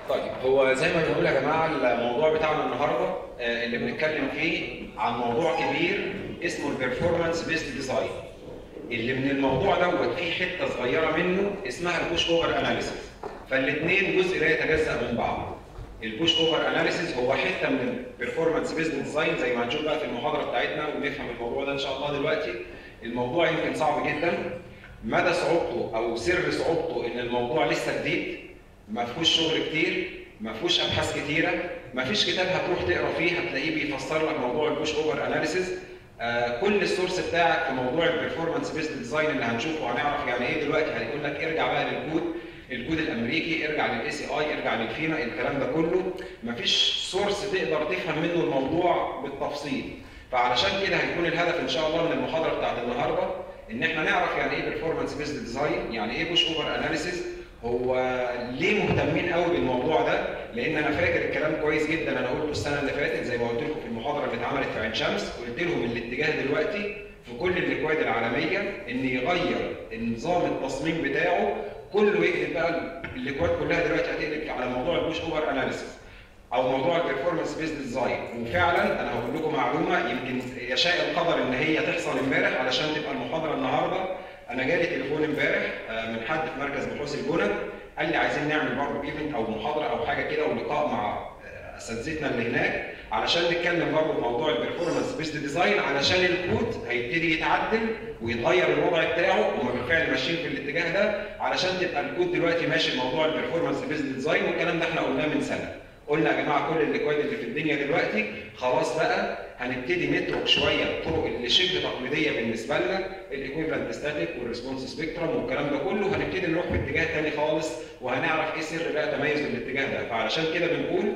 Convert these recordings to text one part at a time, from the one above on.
طيب هو زي ما بنقول يا جماعه الموضوع بتاعنا النهارده آه، اللي بنتكلم فيه عن موضوع كبير اسمه البرفورمانس بيست ديزاين اللي من الموضوع دوت فيه حته صغيره منه اسمها البوش اوفر اناليسيس فالاثنين جزء لا يتجزا من بعض البوش اوفر اناليسيس هو حته من البرفورمانس بيست ديزاين زي ما هنشوف بقى في المحاضره بتاعتنا ونفهم الموضوع ده ان شاء الله دلوقتي الموضوع يمكن صعب جدا مدى صعوبته او سر صعوبته ان الموضوع لسه جديد ما فيهوش شغل كتير ما فيهوش ابحاث كتيره ما فيش كتاب هتروح تقرا فيه هتلاقيه بيفسر لك موضوع البوش اوفر اناليسيس آه كل السورس بتاعك في موضوع البرفورمانس بيست ديزاين اللي هنشوفه وهنعرف يعني ايه دلوقتي هيقول لك ارجع بقى للكود الكود الامريكي ارجع للاي سي اي ارجع للفينا الكلام ده كله مفيش سورس تقدر تفهم منه الموضوع بالتفصيل فعلشان كده هيكون الهدف ان شاء الله من المحاضره بتاعت النهارده ان احنا نعرف يعني ايه برفورمانس بيست ديزاين يعني ايه بوش اوفر اناليسيس هو ليه مهتمين قوي بالموضوع ده؟ لان انا فاكر الكلام كويس جدا انا قلته السنه اللي فاتت زي ما قلت لكم في المحاضره اللي اتعملت في عين شمس قلت لهم الاتجاه دلوقتي في كل الاكواد العالميه ان يغير النظام التصميم بتاعه كله يقلب بقى الاكواد كلها دلوقتي هتقلب على موضوع البوش اوفر اناليسيس او موضوع البرفورمانس بيست ديزاين وفعلا انا هقول لكم معلومه يمكن يشاء القدر ان هي تحصل امبارح علشان تبقى المحاضره النهارده انا جالي تليفون امبارح من حد في مركز بحوث الجونه قال لي عايزين نعمل برضه ايفنت او محاضره او حاجه كده ولقاء مع اساتذتنا اللي هناك علشان نتكلم برضه في موضوع البرفورمانس بيست ديزاين علشان الكود هيبتدي يتعدل ويتغير الوضع بتاعه وهم بالفعل ماشيين في الاتجاه ده علشان تبقى الكود دلوقتي ماشي موضوع البرفورمانس بيست ديزاين والكلام ده احنا قلناه من سنه قلنا يا جماعه كل الاكواد اللي في الدنيا دلوقتي خلاص بقى هنبتدي نترك شويه الطرق اللي شبه تقليديه بالنسبه لنا الايكويفالنت ستاتيك والريسبونس سبيكترم والكلام ده كله هنبتدي نروح في اتجاه تاني خالص وهنعرف ايه سر بقى تميز الاتجاه ده فعلشان كده بنقول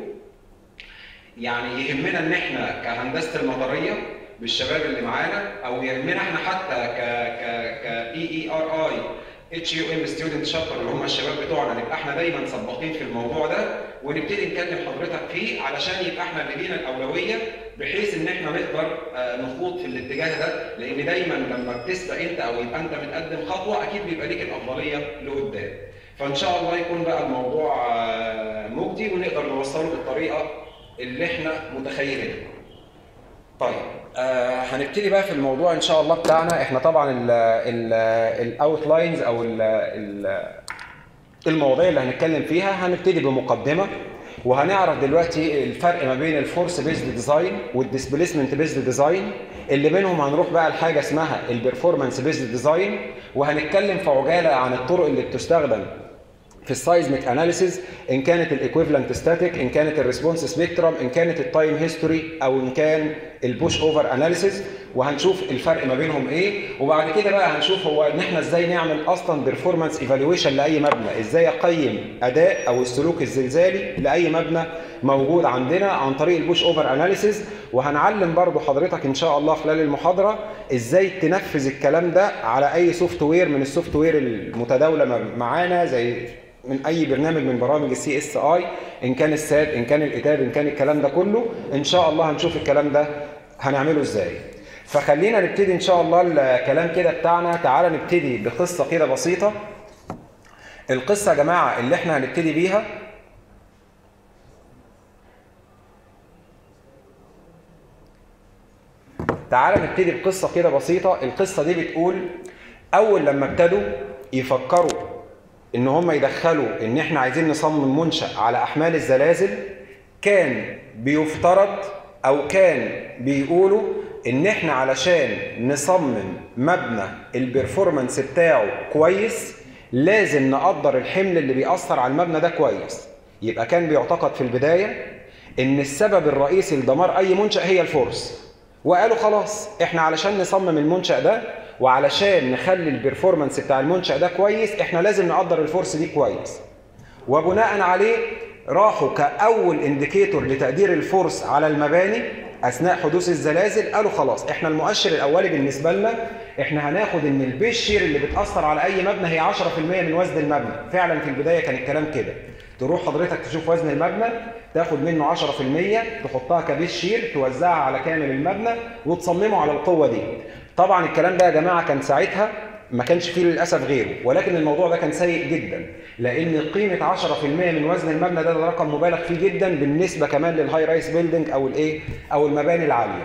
يعني يهمنا ان احنا كهندسه المطريه بالشباب اللي معانا او يهمنا احنا حتى ك ك ك اي اي ار اي اتش يو ام ستودنت شابتر اللي هم الشباب بتوعنا نبقى احنا دايما سباقين في الموضوع ده ونبتدي نكلم حضرتك فيه علشان يبقى احنا اللي لينا الاولويه بحيث ان احنا نقدر نخوض في الاتجاه ده لان دايما لما بتسبق انت او يبقى انت متقدم خطوه اكيد بيبقى ليك الافضليه لقدام. فان شاء الله يكون بقى الموضوع مجدي ونقدر نوصله بالطريقه اللي احنا متخيلينها. طيب آه هنبتدي بقى في الموضوع ان شاء الله بتاعنا احنا طبعا الاوتلاينز او ال ال المواضيع اللي هنتكلم فيها هنبتدي بمقدمه وهنعرف دلوقتي الفرق ما بين الفورس بيزد ديزاين والديسبيسمنت بيزد ديزاين اللي بينهم هنروح بقى لحاجه اسمها البرفورمانس بيزد ديزاين وهنتكلم في عجاله عن الطرق اللي بتستخدم في السايزميك اناليسيز ان كانت الايكويفالنت ستاتيك ان كانت الريسبونس سبيكترم ان كانت التايم هيستوري او ان كان البوش اوفر اناليسيز وهنشوف الفرق ما بينهم ايه وبعد كده بقى هنشوف هو ان احنا ازاي نعمل اصلا بيرفورمانس ايفالويشن لاي مبنى ازاي اقيم اداء او السلوك الزلزالي لاي مبنى موجود عندنا عن طريق البوش اوفر اناليسيز وهنعلم برضو حضرتك ان شاء الله خلال المحاضره ازاي تنفذ الكلام ده على اي سوفت وير من السوفت وير المتداوله معانا زي من اي برنامج من برامج السي اس اي ان كان الساد ان كان الاتاب ان كان الكلام ده كله ان شاء الله هنشوف الكلام ده هنعمله ازاي فخلينا نبتدي ان شاء الله الكلام كده بتاعنا تعالى نبتدي بقصه كده بسيطه القصه يا جماعه اللي احنا هنبتدي بيها تعالى نبتدي بقصه كده بسيطه القصه دي بتقول اول لما ابتدوا يفكروا ان هم يدخلوا ان احنا عايزين نصمم منشا على احمال الزلازل كان بيفترض او كان بيقولوا ان احنا علشان نصمم مبنى البرفورمانس بتاعه كويس لازم نقدر الحمل اللي بيأثر على المبنى ده كويس يبقى كان بيعتقد في البدايه ان السبب الرئيسي لدمار اي منشا هي الفورس وقالوا خلاص احنا علشان نصمم المنشا ده وعلشان نخلي البرفورمانس بتاع المنشأ ده كويس احنا لازم نقدر الفورس دي كويس وبناء عليه راحوا كأول انديكيتور لتقدير الفورس على المباني أثناء حدوث الزلازل قالوا خلاص احنا المؤشر الأولي بالنسبة لنا احنا هناخد ان البيش شير اللي بتأثر على أي مبنى هي 10% من وزن المبنى فعلا في البداية كان الكلام كده تروح حضرتك تشوف وزن المبنى تاخد منه 10% تحطها كبيش شير توزعها على كامل المبنى وتصممه على القوة دي طبعا الكلام ده يا جماعه كان ساعتها ما كانش فيه للاسف غيره ولكن الموضوع ده كان سيء جدا لان قيمه 10% من وزن المبنى ده, ده رقم مبالغ فيه جدا بالنسبه كمان للهاي رايس بيلدينج او الايه او المباني العاليه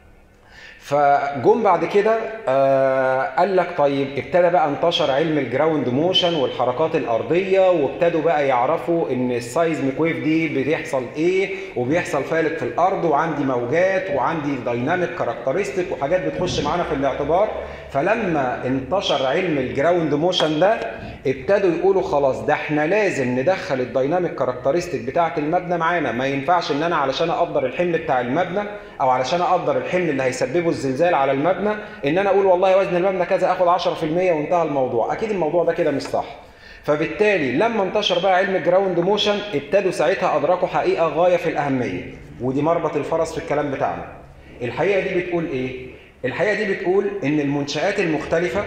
فجم بعد كده آه قال لك طيب ابتدى بقى انتشر علم الجراوند موشن والحركات الارضيه وابتدوا بقى يعرفوا ان السايزميك ويف دي بيحصل ايه وبيحصل فالك في الارض وعندي موجات وعندي دايناميك كاركترستيك وحاجات بتخش معانا في الاعتبار فلما انتشر علم الجراوند موشن ده ابتدوا يقولوا خلاص ده احنا لازم ندخل الدايناميك كاركترستيك بتاعه المبنى معانا ما ينفعش ان انا علشان اقدر الحمل بتاع المبنى او علشان اقدر الحمل اللي هيسببه الزلزال على المبنى ان انا اقول والله وزن المبنى كذا اخد 10% وانتهى الموضوع اكيد الموضوع ده كده مش صح فبالتالي لما انتشر بقى علم الجراوند موشن ابتدوا ساعتها ادركوا حقيقه غايه في الاهميه ودي مربط الفرس في الكلام بتاعنا الحقيقه دي بتقول ايه الحقيقه دي بتقول ان المنشات المختلفه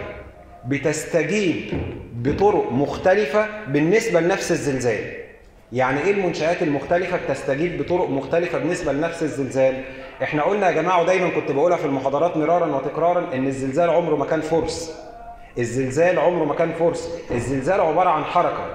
بتستجيب بطرق مختلفه بالنسبه لنفس الزلزال يعني ايه المنشآت المختلفة بتستجيب بطرق مختلفة بالنسبة لنفس الزلزال؟ احنا قلنا يا جماعة ودايما كنت بقولها في المحاضرات مرارا وتكرارا ان الزلزال عمره ما كان فرص. الزلزال عمره ما كان فرص، الزلزال عبارة عن حركة.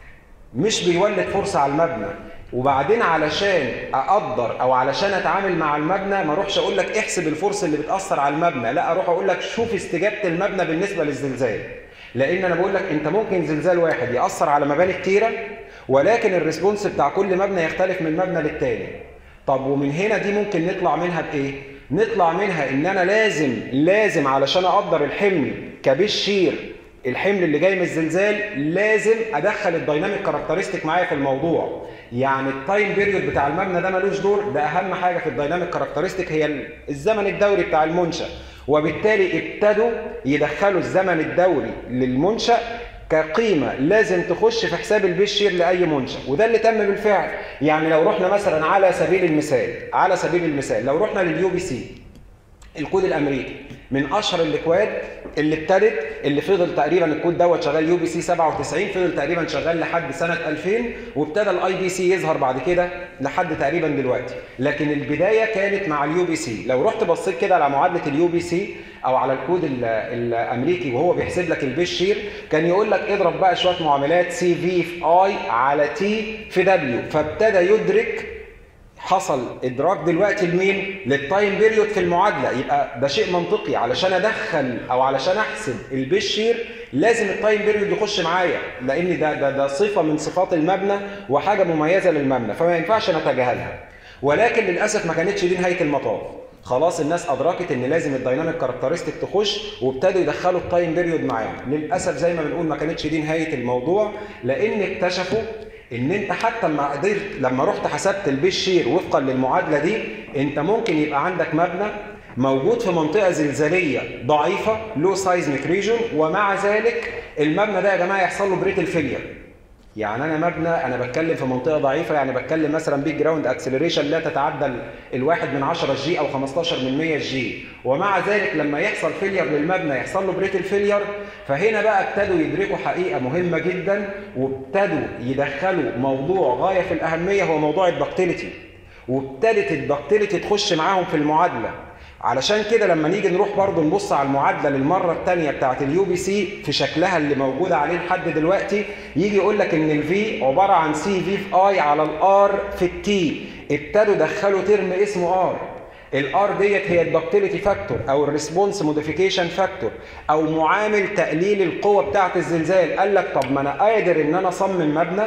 مش بيولد فرصة على المبنى، وبعدين علشان اقدر او علشان اتعامل مع المبنى ما اروحش اقول لك احسب الفرصة اللي بتأثر على المبنى، لا اروح اقول لك شوف استجابة المبنى بالنسبة للزلزال. لان انا بقول لك انت ممكن زلزال واحد يأثر على مباني كتيرة ولكن الريسبونس بتاع كل مبنى يختلف من مبنى للتاني طب ومن هنا دي ممكن نطلع منها بايه نطلع منها ان انا لازم لازم علشان اقدر الحمل كبيش شير الحمل اللي جاي من الزلزال لازم ادخل الدايناميك كاركترستيك معايا في الموضوع يعني التايم بيريود بتاع المبنى ده ملوش دور ده اهم حاجه في الدايناميك كاركترستيك هي الزمن الدوري بتاع المنشا وبالتالي ابتدوا يدخلوا الزمن الدوري للمنشا كقيمة لازم تخش في حساب البيشير لأي منشأ وده اللي تم بالفعل يعني لو رحنا مثلا على سبيل المثال على سبيل المثال لو رحنا لليو بي سي الكود الامريكي من اشهر الاكواد اللي ابتدت اللي فضل تقريبا الكود دوت شغال يو بي سي 97 فضل تقريبا شغال لحد سنه 2000 وابتدى الاي بي سي يظهر بعد كده لحد تقريبا دلوقتي لكن البدايه كانت مع اليو بي سي لو رحت بصيت كده على معادله اليو بي سي او على الكود الامريكي وهو بيحسب لك البيش شير كان يقول لك اضرب بقى شويه معاملات سي في في اي على تي في دبليو فابتدى يدرك حصل ادراك دلوقتي لمين؟ للتايم بيريود في المعادله يبقى ده شيء منطقي علشان ادخل او علشان احسب البشير لازم التايم بيريود يخش معايا لان ده ده ده صفه من صفات المبنى وحاجه مميزه للمبنى فما ينفعش نتجاهلها ولكن للاسف ما كانتش دي نهايه المطاف خلاص الناس ادركت ان لازم الدايناميك كاركترستيك تخش وابتدوا يدخلوا التايم بيريود معاهم للاسف زي ما بنقول ما كانتش دي نهايه الموضوع لان اكتشفوا ان انت حتى لما قدرت لما رحت حسبت البيش شير وفقا للمعادله دي انت ممكن يبقى عندك مبنى موجود في منطقه زلزاليه ضعيفه لو سايزميك ريجون ومع ذلك المبنى ده يا جماعه يحصل له بريتل فيلير يعني انا مبنى انا بتكلم في منطقه ضعيفه يعني بتكلم مثلا بيج جراوند اكسلريشن لا تتعدى الواحد من 10 جي او 15 من 100 جي ومع ذلك لما يحصل فيلير للمبنى يحصل له بريتل فيلير فهنا بقى ابتدوا يدركوا حقيقه مهمه جدا وابتدوا يدخلوا موضوع غايه في الاهميه هو موضوع الدكتيليتي وابتدت الدكتيليتي تخش معاهم في المعادله علشان كده لما نيجي نروح برضو نبص على المعادله للمره الثانيه بتاعه اليو بي سي في شكلها اللي موجوده عليه لحد دلوقتي يجي يقول لك ان الفي عباره عن سي في في اي على الار في التي ابتدوا دخلوا ترم اسمه ار الار ديت هي الدكتيليتي فاكتور او الريسبونس موديفيكيشن فاكتور او معامل تقليل القوه بتاعه الزلزال قال لك طب ما انا قادر ان انا اصمم مبنى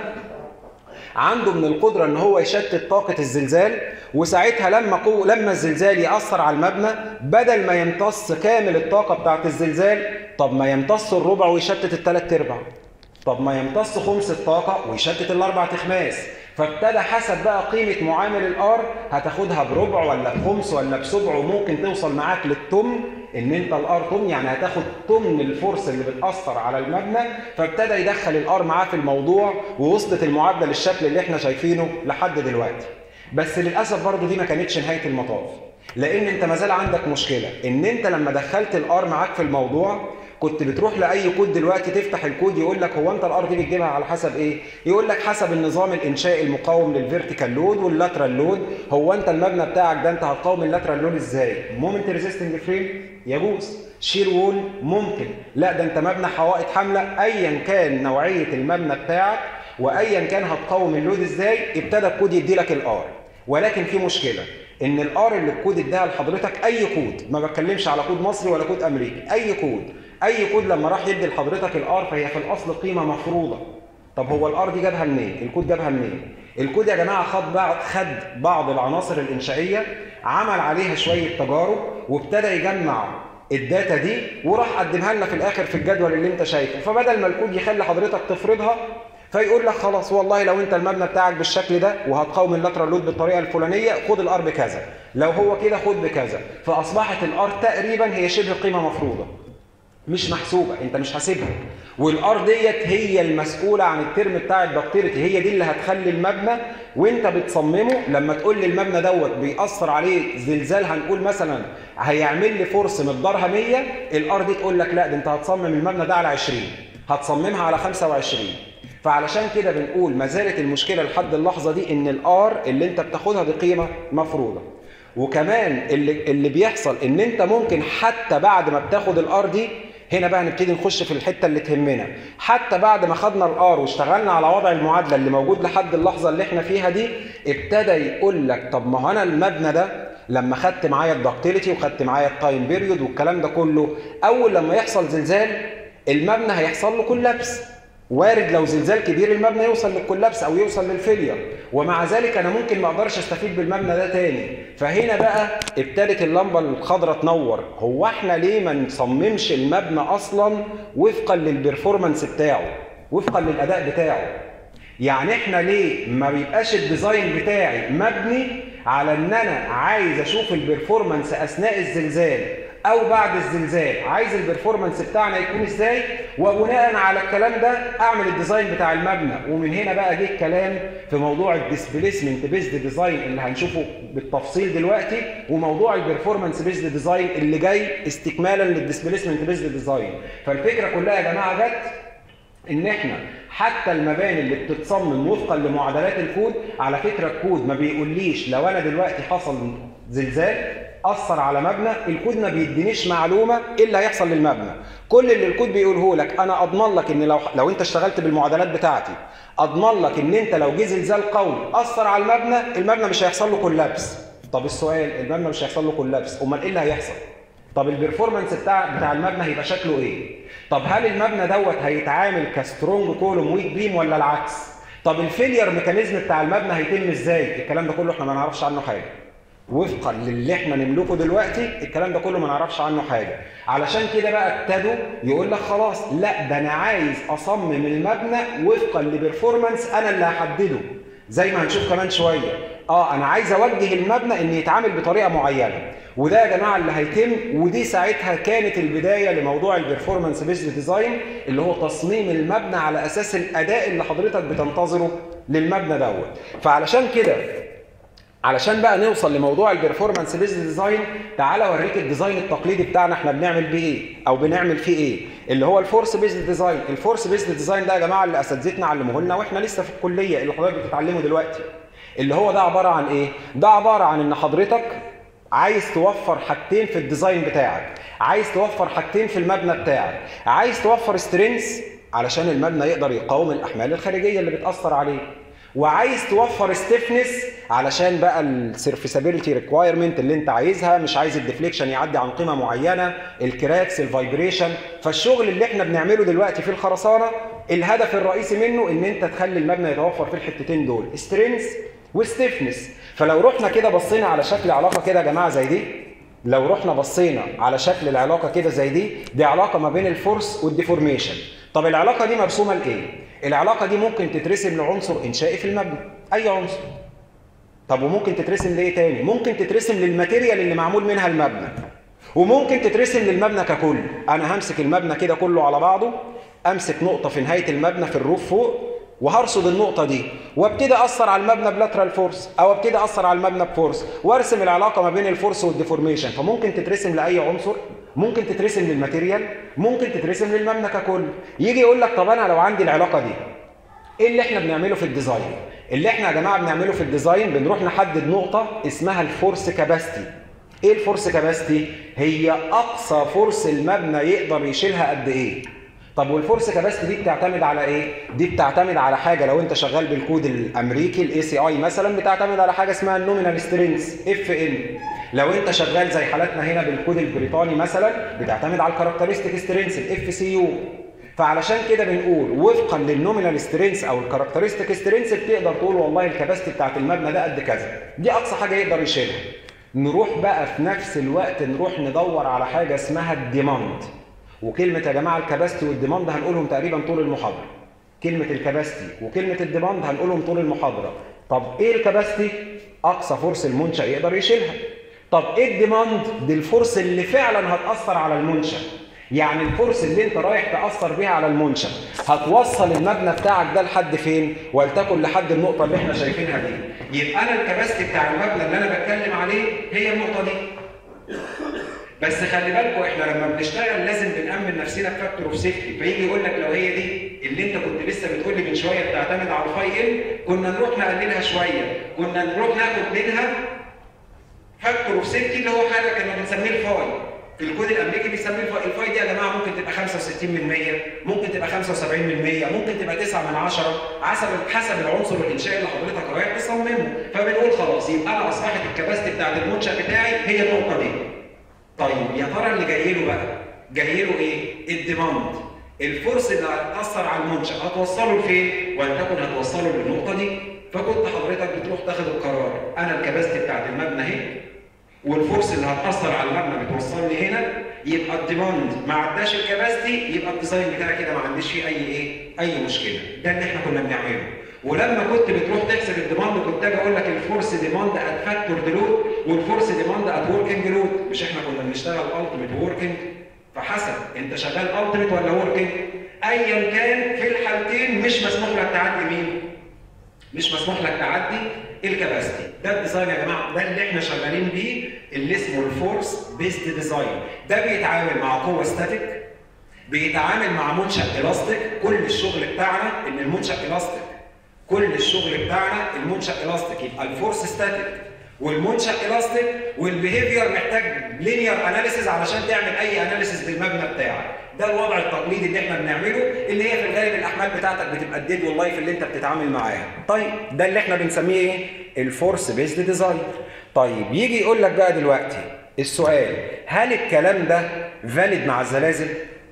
عنده من القدره ان هو يشتت طاقه الزلزال وساعتها لما قو... لما الزلزال ياثر على المبنى بدل ما يمتص كامل الطاقه بتاعه الزلزال طب ما يمتص الربع ويشتت الثلاث ارباع طب ما يمتص خمس الطاقه ويشتت الاربع تخماس فابتدى حسب بقى قيمه معامل الار هتاخدها بربع ولا بخمس ولا بسبع وممكن توصل معاك للتمن ان انت الار تمن يعني هتاخد تمن الفرصه اللي بتاثر على المبنى فابتدى يدخل الار معاه في الموضوع ووصلت المعادله للشكل اللي احنا شايفينه لحد دلوقتي بس للاسف برضو دي ما كانتش نهايه المطاف لان انت ما زال عندك مشكله ان انت لما دخلت الار معاك في الموضوع كنت بتروح لاي كود دلوقتي تفتح الكود يقول لك هو انت الار دي بتجيبها على حسب ايه يقول لك حسب النظام الانشائي المقاوم للفيرتيكال لود واللاترال لود هو انت المبنى بتاعك ده انت هتقاوم اللاترال لود ازاي مومنت ريزيستنج فريم يجوز شير وول ممكن لا ده انت مبنى حوائط حامله ايا كان نوعيه المبنى بتاعك وايا كان هتقاوم اللود ازاي ابتدى الكود يدي لك الار ولكن في مشكله ان الار اللي الكود اداها لحضرتك اي كود ما بتكلمش على كود مصري ولا كود امريكي اي كود اي كود لما راح يدي لحضرتك الار فهي في الاصل قيمه مفروضه طب هو الار دي جابها منين الكود جابها منين الكود يا جماعه خد بعض خد بعض العناصر الانشائيه عمل عليها شويه تجارب وابتدى يجمع الداتا دي وراح قدمها لنا في الاخر في الجدول اللي انت شايفه فبدل ما الكود يخلي حضرتك تفرضها فيقول لك خلاص والله لو انت المبنى بتاعك بالشكل ده وهتقاوم اللاترال لود بالطريقه الفلانيه خد الار بكذا لو هو كده خد بكذا فاصبحت الار تقريبا هي شبه قيمه مفروضه مش محسوبه انت مش حاسبها والار ديت هي المسؤوله عن الترم بتاع الدكتيرتي هي دي اللي هتخلي المبنى وانت بتصممه لما تقول لي المبنى دوت بيأثر عليه زلزال هنقول مثلا هيعمل لي فرص مقدارها 100 الار دي تقول لك لا ده انت هتصمم المبنى ده على 20 هتصممها على 25 فعلشان كده بنقول ما زالت المشكله لحد اللحظه دي ان الار اللي انت بتاخدها دي قيمه مفروضه وكمان اللي اللي بيحصل ان انت ممكن حتى بعد ما بتاخد الار دي هنا بقى نبتدي نخش في الحته اللي تهمنا حتى بعد ما خدنا الار واشتغلنا على وضع المعادله اللي موجود لحد اللحظه اللي احنا فيها دي ابتدى يقول لك طب ما هو انا المبنى ده لما خدت معايا الدكتيليتي وخدت معايا التايم بيريود والكلام ده كله اول لما يحصل زلزال المبنى هيحصل له كولابس وارد لو زلزال كبير المبنى يوصل للكولابس او يوصل للفيلير ومع ذلك انا ممكن ما اقدرش استفيد بالمبنى ده تاني فهنا بقى ابتدت اللمبه الخضراء تنور هو احنا ليه ما نصممش المبنى اصلا وفقا للبرفورمانس بتاعه وفقا للاداء بتاعه يعني احنا ليه ما بيبقاش الديزاين بتاعي مبني على ان انا عايز اشوف البرفورمانس اثناء الزلزال او بعد الزلزال عايز البرفورمانس بتاعنا يكون ازاي وبناء على الكلام ده اعمل الديزاين بتاع المبنى ومن هنا بقى جه الكلام في موضوع الديسبيسمنت بيزد ديزاين اللي هنشوفه بالتفصيل دلوقتي وموضوع البرفورمانس بيزد ديزاين اللي جاي استكمالا للديسبيسمنت بيزد ديزاين فالفكره كلها يا جماعه جت ان احنا حتى المباني اللي بتتصمم وفقا لمعادلات الكود على فكره الكود ما بيقوليش لو انا دلوقتي حصل زلزال اثر على مبنى الكود ما بيدينيش معلومه ايه اللي هيحصل للمبنى كل اللي الكود بيقوله لك انا اضمن لك ان لو لو انت اشتغلت بالمعادلات بتاعتي اضمن لك ان انت لو جه زلزال قوي اثر على المبنى المبنى مش هيحصل له كولابس طب السؤال المبنى مش هيحصل له كولابس امال ايه اللي هيحصل طب البرفورمانس بتاع بتاع المبنى هيبقى شكله ايه طب هل المبنى دوت هيتعامل كسترونج كولوم ويك بيم ولا العكس طب الفيلير ميكانيزم بتاع المبنى هيتم ازاي الكلام ده كله احنا ما نعرفش عنه حاجه وفقا للي احنا نملكه دلوقتي الكلام ده كله ما نعرفش عنه حاجه علشان كده بقى ابتدوا يقول لك خلاص لا ده انا عايز اصمم المبنى وفقا لبرفورمانس انا اللي هحدده زي ما هنشوف كمان شويه اه انا عايز اوجه المبنى ان يتعامل بطريقه معينه وده يا جماعه اللي هيتم ودي ساعتها كانت البدايه لموضوع البرفورمانس بيزد ديزاين اللي هو تصميم المبنى على اساس الاداء اللي حضرتك بتنتظره للمبنى دوت فعلشان كده علشان بقى نوصل لموضوع البرفورمانس بيزد ديزاين تعالى اوريك الديزاين التقليدي بتاعنا احنا بنعمل بيه ايه او بنعمل فيه ايه اللي هو الفورس بيزد ديزاين الفورس بيزد ديزاين ده يا جماعه اللي اساتذتنا علموه لنا واحنا لسه في الكليه اللي حضرتك بتتعلمه دلوقتي اللي هو ده عباره عن ايه ده عباره عن ان حضرتك عايز توفر حاجتين في الديزاين بتاعك عايز توفر حاجتين في المبنى بتاعك عايز توفر سترينث علشان المبنى يقدر يقاوم الاحمال الخارجيه اللي بتاثر عليه وعايز توفر ستيفنس علشان بقى السيرفيسابيلتي ريكوايرمنت اللي انت عايزها مش عايز الديفليكشن يعدي عن قيمه معينه الكراكس الفايبريشن فالشغل اللي احنا بنعمله دلوقتي في الخرسانه الهدف الرئيسي منه ان انت تخلي المبنى يتوفر في الحتتين دول سترينث وستيفنس فلو رحنا كده بصينا على شكل علاقه كده يا جماعه زي دي لو رحنا بصينا على شكل العلاقه كده زي دي دي علاقه ما بين الفورس والديفورميشن طب العلاقه دي مرسومه لايه العلاقه دي ممكن تترسم لعنصر انشائي في المبنى اي عنصر طب وممكن تترسم لايه تاني ممكن تترسم للماتيريال اللي معمول منها المبنى وممكن تترسم للمبنى ككل انا همسك المبنى كده كله على بعضه امسك نقطه في نهايه المبنى في الروف فوق وهرصد النقطة دي وابتدي أثر على المبنى بلاترال فورس أو ابتدي أثر على المبنى بفورس وارسم العلاقة ما بين الفورس والديفورميشن فممكن تترسم لأي عنصر ممكن تترسم للماتيريال ممكن تترسم للمبنى ككل يجي يقول لك طب انا لو عندي العلاقه دي ايه اللي احنا بنعمله في الديزاين اللي احنا يا جماعه بنعمله في الديزاين بنروح نحدد نقطه اسمها الفورس كاباستي ايه الفورس كاباستي هي اقصى فورس المبنى يقدر يشيلها قد ايه طب والفورس كاباستي دي بتعتمد على ايه دي بتعتمد على حاجه لو انت شغال بالكود الامريكي الاي سي اي مثلا بتعتمد على حاجه اسمها النومينال سترينث اف ان لو انت شغال زي حالاتنا هنا بالكود البريطاني مثلا بتعتمد على الكاركترستيك سترينث الاف سي يو فعلشان كده بنقول وفقا للنومينال سترينث او الكاركترستيك سترينث بتقدر تقول والله الكباستي بتاعت المبنى ده قد كذا دي اقصى حاجه يقدر يشيلها نروح بقى في نفس الوقت نروح ندور على حاجه اسمها الديماند وكلمه يا جماعه الكباستي والديماند هنقولهم تقريبا طول المحاضره كلمه الكباستي وكلمه الديماند هنقولهم طول المحاضره طب ايه الكباستي اقصى فرص المنشا يقدر يشيلها طب ايه الديماند دي الفرص اللي فعلا هتاثر على المنشا يعني الفرص اللي انت رايح تاثر بيها على المنشا هتوصل المبنى بتاعك ده لحد فين ولتكن لحد النقطه اللي احنا شايفينها دي يبقى انا الكباستي بتاع المبنى اللي انا بتكلم عليه هي النقطه دي بس خلي بالكم احنا لما بنشتغل لازم بنأمن نفسنا بفاكتور اوف سيفتي فيجي يقول لك لو هي دي اللي انت كنت لسه بتقول لي من شويه بتعتمد على الفاي ال كنا نروح نقللها شويه كنا نروح ناخد منها فاكتور اوف سيفتي اللي هو حاجه كنا بنسميه الفاي في الكود الامريكي بيسميه الفاي الفاي دي يا جماعه ممكن تبقى 65% ممكن تبقى 75% ممكن تبقى 9 من 10 حسب حسب العنصر الانشائي اللي حضرتك رايح تصممه فبنقول خلاص يبقى انا اصبحت الكباستي بتاعت المنشا بتاعي هي النقطه دي طيب يا ترى اللي جاي له بقى جاي له ايه الديماند الفرصه اللي هتاثر على المنشا هتوصله لفين ولتكن هتوصله للنقطه دي فكنت حضرتك بتروح تاخد القرار انا الكباستي بتاعت المبنى اهي والفورس اللي هتاثر على المبنى بتوصلني هنا يبقى الديماند ما عداش الكباستي يبقى الديزاين بتاعي كده ما عنديش فيه اي ايه اي مشكله ده اللي احنا كنا بنعمله ولما كنت بتروح تحسب الديماند كنت اجي اقول لك الفورس ديماند ات فاكتور لود والفورس ديماند ات وركينج لود مش احنا كنا بنشتغل التيميت وركينج فحسب انت شغال التيميت ولا وركينج ايا كان في الحالتين مش مسموح لك تعدي مين مش مسموح لك تعدي الكباستي ده الديزاين يا جماعه ده اللي احنا شغالين بيه اللي اسمه الفورس بيست ديزاين ده بيتعامل مع قوه ستاتيك بيتعامل مع منشا الاستيك كل الشغل بتاعنا ان المنشا الاستيك كل الشغل بتاعنا المنشا الاستيك يبقى الفورس ستاتيك والمنشا الاستيك والبيهيفير محتاج لينير اناليسيز علشان تعمل اي اناليسيز بالمبنى بتاعك ده الوضع التقليدي اللي احنا بنعمله اللي هي في الغالب الاحمال بتاعتك بتبقى الديد واللايف اللي انت بتتعامل معاها طيب ده اللي احنا بنسميه ايه الفورس بيزد ديزاين طيب يجي يقول لك بقى دلوقتي السؤال هل الكلام ده فاليد مع الزلازل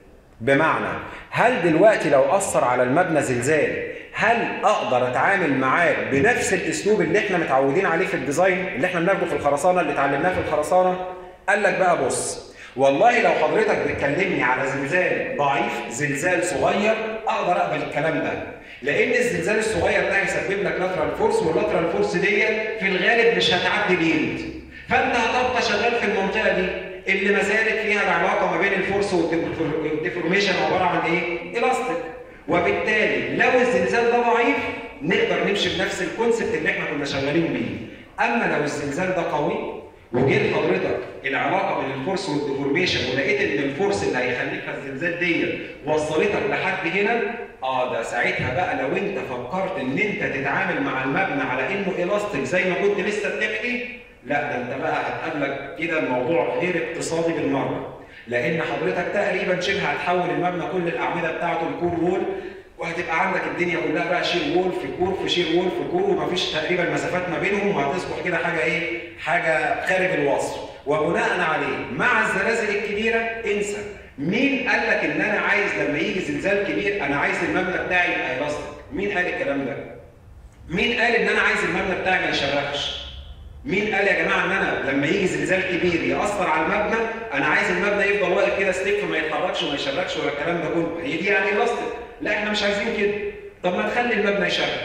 بمعنى هل دلوقتي لو اثر على المبنى زلزال هل اقدر اتعامل معاه بنفس الاسلوب اللي احنا متعودين عليه في الديزاين اللي احنا بناخده في الخرسانه اللي اتعلمناه في الخرسانه قال لك بقى بص والله لو حضرتك بتكلمني على زلزال ضعيف زلزال صغير اقدر اقبل الكلام ده لان الزلزال الصغير ده هيسبب لك لاترال فورس واللاترال فورس دي في الغالب مش هتعدي اليلد فانت هتبقى شغال في المنطقه دي اللي ما زالت فيها العلاقه ما بين الفورس والديفورميشن عباره عن ايه؟ الاستيك وبالتالي لو الزلزال ده ضعيف نقدر نمشي بنفس الكونسبت اللي احنا كنا شغالين بيه اما لو الزلزال ده قوي وجيت حضرتك العلاقه بين الفورس والديفورميشن ولقيت ان الفورس اللي هيخليك الزلزال دي وصلتك لحد هنا اه ده ساعتها بقى لو انت فكرت ان انت تتعامل مع المبنى على انه الاستيك زي ما كنت لسه بتحكي لا ده انت بقى هتقابلك كده الموضوع غير اقتصادي بالمره لان حضرتك تقريبا شبه هتحول المبنى كل الاعمده بتاعته لكور وول وهتبقى عندك الدنيا كلها بقى شير وول في كور في شير وول في كور ومفيش تقريبا مسافات ما بينهم وهتصبح كده حاجه ايه؟ حاجه خارج الوصف وبناء عليه مع الزلازل الكبيره انسى مين قال لك ان انا عايز لما يجي زلزال كبير انا عايز المبنى بتاعي يبقى الاستيك؟ مين قال الكلام ده؟ مين قال ان انا عايز المبنى بتاعي ما يشرخش؟ مين قال يا جماعه ان انا لما يجي زلزال كبير ياثر على المبنى انا عايز المبنى يفضل واقف كده ستيف ما يتحركش وما يشرخش ولا الكلام ده كله هي دي يعني الاستيك لا احنا مش عايزين كده طب ما تخلي المبنى يشرخ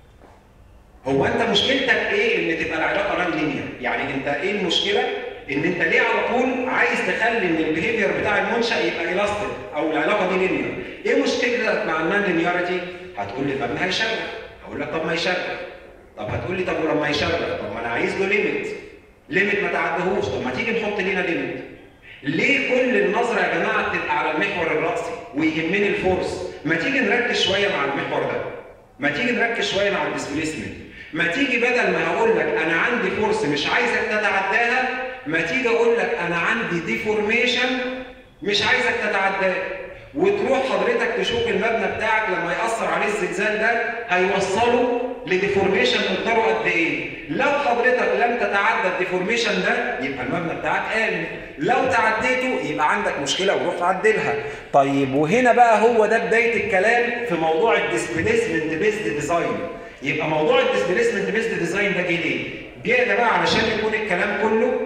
هو انت مشكلتك ايه ان تبقى العلاقه ران لينير يعني انت ايه المشكله ان انت ليه على طول عايز تخلي ان البيهيفير بتاع المنشا يبقى الاستيك او العلاقه دي لينير ايه مشكلتك مع النان لينياريتي هتقول لي المبنى هيشرخ هقول لك طب ما يشرخ طب هتقول لي طب ولما يشرخ طب ما انا عايز له ليميت ليميت ما تعدهوش طب ما تيجي نحط لينا ليميت ليه كل النظره يا جماعه بتبقى على المحور الراسي ويهمني الفورس ما تيجي نركز شويه مع المحور ده ما تيجي نركز شويه مع الديسبيسمنت ما تيجي بدل ما هقول لك انا عندي فورس مش عايزك تتعداها ما تيجي اقول لك انا عندي ديفورميشن مش عايزك تتعداه وتروح حضرتك تشوف المبنى بتاعك لما ياثر عليه الزلزال ده هيوصله لديفورميشن مقداره قد ايه لو حضرتك لم تتعدى الديفورميشن ده يبقى المبنى بتاعك امن لو تعديته يبقى عندك مشكله وروح تعدلها طيب وهنا بقى هو ده بدايه الكلام في موضوع الديسبيسمنت بيزد ديزاين يبقى موضوع الديسبيسمنت بيزد ديزاين ده جه ليه جه ده بقى علشان يكون الكلام كله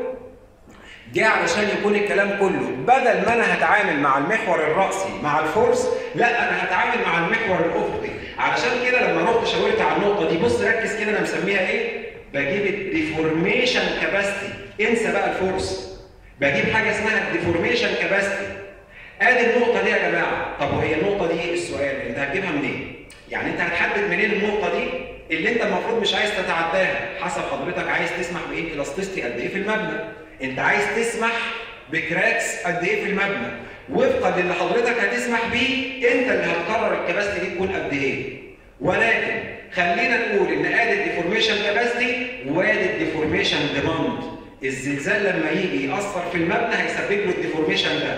جه علشان يكون الكلام كله بدل ما انا هتعامل مع المحور الرأسي مع الفورس لا انا هتعامل مع المحور الافقي علشان كده لما رحت شاورت على النقطه دي بص ركز كده انا مسميها ايه بجيب الديفورميشن كاباسيتي انسى بقى الفورس بجيب حاجه اسمها الديفورميشن كاباسيتي ادي النقطه دي يا جماعه طب وهي النقطه دي ايه السؤال انت هتجيبها منين يعني انت هتحدد منين النقطه دي اللي انت المفروض مش عايز تتعداها حسب حضرتك عايز تسمح بايه الاستيستي قد ايه في المبنى انت عايز تسمح بكراكس قد ايه في المبنى وفقا للي حضرتك هتسمح بيه انت اللي هتقرر الكباستي دي تكون قد ايه ولكن خلينا نقول ان ادي الديفورميشن كباستي وادي الديفورميشن ديماند الزلزال لما يجي ياثر في المبنى هيسبب له الديفورميشن ده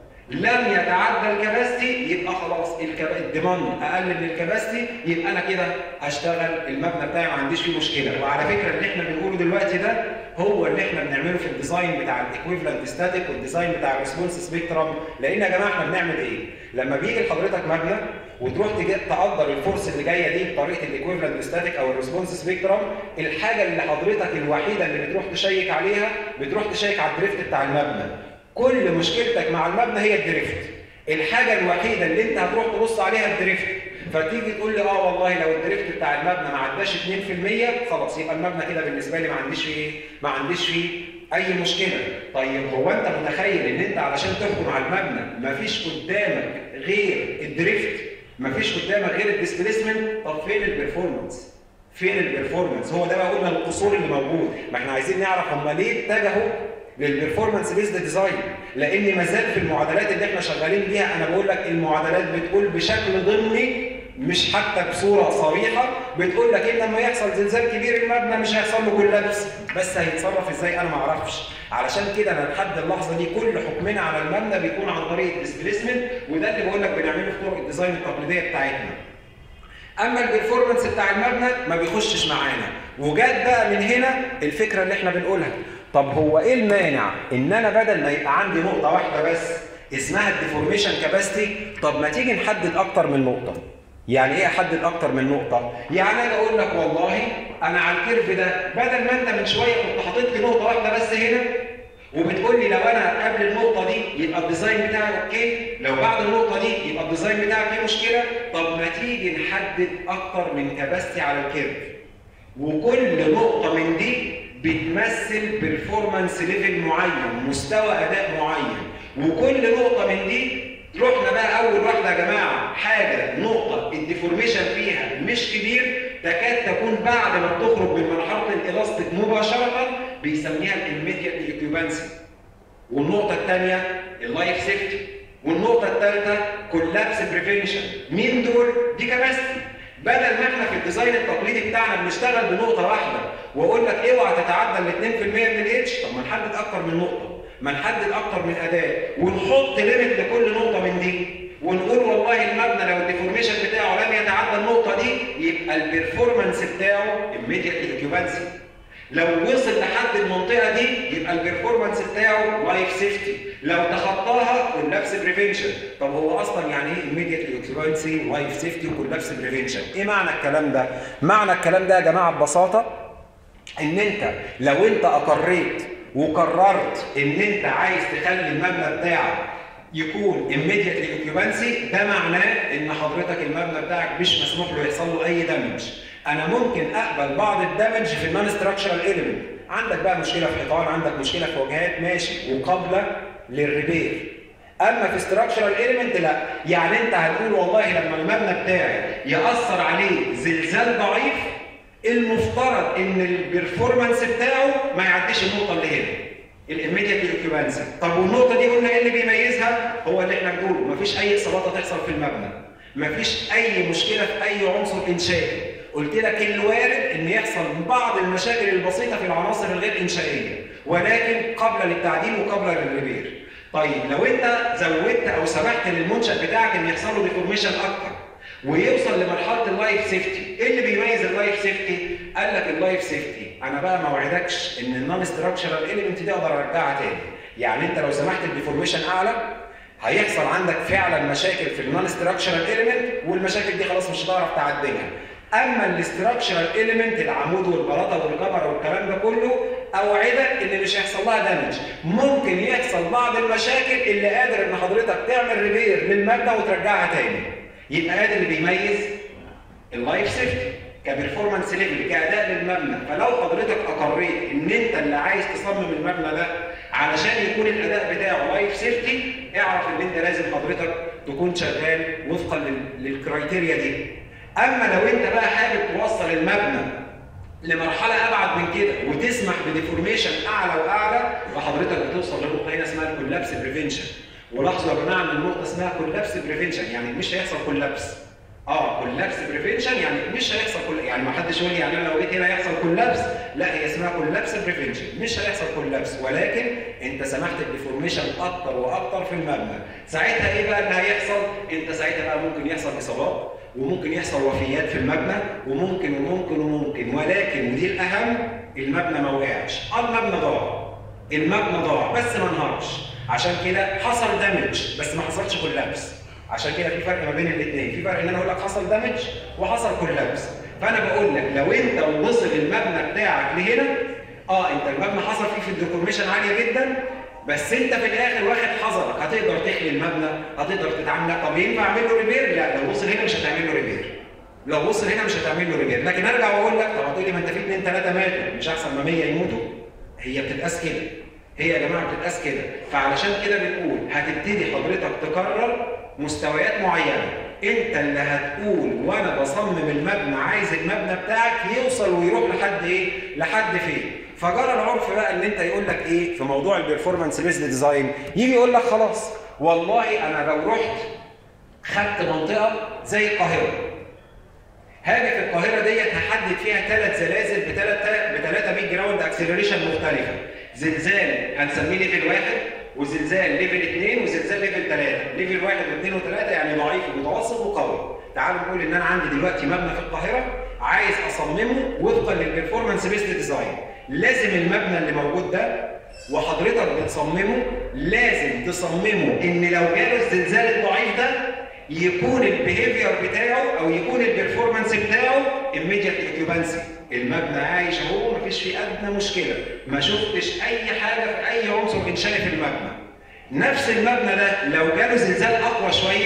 لم يتعدى الكباستي يبقى خلاص الديماند اقل من الكباستي يبقى انا كده هشتغل المبنى بتاعي ما عنديش فيه مشكله وعلى فكره اللي احنا بنقوله دلوقتي ده هو اللي احنا بنعمله في الديزاين بتاع الايكويفالنت ستاتيك والديزاين بتاع الريسبونس سبيكترم لان يا جماعه احنا بنعمل ايه؟ لما بيجي لحضرتك مبنى وتروح تجي تقدر الفورس اللي جايه دي بطريقه الايكويفالنت ستاتيك او الريسبونس سبيكترم الحاجه اللي حضرتك الوحيده اللي بتروح تشيك عليها بتروح تشيك على الدريفت بتاع المبنى كل مشكلتك مع المبنى هي الدريفت الحاجه الوحيده اللي انت هتروح تبص عليها الدريفت فتيجي تقول لي اه والله لو الدريفت بتاع المبنى ما عداش 2% خلاص يبقى المبنى كده بالنسبه لي ما عنديش فيه ايه؟ ما عنديش فيه اي مشكله طيب هو انت متخيل ان انت علشان تحكم على المبنى ما فيش قدامك غير الدريفت ما فيش قدامك غير الديسبيسمنت طب فين البرفورمانس فين البرفورمانس هو ده بقى قلنا القصور اللي موجود ما احنا عايزين نعرف هم ليه اتجهوا للبرفورمانس بيزد ديزاين لان ما زال في المعادلات اللي احنا شغالين بيها انا بقول لك المعادلات بتقول بشكل ضمني مش حتى بصوره صريحه بتقول لك ان لما يحصل زلزال كبير المبنى مش هيحصل له كولابس بس هيتصرف ازاي انا ما اعرفش علشان كده انا لحد اللحظه دي كل حكمنا على المبنى بيكون عن طريق الديسبيسمنت وده اللي بقول لك بنعمله في طرق الديزاين التقليديه بتاعتنا اما البرفورمانس بتاع المبنى ما بيخشش معانا وجات بقى من هنا الفكره اللي احنا بنقولها طب هو ايه المانع ان انا بدل ما يبقى عندي نقطه واحده بس اسمها الديفورميشن كاباسيتي طب ما تيجي نحدد اكتر من نقطه يعني ايه احدد اكتر من نقطه يعني انا اقول لك والله انا على الكيرف ده بدل ما انت من شويه كنت حاطط لي نقطه واحده بس هنا وبتقول لي لو انا قبل النقطه دي يبقى الديزاين بتاعي اوكي لو بعد النقطه دي يبقى الديزاين بتاعي فيه مشكله طب ما تيجي نحدد اكتر من كباستي على الكيرف وكل نقطه من دي بتمثل بيرفورمانس ليفل معين مستوى اداء معين وكل نقطه من دي رحنا بقى اول واحده يا جماعه حاجه نقطه الديفورميشن فيها مش كبير تكاد تكون بعد ما بتخرج من مرحله الالاستيك مباشره بيسميها الاميديت ايكوبانسي والنقطه الثانيه اللايف سيفتي والنقطه الثالثه كولابس بريفنشن مين دول دي كباستي بدل ما احنا في الديزاين التقليدي بتاعنا بنشتغل بنقطه واحده واقول لك اوعى تتعدى ال 2% من الاتش طب ما نحدد اكتر من نقطه ما نحدد اكتر من اداه ونحط ليميت لكل نقطه من دي ونقول والله المبنى لو الديفورميشن بتاعه لم يتعدى النقطه دي يبقى البرفورمانس بتاعه immediately occupancy لو وصل لحد المنطقه دي يبقى البرفورمانس بتاعه لايف سيفتي لو تخطاها كولابس بريفنشن طب هو اصلا يعني ايه immediately occupancy لايف سيفتي وكولابس بريفنشن ايه معنى الكلام ده معنى الكلام ده يا جماعه ببساطه ان انت لو انت اقريت وقررت ان انت عايز تخلي المبنى بتاعك يكون immediately occupancy ده معناه ان حضرتك المبنى بتاعك مش مسموح له يحصل له اي دامج انا ممكن اقبل بعض الدمج في النون ستراكشرال ايليمنت عندك بقى مشكله في حيطان عندك مشكله في واجهات ماشي وقابله للريبير اما في ستراكشرال ايليمنت لا يعني انت هتقول والله لما المبنى بتاعي ياثر عليه زلزال ضعيف المفترض ان البرفورمانس بتاعه ما يعديش النقطه اللي هنا الاميديت اوكيوبانسي طب والنقطه دي قلنا ايه اللي بيميزها هو اللي احنا بنقوله مفيش اي اصابات هتحصل في المبنى مفيش اي مشكله في اي عنصر انشائي قلت لك الوارد ان يحصل بعض المشاكل البسيطه في العناصر الغير انشائيه ولكن قبل للتعديل وقبل للريبير طيب لو انت زودت او سمحت للمنشا بتاعك ان يحصل له ديفورميشن اكتر ويوصل لمرحله اللايف سيفتي ايه اللي بيميز اللايف سيفتي قال لك اللايف سيفتي انا بقى ما اوعدكش ان النون ستراكشرال اليمنت دي اقدر ارجعها تاني يعني انت لو سمحت الديفورميشن اعلى هيحصل عندك فعلا مشاكل في النون ستراكشرال اليمنت والمشاكل دي خلاص مش هتعرف تعدلها اما الاستراكشرال اليمنت العمود والبلاطه والكاميرا والكلام ده كله اوعدك ان مش هيحصل لها دامج ممكن يحصل بعض المشاكل اللي قادر ان حضرتك تعمل ريبير للمبنى وترجعها تاني يبقى هذا اللي بيميز اللايف سيفتي كبرفورمانس ليفل كاداء للمبنى فلو حضرتك اقريت ان انت اللي عايز تصمم المبنى ده علشان يكون الاداء بتاعه لايف سيفتي اعرف ان انت لازم حضرتك تكون شغال وفقا لل- للكرايتيريا دي اما لو انت بقى حابب توصل المبنى لمرحله ابعد من كده وتسمح بديفورميشن اعلى واعلى فحضرتك بتوصل لنقطه هنا اسمها الكولابس بريفنشن ولاحظوا يا جماعه ان النقطه اسمها كولابس بريفنشن يعني مش هيحصل كولابس اه كولابس بريفنشن يعني مش هيحصل كل يعني ما حدش يقول لي يعني انا لو جيت هنا هيحصل كولابس لا هي اسمها كولابس بريفنشن مش هيحصل كولابس ولكن انت سمحت بديفورميشن اكتر واكتر في المبنى ساعتها ايه بقى اللي هيحصل انت ساعتها بقى ممكن يحصل اصابات وممكن يحصل وفيات في المبنى وممكن وممكن وممكن ولكن ودي الاهم المبنى ما وقعش اه المبنى ضاع المبنى ضاع بس ما انهارش عشان كده حصل دامج بس ما حصلش كولابس عشان كده في فرق ما بين الاثنين في فرق ان انا اقول لك حصل دامج وحصل كولابس فانا بقول لك لو انت وصل المبنى بتاعك لهنا اه انت المبنى حصل فيه في الديفورميشن عاليه جدا بس انت في الاخر واخد حذرك هتقدر تخلي المبنى هتقدر تتعامل طب ينفع اعمل له ريبير؟ لا لو وصل هنا مش هتعمل له ريبير لو وصل هنا مش هتعمل له ريبير لكن ارجع واقول لك طب هتقول لي ما انت في اثنين ثلاثه ماتوا مش احسن ما 100 يموتوا هي بتتقاس كده هي يا جماعه بتتقاس كده فعلشان كده بنقول هتبتدي حضرتك تكرر مستويات معينه انت اللي هتقول وانا بصمم المبنى عايز المبنى بتاعك يوصل ويروح لحد ايه لحد فين فجرى العرف بقى ان انت يقول لك ايه في موضوع البرفورمانس بيزد ديزاين يجي يقول لك خلاص والله انا لو رحت خدت منطقه زي القاهره هاجي في القاهره ديت هحدد فيها ثلاث زلازل بثلاث ب 300 جراوند اكسلريشن مختلفه زلزال هنسميه ليفل واحد وزلزال ليفل اثنين وزلزال ليفل ثلاثه ليفل واحد واثنين وثلاثه يعني ضعيف ومتوسط وقوي تعالوا نقول ان انا عندي دلوقتي مبنى في القاهره عايز اصممه وفقا للبرفورمانس بيست ديزاين لازم المبنى اللي موجود ده وحضرتك بتصممه لازم تصممه ان لو جاله الزلزال الضعيف ده يكون البيهيفير بتاعه او يكون البرفورمانس بتاعه immediate occupancy المبنى عايش اهو مفيش فيه ادنى مشكله ما شفتش اي حاجه في اي عنصر انشائي في المبنى نفس المبنى ده لو جاله زلزال اقوى شويه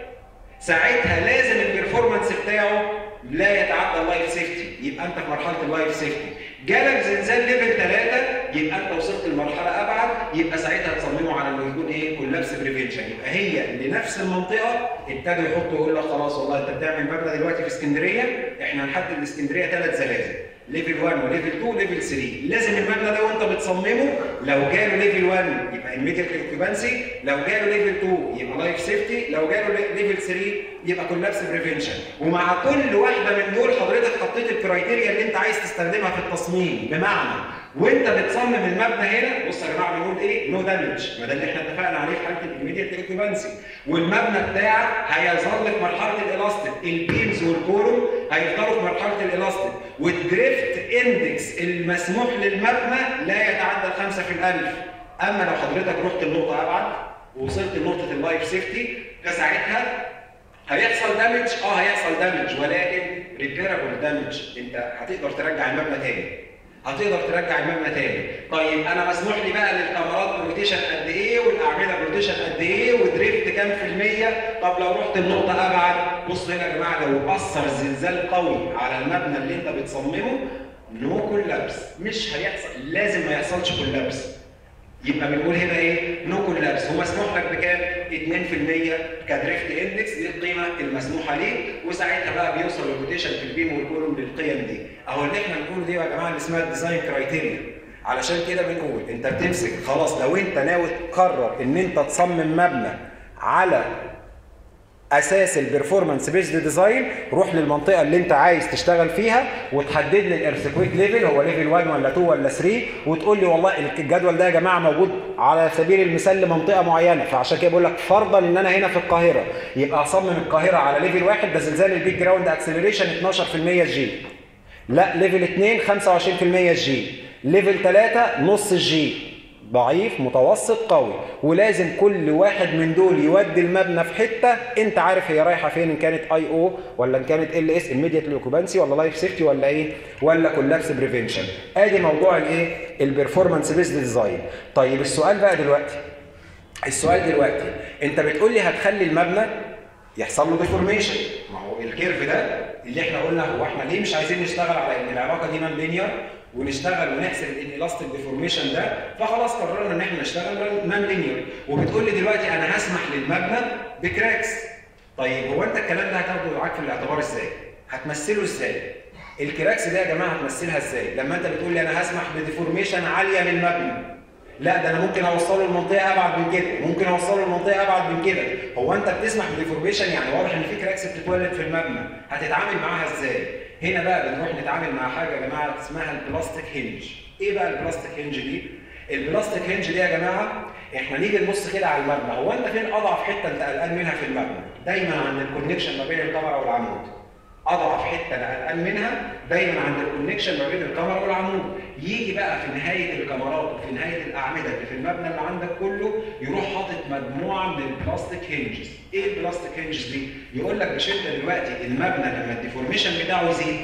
ساعتها لازم البرفورمانس بتاعه لا يتعدى اللايف سيفتي يبقى انت في مرحله اللايف سيفتي جالك زلزال ليفل 3 يبقى انت وصلت لمرحله ابعد يبقى ساعتها تصممه على انه يكون ايه كولابس بريفنشن يبقى هي لنفس المنطقه ابتدوا يحطوا يقول لك خلاص والله انت بتعمل مبنى دلوقتي في اسكندريه احنا هنحدد الاسكندريه ثلاث زلازل ليفل 1 وليفل 2 وليفل 3 لازم المبنى ده وانت بتصممه لو جاله ليفل 1 يبقى immediate occupancy لو جاله ليفل 2 يبقى لايف سيفتي لو جاله ليفل 3 يبقى كولابس بريفنشن ومع كل واحده من دول حضرتك حطيت الكرايتيريا اللي انت عايز تستخدمها في التصميم بمعنى وانت بتصمم المبنى هنا بص يا جماعه بنقول ايه نو دامج ما ده اللي احنا اتفقنا عليه في حاله الايميديت اوكيبانسي والمبنى بتاعك هيظل في مرحله الالاستيك البيمز والكولوم هيفضلوا في مرحله الالاستيك والدريفت اندكس المسموح للمبنى لا يتعدى 5 في الالف اما لو حضرتك رحت لنقطه ابعد ووصلت لنقطه اللايف سيفتي فساعتها هيحصل دامج اه هيحصل دامج ولكن ريبيرابل دامج انت هتقدر ترجع المبنى تاني هتقدر ترجع المبنى تاني طيب انا مسموح لي بقى للكاميرات روتيشن قد ايه والاعمده روتيشن قد ايه ودريفت كام في الميه طب لو رحت لنقطه ابعد بص هنا يا جماعه لو اثر زلزال قوي على المبنى اللي انت بتصممه نو كولابس مش هيحصل لازم ما يحصلش كولابس يبقى بنقول هنا ايه؟ نو كولابس هو مسموح لك بكام؟ 2% كدريفت اندكس دي القيمه المسموحه ليك وساعتها بقى بيوصل الروتيشن في البيم والكولوم للقيم دي. اهو اللي احنا بنقوله دي يا جماعه اللي اسمها الديزاين كرايتيريا. علشان كده بنقول انت بتمسك خلاص لو انت ناوي تقرر ان انت تصمم مبنى على اساس البرفورمانس بيزد ديزاين روح للمنطقه اللي انت عايز تشتغل فيها وتحدد لي الارثكويك ليفل هو ليفل 1 ولا 2 ولا 3 وتقول لي والله الجدول ده يا جماعه موجود على سبيل المثال لمنطقه معينه فعشان كده بقول لك فرضا ان انا هنا في القاهره يبقى اصمم القاهره على ليفل 1 ده زلزال البيك جراوند اكسلريشن 12% جي لا ليفل 2 25% جي ليفل 3 نص جي ضعيف متوسط قوي ولازم كل واحد من دول يودي المبنى في حته انت عارف هي رايحه فين ان كانت اي او ولا ان كانت ال اس immediate اوكوبانسي ولا لايف سيفتي ولا ايه ولا كولابس بريفنشن ادي موضوع الايه البرفورمانس بيزد ديزاين طيب السؤال بقى دلوقتي السؤال دلوقتي انت بتقول لي هتخلي المبنى يحصل له ديفورميشن ما هو الكيرف ده اللي احنا قلنا هو احنا ليه مش عايزين نشتغل على ان العلاقه دي نون لينير ونشتغل ونحسب الالاستيك ديفورميشن ده فخلاص قررنا ان احنا نشتغل نون لينير وبتقول لي دلوقتي انا هسمح للمبنى بكراكس طيب هو انت الكلام ده هتاخده معاك في الاعتبار ازاي؟ هتمثله ازاي؟ الكراكس ده يا جماعه هتمثلها ازاي؟ لما انت بتقول لي انا هسمح بديفورميشن عاليه للمبنى لا ده انا ممكن اوصله لمنطقه ابعد من كده ممكن اوصله لمنطقه ابعد من كده هو انت بتسمح بديفورميشن يعني واضح ان في كراكس بتتولد في المبنى هتتعامل معاها ازاي هنا بقى بنروح نتعامل مع حاجه يا جماعه اسمها البلاستيك هنج ايه بقى البلاستيك هنج دي البلاستيك هنج دي يا جماعه احنا نيجي نبص كده على المبنى هو انت فين اضعف حته انت قلقان منها في المبنى دايما عند الكونكشن ما بين الكاميرا والعمود اضعف حته انا قلقان منها دايما عند الكونكشن ما بين الكاميرا والعمود يجي بقى في نهايه الكاميرات وفي نهايه الاعمده اللي في المبنى اللي عندك كله يروح حاطط مجموعه من البلاستيك هنجز ايه البلاستيك هنجز دي يقول لك مش انت دلوقتي المبنى لما الديفورميشن بتاعه يزيد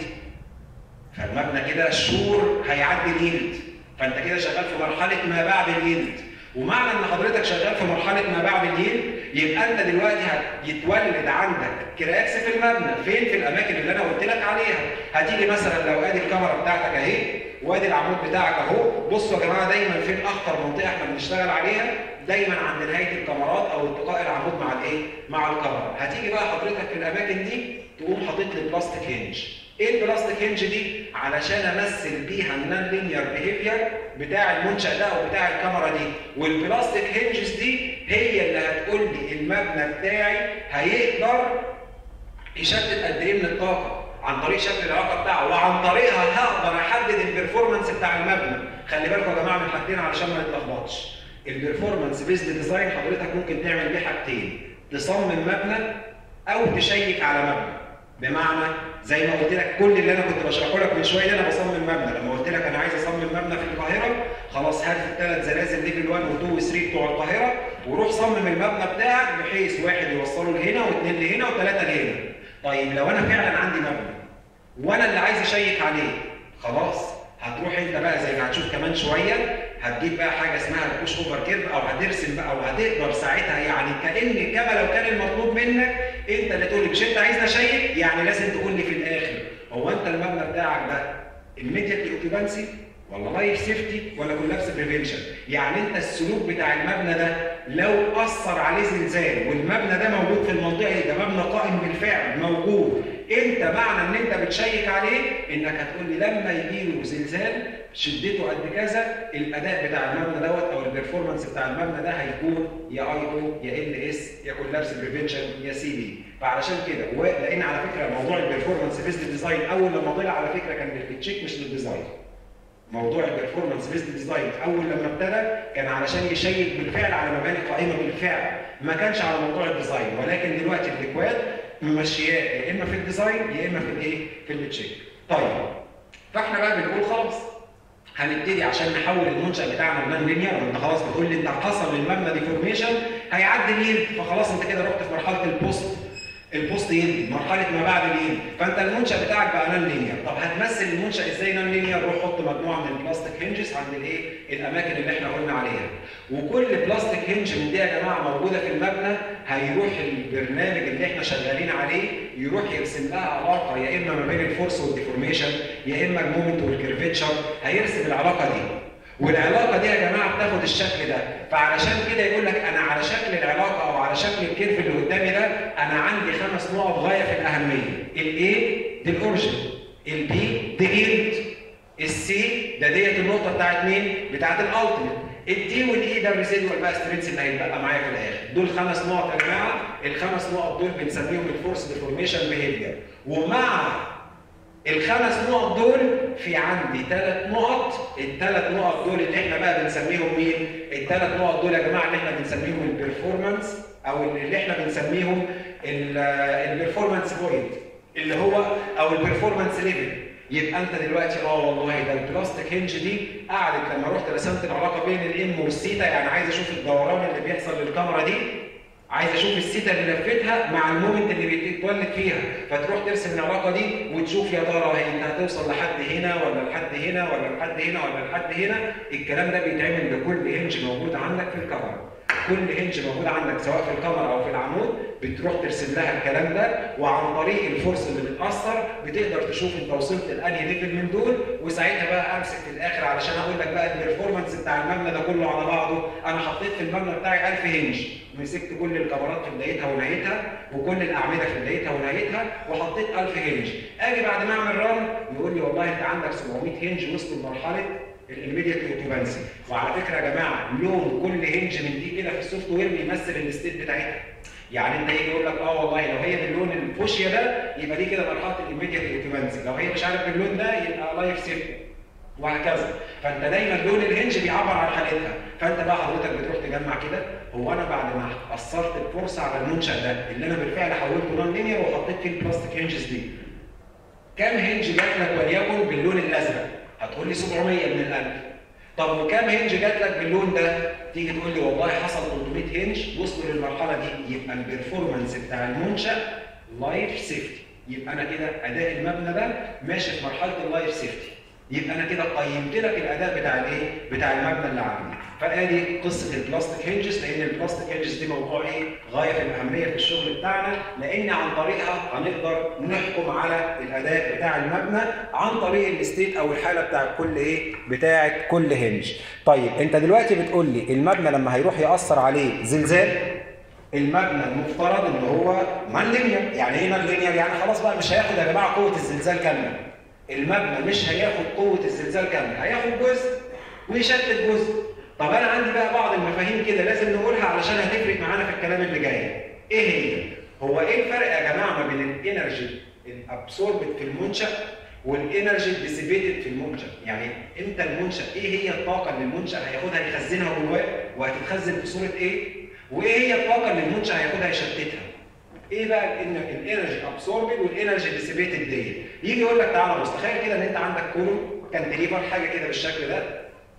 فالمبنى كده شور هيعدي اليلد فانت كده شغال في مرحله ما بعد اليلد ومعنى ان حضرتك شغال في مرحله ما بعد اليلد يبقى انت دلوقتي هيتولد عندك كراكس في المبنى فين في الاماكن اللي انا قلت لك عليها هتيجي مثلا لو ادي الكاميرا بتاعتك اهي وادي العمود بتاعك اهو بصوا يا جماعه دايما فين اخطر منطقه احنا بنشتغل عليها دايما عند نهايه الكاميرات او التقاء العمود مع الايه مع الكاميرا هتيجي بقى حضرتك في الاماكن دي تقوم حاطط لي بلاستيك هنج ايه البلاستيك هنج دي علشان امثل بيها النون لينير بيهيفير بتاع المنشا ده او بتاع الكاميرا دي والبلاستيك هنجز دي هي اللي هتقول لي المبنى بتاعي هيقدر يشتت قد ايه من الطاقه عن طريق شكل العلاقه بتاعه وعن طريقها هقدر احدد البرفورمانس بتاع المبنى خلي بالكم يا جماعه من حاجتين علشان ما نتلخبطش البرفورمانس بيزد ديزاين حضرتك ممكن تعمل بيه حاجتين تصمم مبنى او تشيك على مبنى بمعنى زي ما قلت لك كل اللي انا كنت بشرحه لك من شويه انا بصمم مبنى لما قلت لك انا عايز اصمم مبنى في القاهره خلاص هات الثلاث زلازل ليفل 1 و2 و3 بتوع القاهره وروح صمم المبنى بتاعك بحيث واحد يوصله لهنا واثنين لهنا وثلاثه لهنا طيب لو انا فعلا عندي مبنى وانا اللي عايز اشيك عليه خلاص هتروح انت بقى زي ما هتشوف كمان شويه هتجيب بقى حاجه اسمها البوش اوفر كيرف او هترسم بقى وهتقدر ساعتها يعني كان كما لو كان المطلوب منك انت اللي تقول لي مش انت عايزني اشيك يعني لازم تقول لي في الاخر هو انت المبنى بتاعك ده immediate occupancy ولا لايف سيفتي ولا كولابس بريفنشن يعني انت السلوك بتاع المبنى ده لو اثر عليه زلزال والمبنى ده موجود في المنطقه دي ده مبنى قائم بالفعل موجود انت معنى ان انت بتشيك عليه انك هتقول لي لما يجي له زلزال شدته قد كذا الاداء بتاع المبنى دوت او البرفورمانس بتاع المبنى ده هيكون يا اي او يا ال اس يا كولابس بريفنشن يا سي بي فعلشان كده لان على فكره موضوع البرفورمانس بيزد ديزاين اول لما طلع على فكره كان للتشيك مش للديزاين موضوع البرفورمانس بيزد ديزاين اول لما ابتدى كان علشان يشيك بالفعل على مباني قائمه بالفعل ما كانش على موضوع الديزاين ولكن دلوقتي الاكواد ممشياه يا اما في الديزاين يا اما في الايه في التشيك طيب فاحنا بقى بنقول خلاص هنبتدي عشان نحول المنشا بتاعنا لنون لينير انت خلاص بتقول لي انت حصل للمبنى ديفورميشن هيعدي اليلد فخلاص انت كده رحت في مرحله البوست البوست يلد مرحله ما بعد اليلد فانت المنشا بتاعك بقى نون لينير طب هتمثل المنشا ازاي نون لينير روح حط مجموعه من البلاستيك هنجز عند الايه الاماكن اللي احنا قلنا عليها وكل بلاستيك هنج من دي يا جماعه موجوده في المبنى هيروح البرنامج اللي احنا شغالين عليه يروح يرسم لها علاقه يا اما ما بين الفورس والديفورميشن يا اما المومنت والكيرفتشر هيرسم العلاقه دي والعلاقه دي يا جماعه بتاخد الشكل ده فعلشان كده يقول لك انا على شكل العلاقه او على شكل الكيرف اللي قدامي ده انا عندي خمس نقط غايه في الاهميه الاي دي الاوريجن البي دي اند السي السي ده ديت النقطه بتاعت مين؟ بتاعت الالتيميت الدي والاي ده الريزيدوال بقى سترينث اللي هيتبقى معايا في الاخر دول خمس نقط يا جماعه الخمس نقط دول بنسميهم الفورس ديفورميشن بيهيفير ومع الخمس نقط دول في عندي ثلاث نقط الثلاث نقط دول اللي احنا بقى بنسميهم مين الثلاث نقط دول يا جماعه اللي احنا بنسميهم البرفورمانس او اللي احنا بنسميهم البرفورمانس بوينت اللي هو او البرفورمانس ليفل يبقى انت دلوقتي اه والله ده البلاستيك هنج دي قعدت لما رحت رسمت العلاقه بين الام والسيتا يعني عايز اشوف الدوران اللي بيحصل للكاميرا دي عايز اشوف السيتا اللي لفتها مع المومنت اللي بيتولد فيها فتروح ترسم العلاقه دي وتشوف يا ترى هي انت هتوصل لحد هنا ولا لحد هنا ولا لحد هنا ولا لحد هنا الكلام ده بيتعمل لكل هنج موجود عندك في الكاميرا كل هنج موجود عندك سواء في الكاميرا او في العمود بتروح ترسم لها الكلام ده وعن طريق الفورس اللي بتاثر بتقدر تشوف انت وصلت لانهي ليفل من دول وساعتها بقى امسك في الاخر علشان اقول لك بقى البرفورمانس بتاع المبنى ده كله على بعضه انا حطيت في المبنى بتاعي 1000 هنج مسكت كل الكاميرات في بدايتها ونهايتها وكل الاعمده في بدايتها ونهايتها وحطيت 1000 هنج اجي بعد ما اعمل ران يقول لي والله انت عندك 700 هنج وسط مرحله الاميديت اوكيبانسي وعلى فكره يا جماعه لون كل هنج من دي كده في السوفت وير بيمثل الستيت بتاعتها يعني انت يجي يقول لك اه والله لو هي باللون الفوشيا ده يبقى دي كده مرحله الاميديت اوكيبانسي لو هي مش عارف باللون ده يبقى لايف سيفتي وهكذا فانت دايما لون الهنج بيعبر عن حالتها فانت بقى حضرتك بتروح تجمع كده هو انا بعد ما اثرت الفرصه على المنشا ده اللي انا بالفعل حولته نون لينير وحطيت فيه البلاستيك هنجز دي كام هنج جات لك وليكن باللون الازرق هتقول لي 700 من الألف طب وكام هنج جات لك باللون ده تيجي تقول لي والله حصل 300 هنج وصلوا للمرحله دي يبقى البرفورمانس بتاع المنشا لايف سيفتي يبقى انا كده اداء المبنى ده ماشي في مرحله اللايف سيفتي يبقى انا كده قيمت لك الاداء بتاع الايه بتاع المبنى اللي عندي فادي قصه البلاستيك هنجز لان البلاستيك هنجز دي موضوع ايه غايه في الاهميه في الشغل بتاعنا لان عن طريقها هنقدر نحكم على الاداء بتاع المبنى عن طريق الستيت او الحاله بتاع كل ايه بتاعه كل هنج طيب انت دلوقتي بتقول لي المبنى لما هيروح ياثر عليه زلزال المبنى المفترض ان هو مان لينير يعني ايه مان لينير يعني خلاص بقى مش هياخد يا جماعه قوه الزلزال كامله المبنى مش هياخد قوه الزلزال كامله هياخد جزء ويشتت جزء طب انا عندي بقى بعض المفاهيم كده لازم نقولها علشان هتفرق معانا في الكلام اللي جاي ايه هي هو ايه الفرق يا جماعه ما بين الانرجي الابسوربت في المنشا والانرجي ديسيبيتد في المنشا يعني امتى المنشا ايه هي الطاقه اللي المنشا هياخدها يخزنها جواه وهتتخزن في صوره ايه وايه هي الطاقه اللي المنشا هياخدها يشتتها ايه بقى الانرجي ابسوربد والانرجي ديسيبيتد دي يجي يقول لك تعالى بص تخيل كده ان انت عندك كولوم كانتليفر حاجه كده بالشكل ده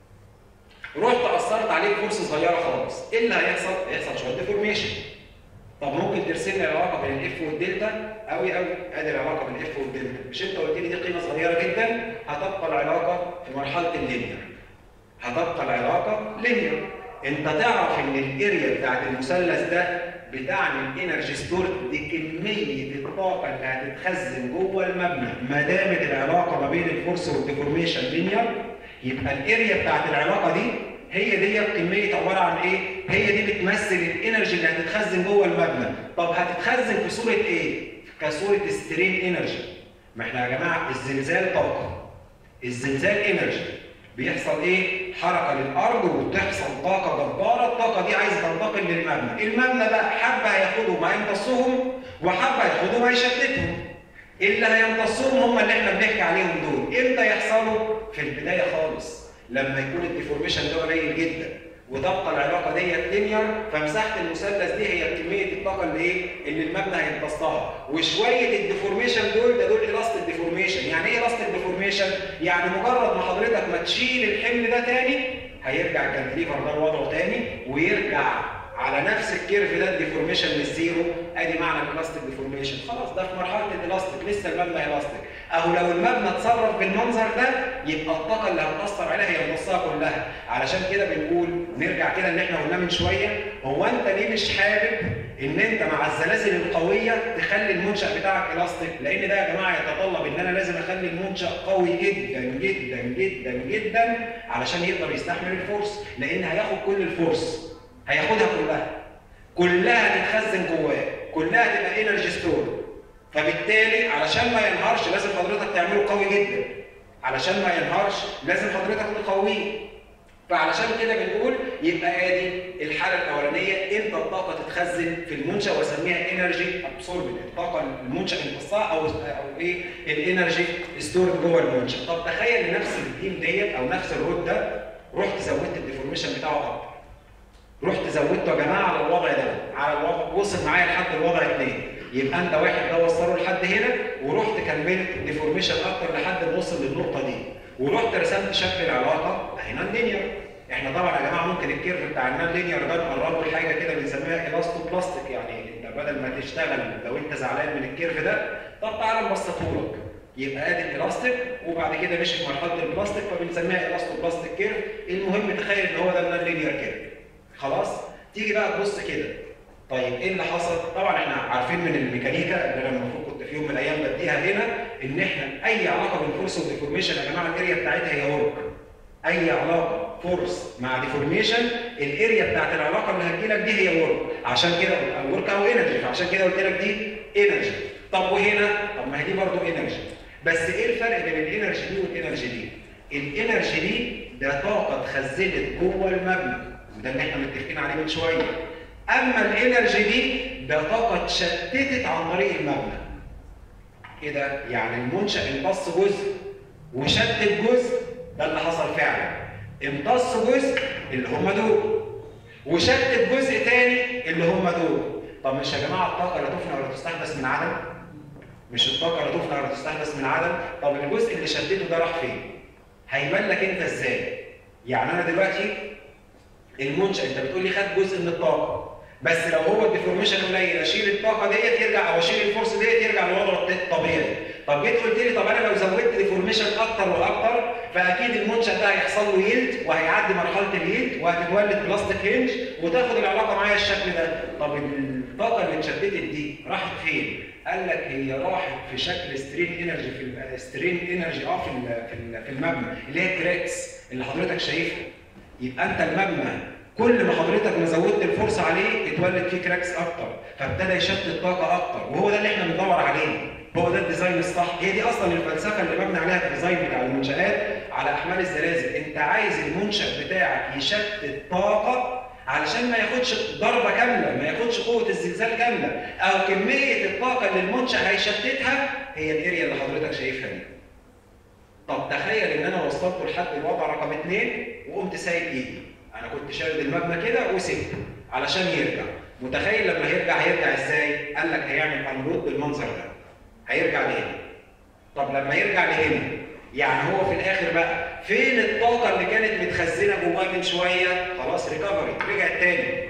رحت اثرت عليه فرصه صغيره خالص ايه اللي هيحصل هيحصل شويه ديفورميشن طب ممكن ترسم لي العلاقه بين الاف والدلتا قوي قوي ادي العلاقه بين الاف والدلتا مش انت قلت لي دي قيمه صغيره جدا هتبقى العلاقه في مرحله اللينير هتبقى العلاقه لينير انت تعرف ان الاريا بتاعت المثلث ده بتعني الانرجي ستور دي كميه الطاقه اللي هتتخزن جوه المبنى ما دامت العلاقه ما بين الفورس والديفورميشن لينير يبقى الاريا بتاعت العلاقه دي هي دي كميه عباره عن ايه؟ هي دي بتمثل الانرجي اللي هتتخزن جوه المبنى، طب هتتخزن في صوره ايه؟ كصوره سترين انرجي. ما احنا يا جماعه الزلزال طاقه. الزلزال انرجي. بيحصل ايه؟ حركه للارض وبتحصل طاقه جباره، الطاقه دي عايزه تنتقل للمبنى، المبنى بقى حبه هياخدوا ما يمتصهم وحبه هياخدوا ما يشتتهم. اللي هيمتصهم هم اللي احنا بنحكي عليهم دول، امتى يحصلوا؟ في البدايه خالص. لما يكون الديفورميشن ده قليل جدا وتبقى العلاقه ديت لينير فمساحه المثلث دي هي كميه الطاقه اللي ايه اللي المبنى هيمتصها وشويه الديفورميشن دول ده دول الاستيك ديفورميشن يعني ايه الاستيك ديفورميشن يعني مجرد ما حضرتك ما تشيل الحمل ده تاني هيرجع الكانتليفر ده لوضعه تاني ويرجع على نفس الكيرف ده الديفورميشن للزيرو ادي معنى الالاستيك ديفورميشن خلاص ده في مرحله الالاستيك لسه المبنى الاستيك او لو المبنى اتصرف بالمنظر ده يبقى الطاقه اللي هتاثر عليها هي نصها كلها علشان كده بنقول نرجع كده اللي احنا قلناه من شويه هو انت ليه مش حابب ان انت مع الزلازل القويه تخلي المنشا بتاعك الاستيك لان ده يا جماعه يتطلب ان انا لازم اخلي المنشا قوي جدا جدا جدا جدا علشان يقدر يستحمل الفورس لان هياخد كل الفورس هياخدها كلها كلها تتخزن جواه كلها تبقى انرجي ستور فبالتالي علشان ما ينهارش لازم حضرتك تعمله قوي جدا علشان ما ينهارش لازم حضرتك تقويه فعلشان كده بنقول يبقى ادي الحاله الاولانيه امتى الطاقه تتخزن في المنشا واسميها انرجي ابسوربد الطاقه المنشا امتصاها او او ايه الانرجي ستورد جوه المنشا طب تخيل نفس التيم ديت او نفس الرود ده رحت زودت الديفورميشن بتاعه اكتر رحت زودته يا جماعه على الوضع ده على الوضع وصل معايا لحد الوضع اثنين يبقى انت واحد ده وصله لحد هنا ورحت كملت ديفورميشن اكتر لحد ما وصل للنقطه دي ورحت رسمت شكل العلاقه اهي نون لينير احنا طبعا يا جماعه ممكن الكيرف بتاع النون لينير ده نقربه لحاجه كده بنسميها الاستو بلاستيك يعني انت بدل ما تشتغل لو انت زعلان من الكيرف ده طب تعالى نبسطه لك يبقى ادي الالاستيك وبعد كده مشي في مرحله البلاستيك فبنسميها الاستو بلاستيك كيرف المهم تخيل ان هو ده النون لينير كيرف خلاص تيجي بقى تبص كده طيب ايه اللي حصل؟ طبعا احنا عارفين من الميكانيكا اللي انا المفروض كنت في يوم من الايام بديها هنا ان احنا اي علاقه بين فورس وديفورميشن يا جماعه الاريا بتاعتها هي ورك. اي علاقه فورس مع ديفورميشن الاريا بتاعت العلاقه اللي هتجي لك دي هي ورك عشان كده ورك او انرجي فعشان كده قلت لك دي انرجي. طب وهنا طب ما هي دي برضه انرجي. بس ايه الفرق بين الانرجي دي والانرجي دي؟ الانرجي دي ده طاقه اتخزنت جوه المبنى وده اللي احنا متفقين عليه من شويه. اما الانرجي دي ده طاقه اتشتتت عن طريق المبنى ايه ده يعني المنشا امتص جزء وشتت جزء ده اللي حصل فعلا امتص جزء اللي هم دول وشتت جزء تاني اللي هم دول طب مش يا جماعه الطاقه لا تفنى ولا تستحدث من عدم مش الطاقه لا تفنى ولا تستحدث من عدم طب الجزء اللي شتته ده راح فين هيبان لك انت ازاي يعني انا دلوقتي المنشا انت بتقول لي خد جزء من الطاقه بس لو هو الديفورميشن قليل اشيل الطاقه ديت يرجع او اشيل الفورس ديت يرجع لوضعه الطبيعي طب جيت قلت لي طب انا لو زودت ديفورميشن اكتر واكتر فاكيد المنشا ده هيحصل له يلد وهيعدي مرحله اليلد وهتتولد بلاستيك هنج وتاخد العلاقه معايا الشكل ده طب الطاقه اللي اتشتتت دي راحت فين قال لك هي راحت في شكل سترين انرجي في سترين انرجي اه في في المبنى اللي هي الكراكس اللي حضرتك شايفها يبقى انت المبنى كل ما حضرتك ما زودت الفرصه عليه اتولد فيه كراكس اكتر فابتدى يشتت طاقه اكتر وهو ده اللي احنا بندور عليه هو ده الديزاين الصح هي دي اصلا الفلسفه اللي مبني عليها الديزاين بتاع المنشات على احمال الزلازل انت عايز المنشا بتاعك يشتت طاقه علشان ما ياخدش ضربه كامله ما ياخدش قوه الزلزال كامله او كميه الطاقه اللي المنشا هيشتتها هي الاريا اللي حضرتك شايفها دي طب تخيل ان انا وصلته لحد الوضع رقم اثنين وقمت سايب ايدي انا كنت شادد المبنى كده وسبته علشان يرجع متخيل لما هيرجع هيرجع ازاي قال لك هيعمل انرود بالمنظر ده هيرجع لهنا طب لما يرجع لهنا يعني هو في الاخر بقى فين الطاقه اللي كانت متخزنه جواه من شويه خلاص ريكفري رجعت تاني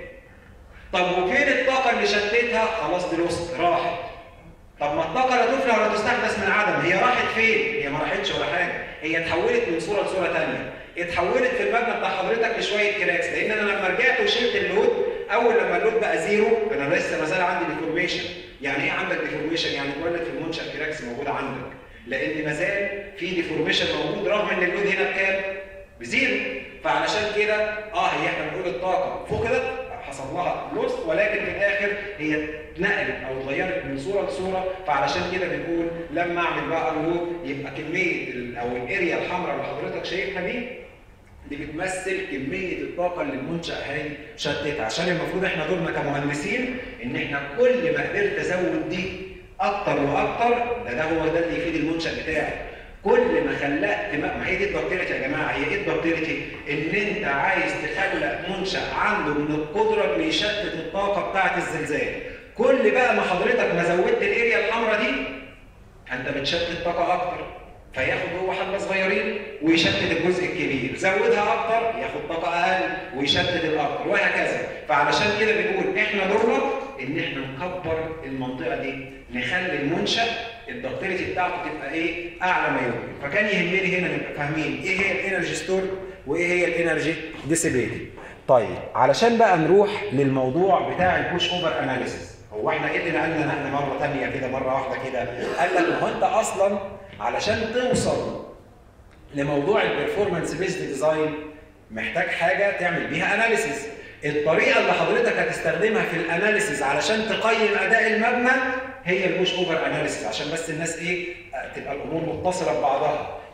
طب وفين الطاقه اللي شتتها خلاص دي لوست راحت طب ما الطاقه لا تفنى ولا تستحدث من عدم هي راحت فين هي ما راحتش ولا حاجه هي اتحولت من صوره لصوره ثانيه اتحولت في المبنى بتاع حضرتك لشويه كراكس لان انا لما رجعت وشلت اللود اول لما اللود بقى زيرو انا لسه ما زال عندي ديفورميشن يعني ايه عندك ديفورميشن يعني اتولد في المنشا كراكس موجوده عندك لان ما زال في ديفورميشن موجود رغم ان اللود هنا بكام؟ بزيرو فعلشان كده اه هي احنا بنقول الطاقه فقدت حصل لها لوس ولكن في الاخر هي اتنقلت او اتغيرت من صوره لصوره فعلشان كده بنقول لما اعمل بقى اللود يبقى كميه او الاريا الحمراء اللي حضرتك شايفها دي دي بتمثل كميه الطاقه اللي المنشا هيشتتها عشان المفروض احنا دورنا كمهندسين ان احنا كل ما قدرت ازود دي اكتر واكتر ده ده هو ده اللي يفيد المنشا بتاعي كل ما خلقت ما هي دي الدكتيريتي يا جماعه هي ايه الدكتيريتي؟ ان انت عايز تخلق منشا عنده من القدره انه يشتت الطاقه بتاعه الزلزال كل بقى ما حضرتك ما زودت الاريا الحمراء دي انت بتشتت طاقه اكتر فياخد هو حبه صغيرين ويشتت الجزء الكبير زودها اكتر ياخد طاقه اقل ويشتت الاكتر وهكذا فعلشان كده بنقول احنا دورنا ان احنا نكبر المنطقه دي نخلي المنشا الدكتيريتي بتاعته تبقى ايه اعلى ما يمكن فكان يهمني هنا نبقى فاهمين ايه هي الانرجي ستور وايه هي الانرجي ديسيبيتي طيب علشان بقى نروح للموضوع بتاع البوش اوفر اناليسيس هو احنا ايه اللي نقلنا نقل مره ثانيه كده مره واحده كده قال لك ما هو انت اصلا علشان توصل لموضوع البرفورمانس بيزد ديزاين محتاج حاجه تعمل بيها اناليسيس الطريقه اللي حضرتك هتستخدمها في الاناليسيس علشان تقيم اداء المبنى هي البوش اوفر اناليسيس عشان بس الناس ايه تبقى الامور متصله ببعضها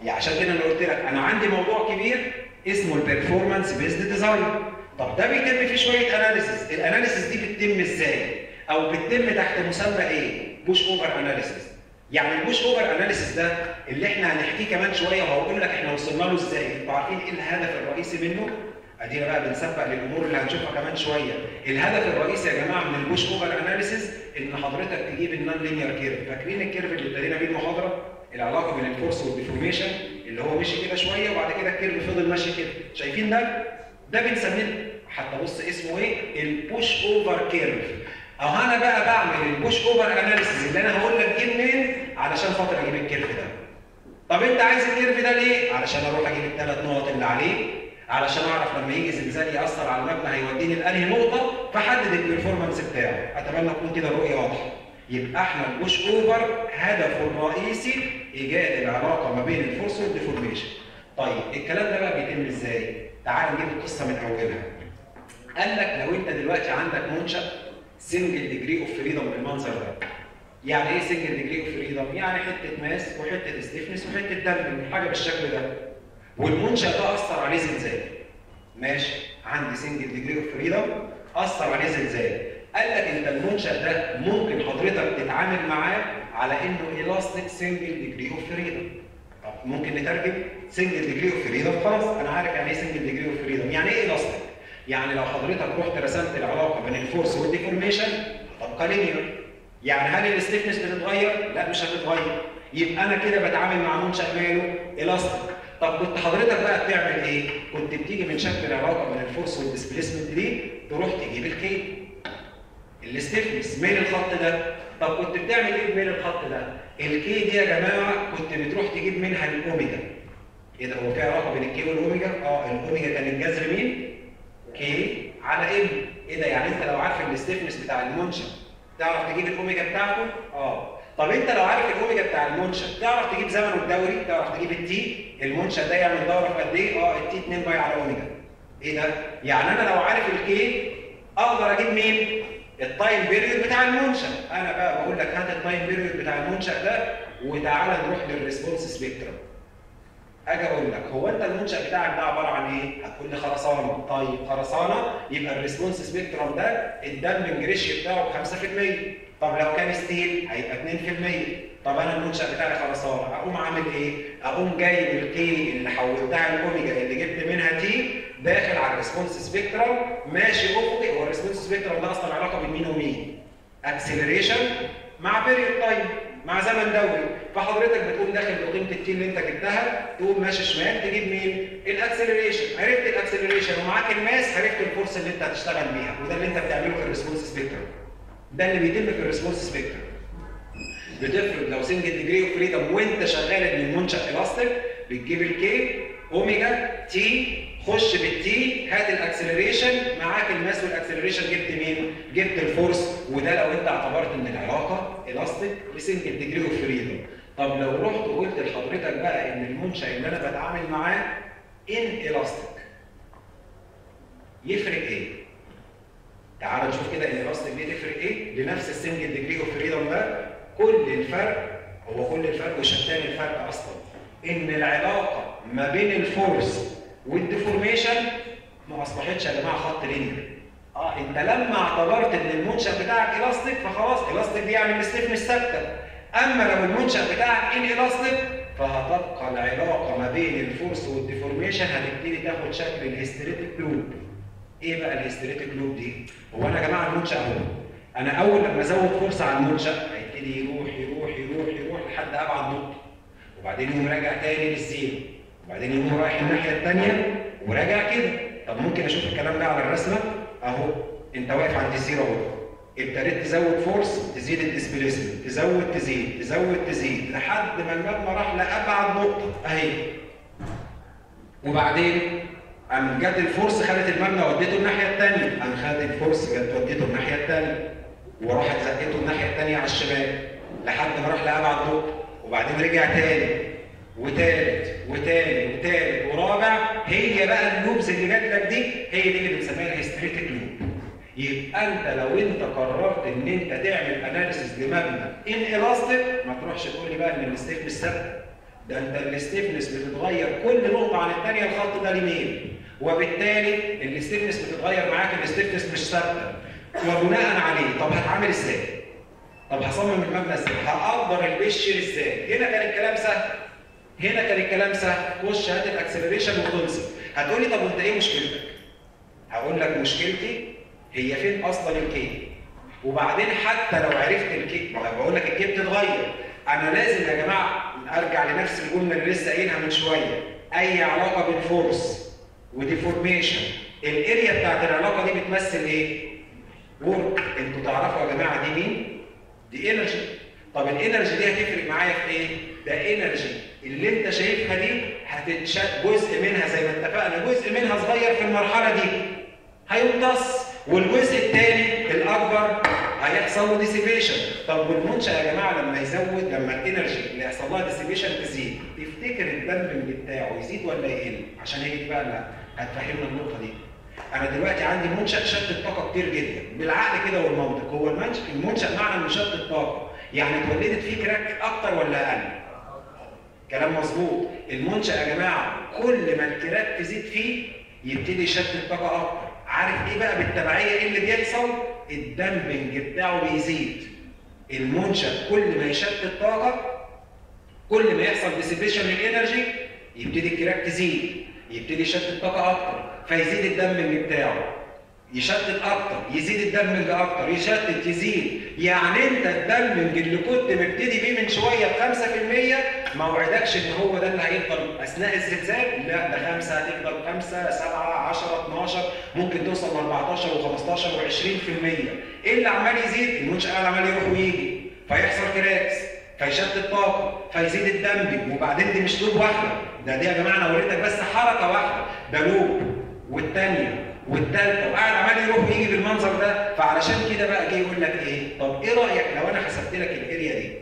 يعني عشان كده انا قلت لك انا عندي موضوع كبير اسمه البرفورمانس بيزد ديزاين طب ده بيتم فيه شويه اناليسيس الاناليسيس دي بتتم ازاي او بتتم تحت مسمى ايه بوش اوفر اناليسيس يعني البوش اوفر اناليسيس ده اللي احنا هنحكيه كمان شويه وهقول لك احنا وصلنا له ازاي انتوا عارفين ايه الهدف الرئيسي منه ادينا بقى بنسبق للامور اللي هنشوفها كمان شويه الهدف الرئيسي يا جماعه من البوش اوفر اناليسيس ان حضرتك تجيب النون لينير كيرف فاكرين الكيرف اللي ابتدينا بيه المحاضره العلاقه بين الفورس والديفورميشن اللي هو مشي كده شويه وبعد كده الكيرف فضل ماشي كده شايفين ده ده بنسميه حتى بص اسمه ايه البوش اوفر كيرف اهو انا بقى بعمل البوش اوفر اناليسيس اللي انا هقول لك جيب منين علشان خاطر اجيب الكيرف ده طب انت عايز الكيرف ده ليه علشان اروح اجيب الثلاث نقط اللي عليه علشان اعرف لما يجي زلزال ياثر على المبنى هيوديني لانهي نقطه فحدد البرفورمانس بتاعه اتمنى تكون كده الرؤيه واضحه يبقى احنا البوش اوفر هدفه الرئيسي ايجاد العلاقه ما بين الفورس والديفورميشن طيب الكلام ده بقى بيتم ازاي تعال نجيب القصه من اولها قال لك لو انت دلوقتي عندك منشا سنجل ديجري اوف فريدم بالمنظر ده يعني ايه سنجل ديجري اوف فريدم يعني حته ماس وحته ستيفنس وحته دم حاجه بالشكل ده والمنشا ده اثر عليه زلزال ماشي عندي سنجل ديجري اوف فريدم اثر عليه زلزال قال لك انت المنشا ده ممكن حضرتك تتعامل معاه على انه الاستيك سنجل ديجري اوف فريدم طب ممكن نترجم سنجل ديجري اوف فريدم خلاص انا عارف يعني ايه سنجل ديجري اوف فريدم يعني ايه الاستيك يعني لو حضرتك رحت رسمت العلاقه بين الفورس والديفورميشن هتبقى لينير يعني هل الستيفنس بتتغير؟ لا مش هتتغير يبقى انا كده بتعامل مع منشا ماله الاستيك طب كنت حضرتك بقى بتعمل ايه؟ كنت بتيجي من شكل العلاقه بين الفورس والديسبيسمنت دي تروح تجيب الكي الستيفنس ميل الخط ده طب كنت بتعمل ايه بميل الخط ده؟ الكي دي يا جماعه كنت بتروح تجيب منها الاوميجا ايه ده هو في علاقه بين الكي والاوميجا؟ اه الاوميجا كان الجذر مين؟ كي على ام ايه ده يعني انت لو عارف الستيفنس بتاع المنشا تعرف تجيب الاوميجا بتاعته؟ اه طب انت لو عارف الاوميجا بتاع المنشا تعرف تجيب زمنه الدوري تعرف تجيب التي المنشا ده يعمل دوره في قد ايه؟ اه التي 2 باي على اوميجا ايه ده؟ يعني انا لو عارف الكي اقدر اجيب مين؟ التايم بيريود بتاع المنشا انا بقى بقول لك هات التايم بيريود بتاع المنشا ده وتعالى نروح للريسبونس سبيكترم اجي اقول لك هو انت المنشا بتاعك ده عباره عن ايه؟ هتقول لي خرسانه، طيب خرسانه يبقى الريسبونس سبيكترم ده الدامبنج ريشيو بتاعه ب 5%، طب لو كان ستيل هيبقى 2%، طب انا المنشا بتاعي خرسانه، اقوم عامل ايه؟ اقوم جايب الكي اللي حولتها الاوميجا اللي جبت منها تي داخل على الريسبونس سبيكترم ماشي افقي هو الريسبونس سبيكترم ده اصلا علاقه بين مين ومين؟ اكسلريشن مع بيريود تايم مع زمن دوري فحضرتك بتقوم داخل بقيمه التي اللي انت جبتها تقوم ماشي شمال تجيب مين؟ الاكسلريشن عرفت الاكسلريشن ومعاك الماس عرفت الفورس اللي انت هتشتغل بيها وده اللي انت بتعمله في الريسبونس سبيكترم ده اللي بيتم في الريسبونس سبيكترم بتفرض لو سنجل ديجري اوف فريدم وانت شغال ان المنشا الاستيك بتجيب الكي اوميجا تي خش بالتي هات الاكسلريشن معاك الماس والاكسلريشن جبت مين؟ جبت الفورس وده لو انت اعتبرت ان العلاقه الاستيك لسنجل ديجري اوف فريدم طب لو رحت وقلت لحضرتك بقى ان المنشا اللي انا بتعامل معاه ان الاستيك يفرق ايه؟ تعال نشوف كده ان الاستيك دي تفرق ايه؟ لنفس السنجل ديجري اوف فريدم ده كل الفرق هو كل الفرق وشتان الفرق اصلا ان العلاقه ما بين الفورس والديفورميشن ما اصبحتش يا جماعه خط لينير اه انت لما اعتبرت ان المنشا بتاعك الاستيك فخلاص الاستيك دي يعني الستيفنس ثابته اما لو المنشا بتاعك ان الاستيك فهتبقى العلاقه ما بين الفورس والديفورميشن هتبتدي تاخد شكل الهستريتيك لوب ايه بقى الهستريتيك لوب دي هو انا يا جماعه المنشا اهو انا اول لما ازود فورس على المنشا هيبتدي يروح يروح يروح يروح لحد ابعد نقطه وبعدين يقوم راجع تاني للزيرو وبعدين يقوم رايح الناحيه الثانيه وراجع كده طب ممكن اشوف الكلام ده على الرسمه اهو انت واقف عند الزيرو اهو ابتديت تزود فورس تزيد الديسبيسمنت تزود تزيد تزود تزيد لحد ما المبنى راح لابعد نقطه اهي وبعدين قام جت الفورس خدت المبنى وديته الناحيه الثانيه قام خدت الفورس جت وديته الناحيه الثانيه وراحت زقته الناحيه الثانيه على الشمال لحد ما راح لابعد نقطه وبعدين رجع تاني وتالت وتاني وتالت ورابع هي بقى اللوبز اللي جات لك دي هي دي اللي بنسميها الهستريتيك لوب يبقى انت لو انت قررت ان انت تعمل اناليسيس لمبنى ان الاستيك ما تروحش تقول لي بقى ان الستيك مش ثابته ده انت الاستفنس بتتغير كل نقطه عن الثانيه الخط ده لميل وبالتالي الاستفنس بتتغير معاك الاستفنس مش ثابته وبناء عليه طب هتعامل ازاي؟ طب هصمم المبنى ازاي؟ هقدر البشر ازاي؟ هنا كان الكلام سهل هنا كان الكلام سهل خش هات الاكسلريشن وتنصب هتقولي طب وانت ايه مشكلتك؟ هقول لك مشكلتي هي فين اصلا الكي وبعدين حتى لو عرفت الكي ما أنا بقول لك الكي بتتغير انا لازم يا جماعه ارجع لنفس الجمله اللي لسه قايلها من شويه اي علاقه بين فورس وديفورميشن الاريا بتاعت العلاقه دي بتمثل ايه؟ ورك انتوا تعرفوا يا جماعه دي مين؟ دي انرجي طب الانرجي دي هتفرق معايا في ايه؟ ده انرجي اللي انت شايفها دي هتتشات جزء منها زي ما اتفقنا جزء منها صغير في المرحله دي هيمتص والجزء الثاني الاكبر هيحصل له ديسيبيشن طب والمنشا يا جماعه لما يزود لما الانرجي اللي يحصل لها ديسيبيشن تزيد تفتكر الدمبنج بتاعه يزيد ولا يقل عشان هي دي بقى اللي هتفهمنا النقطه دي انا دلوقتي عندي منشا شتت طاقه كتير جدا بالعقل كده والمنطق هو المنشا المنشا معنى انه شتت طاقه يعني اتولدت فيه كراك اكتر ولا اقل كلام مظبوط المنشا يا جماعه كل ما الكراك تزيد فيه يبتدي يشتت طاقه اكتر عارف ايه بقى بالتبعيه ايه اللي بيحصل الدمبنج بتاعه بيزيد المنشا كل ما يشتت طاقه كل ما يحصل ديسيبيشن للانرجي يبتدي الكراك تزيد يبتدي يشتت طاقه اكتر فيزيد الدمبنج بتاعه يشتت اكتر يزيد الدمبنج اكتر يشتت يزيد يعني انت الدمبنج اللي كنت مبتدي بيه من شويه ب 5% ما وعدكش ان هو ده اللي هيفضل اثناء الزلزال لا ده 5 هتفضل 5 7 10 12 ممكن توصل ل 14 و15 و20% ايه اللي عمال يزيد المنشا قاعد عمال يروح ويجي فيحصل كراكس فيشتت طاقه فيزيد الدمبنج وبعدين دي مش لوب واحده ده دي يا جماعه انا وريتك بس حركه واحده ده لوب والثانيه والثالثه وقاعد عمال يروح ويجي بالمنظر ده فعلشان كده بقى جه يقول لك ايه طب ايه رايك لو انا حسبت لك الاريا دي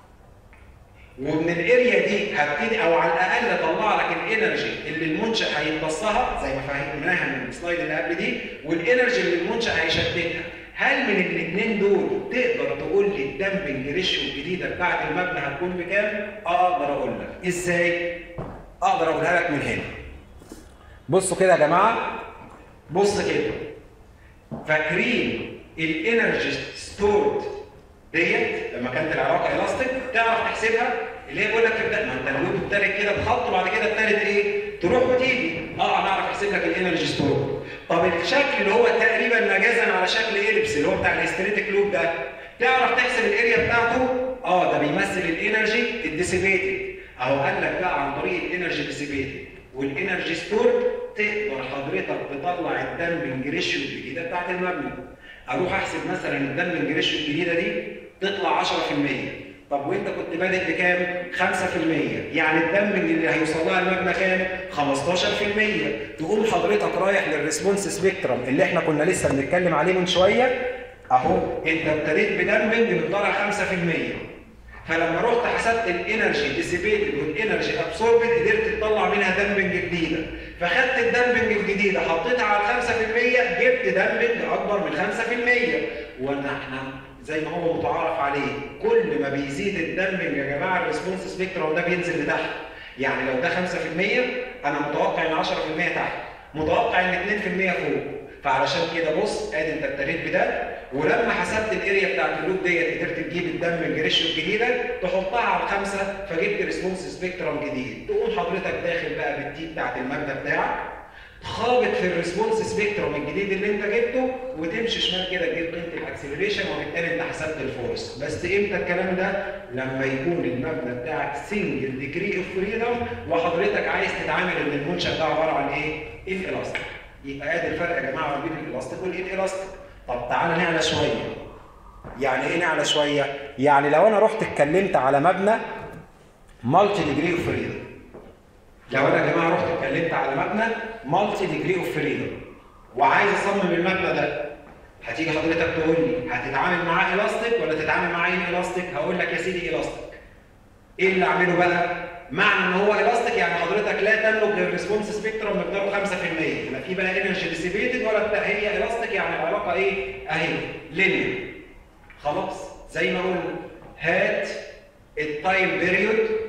ومن الاريا دي هبتدي او على الاقل اطلع لك الانرجي اللي المنشا هيمتصها زي ما فهمناها من السلايد اللي قبل دي والانرجي اللي المنشا هيشتتها هل من الاثنين دول تقدر تقول لي الدمبنج ريشيو الجديده بتاعت المبنى هتكون بكام؟ اقدر اقول لك ازاي؟ اقدر اقولها لك من هنا بصوا كده يا جماعه بص كده فاكرين الانرجي ستورد ديت لما كانت العلاقه الاستيك تعرف تحسبها اللي هي بيقول لك ابدا ما انت اللوب التالت كده بخط وبعد كده التالت ايه؟ تروح وتيجي اه انا اعرف احسب لك الانرجي ستورد طب الشكل اللي هو تقريبا مجازا على شكل اليبس اللي هو بتاع الاستريتيك لوب ده تعرف تحسب الاريا بتاعته اه ده بيمثل الانرجي الديسيبيتد اهو قال لك بقى عن طريق الانرجي ديسيبيتد والانرجي ستورد تقدر حضرتك تطلع الدمبنج ريشيو الجديده بتاعت المبنى اروح احسب مثلا الدمبنج ريشيو الجديده دي تطلع 10% طب وانت كنت بادئ بكام 5% يعني الدمبنج اللي هيوصل لها المبنى كام 15% تقوم حضرتك رايح للريسبونس سبيكترم اللي احنا كنا لسه بنتكلم عليه من شويه اهو انت ابتديت بدمبنج مقدارها 5% فلما رحت حسبت الانرجي ديسيبيتد والانرجي ابسوربد قدرت تطلع منها دمبنج جديده فخدت الدمبنج الجديده حطيتها على 5% جبت دمبنج اكبر من 5% وانا احنا زي ما هو متعارف عليه كل ما بيزيد الدمبنج يا جماعه الريسبونس سبيكترم ده بينزل لتحت يعني لو ده 5% انا متوقع ان 10% تحت متوقع ان 2% فوق فعلشان كده بص ادي انت ابتديت بده ولما حسبت الاريا بتاعت اللوب ديت قدرت تجيب الدمبنج ريشيو الجديده تحطها على الخمسه فجبت ريسبونس سبيكترم جديد تقوم حضرتك داخل بقى بالتي بتاعت المبنى بتاعك خابط في الريسبونس سبيكترم الجديد اللي انت جبته وتمشي شمال كده تجيب قيمه الاكسلريشن وبالتالي انت حسبت الفورس بس امتى الكلام ده لما يكون المبنى بتاعك سنجل ديجري اوف فريدم وحضرتك عايز تتعامل ان المنشا ده عباره عن ايه؟ الالاستيك يبقى ادي الفرق يا جماعه ما بين الالاستيك والالاستيك طب تعالى نعلى شويه يعني ايه نعلى شويه يعني لو انا رحت اتكلمت على مبنى مالتي ديجري اوف فريدم لو انا يا جماعه رحت اتكلمت على مبنى مالتي ديجري اوف فريدم وعايز اصمم المبنى ده هتيجي حضرتك تقول لي هتتعامل معاه الاستيك ولا تتعامل معاه ان الاستيك هقول لك يا سيدي الاستيك ايه اللي اعمله بقى معنى ان هو الاستيك يعني حضرتك لا تملك غير ريسبونس سبيكترم مقداره 5% لا في بقى انرجي ديسيبيتد ولا بتاع هي الاستيك يعني العلاقه ايه اهي لينير خلاص زي ما قلنا هات التايم بيريود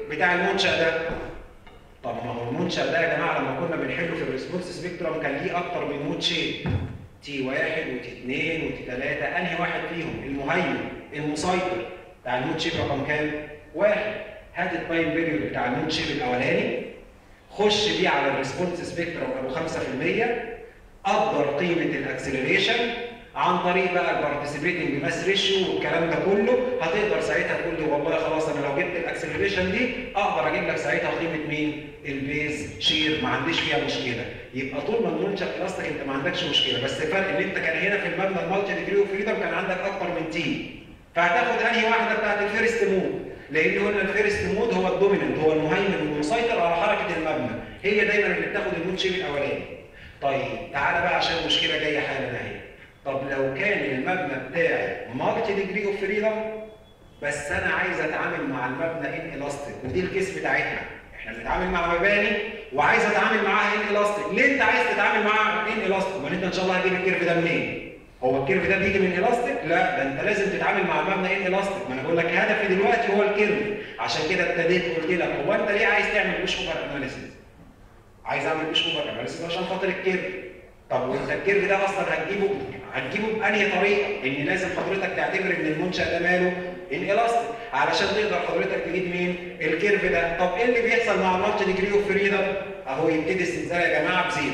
بتاع المنشا ده طب ما هو المنشا ده يا جماعه لما كنا بنحله في الريسبونس سبيكترم كان ليه اكتر من مود شيب تي واحد وتي اثنين وتي ثلاثه انهي واحد فيهم المهيمن المسيطر بتاع المود شيب رقم كام؟ واحد هات التايم بيريود بتاع المود شيب الاولاني خش بيه على الريسبونس سبيكترم ابو 5% قدر قيمه الاكسلريشن عن طريق بقى البارتيسيبيتنج ماس ريشيو والكلام ده كله هتقدر ساعتها تقول لي والله خلاص انا لو جبت الاكسلريشن دي اقدر اجيب لك ساعتها قيمه مين؟ البيز شير ما عنديش فيها مشكله يبقى طول ما المنشا بلاستيك انت ما عندكش مشكله بس الفرق ان انت كان هنا في المبنى المالتي ديجري اوف فريدم كان عندك اكتر من تي فهتاخد انهي واحده بتاعت الفيرست مود لان قلنا الفيرست مود هو الدوميننت هو المهيمن والمسيطر على حركه المبنى هي دايما اللي بتاخد المود شيب الاولاني طيب تعالى بقى عشان المشكله جايه حالا اهي طب لو كان المبنى بتاعي مالتي ديجري اوف فريدم بس انا عايز اتعامل مع المبنى ان الاستيك ودي الكيس بتاعتنا احنا بنتعامل مع مباني وعايز اتعامل معاها ان الاستيك ليه انت عايز تتعامل معاها ان الاستيك ما انت ان شاء الله هتجيب الكيرف ده منين هو الكيرف ده بيجي من الاستيك لا ده انت لازم تتعامل مع المبنى ان الاستيك ما انا بقول لك هدفي دلوقتي هو الكيرف عشان كده ابتديت قلت لك هو انت ليه عايز تعمل مش اوفر اناليسيس عايز اعمل مش اوفر اناليسيس عشان خاطر الكيرف طب وانت الكيرف ده اصلا هتجيبه هتجيبه بانهي طريقه؟ ان لازم حضرتك تعتبر ان المنشا ده ماله؟ ان الاستيك علشان تقدر حضرتك تجيب مين؟ الكيرف ده، طب ايه اللي بيحصل مع المالتي ديجري اوف فريدم؟ اهو يبتدي استنزال يا جماعه بزيرو.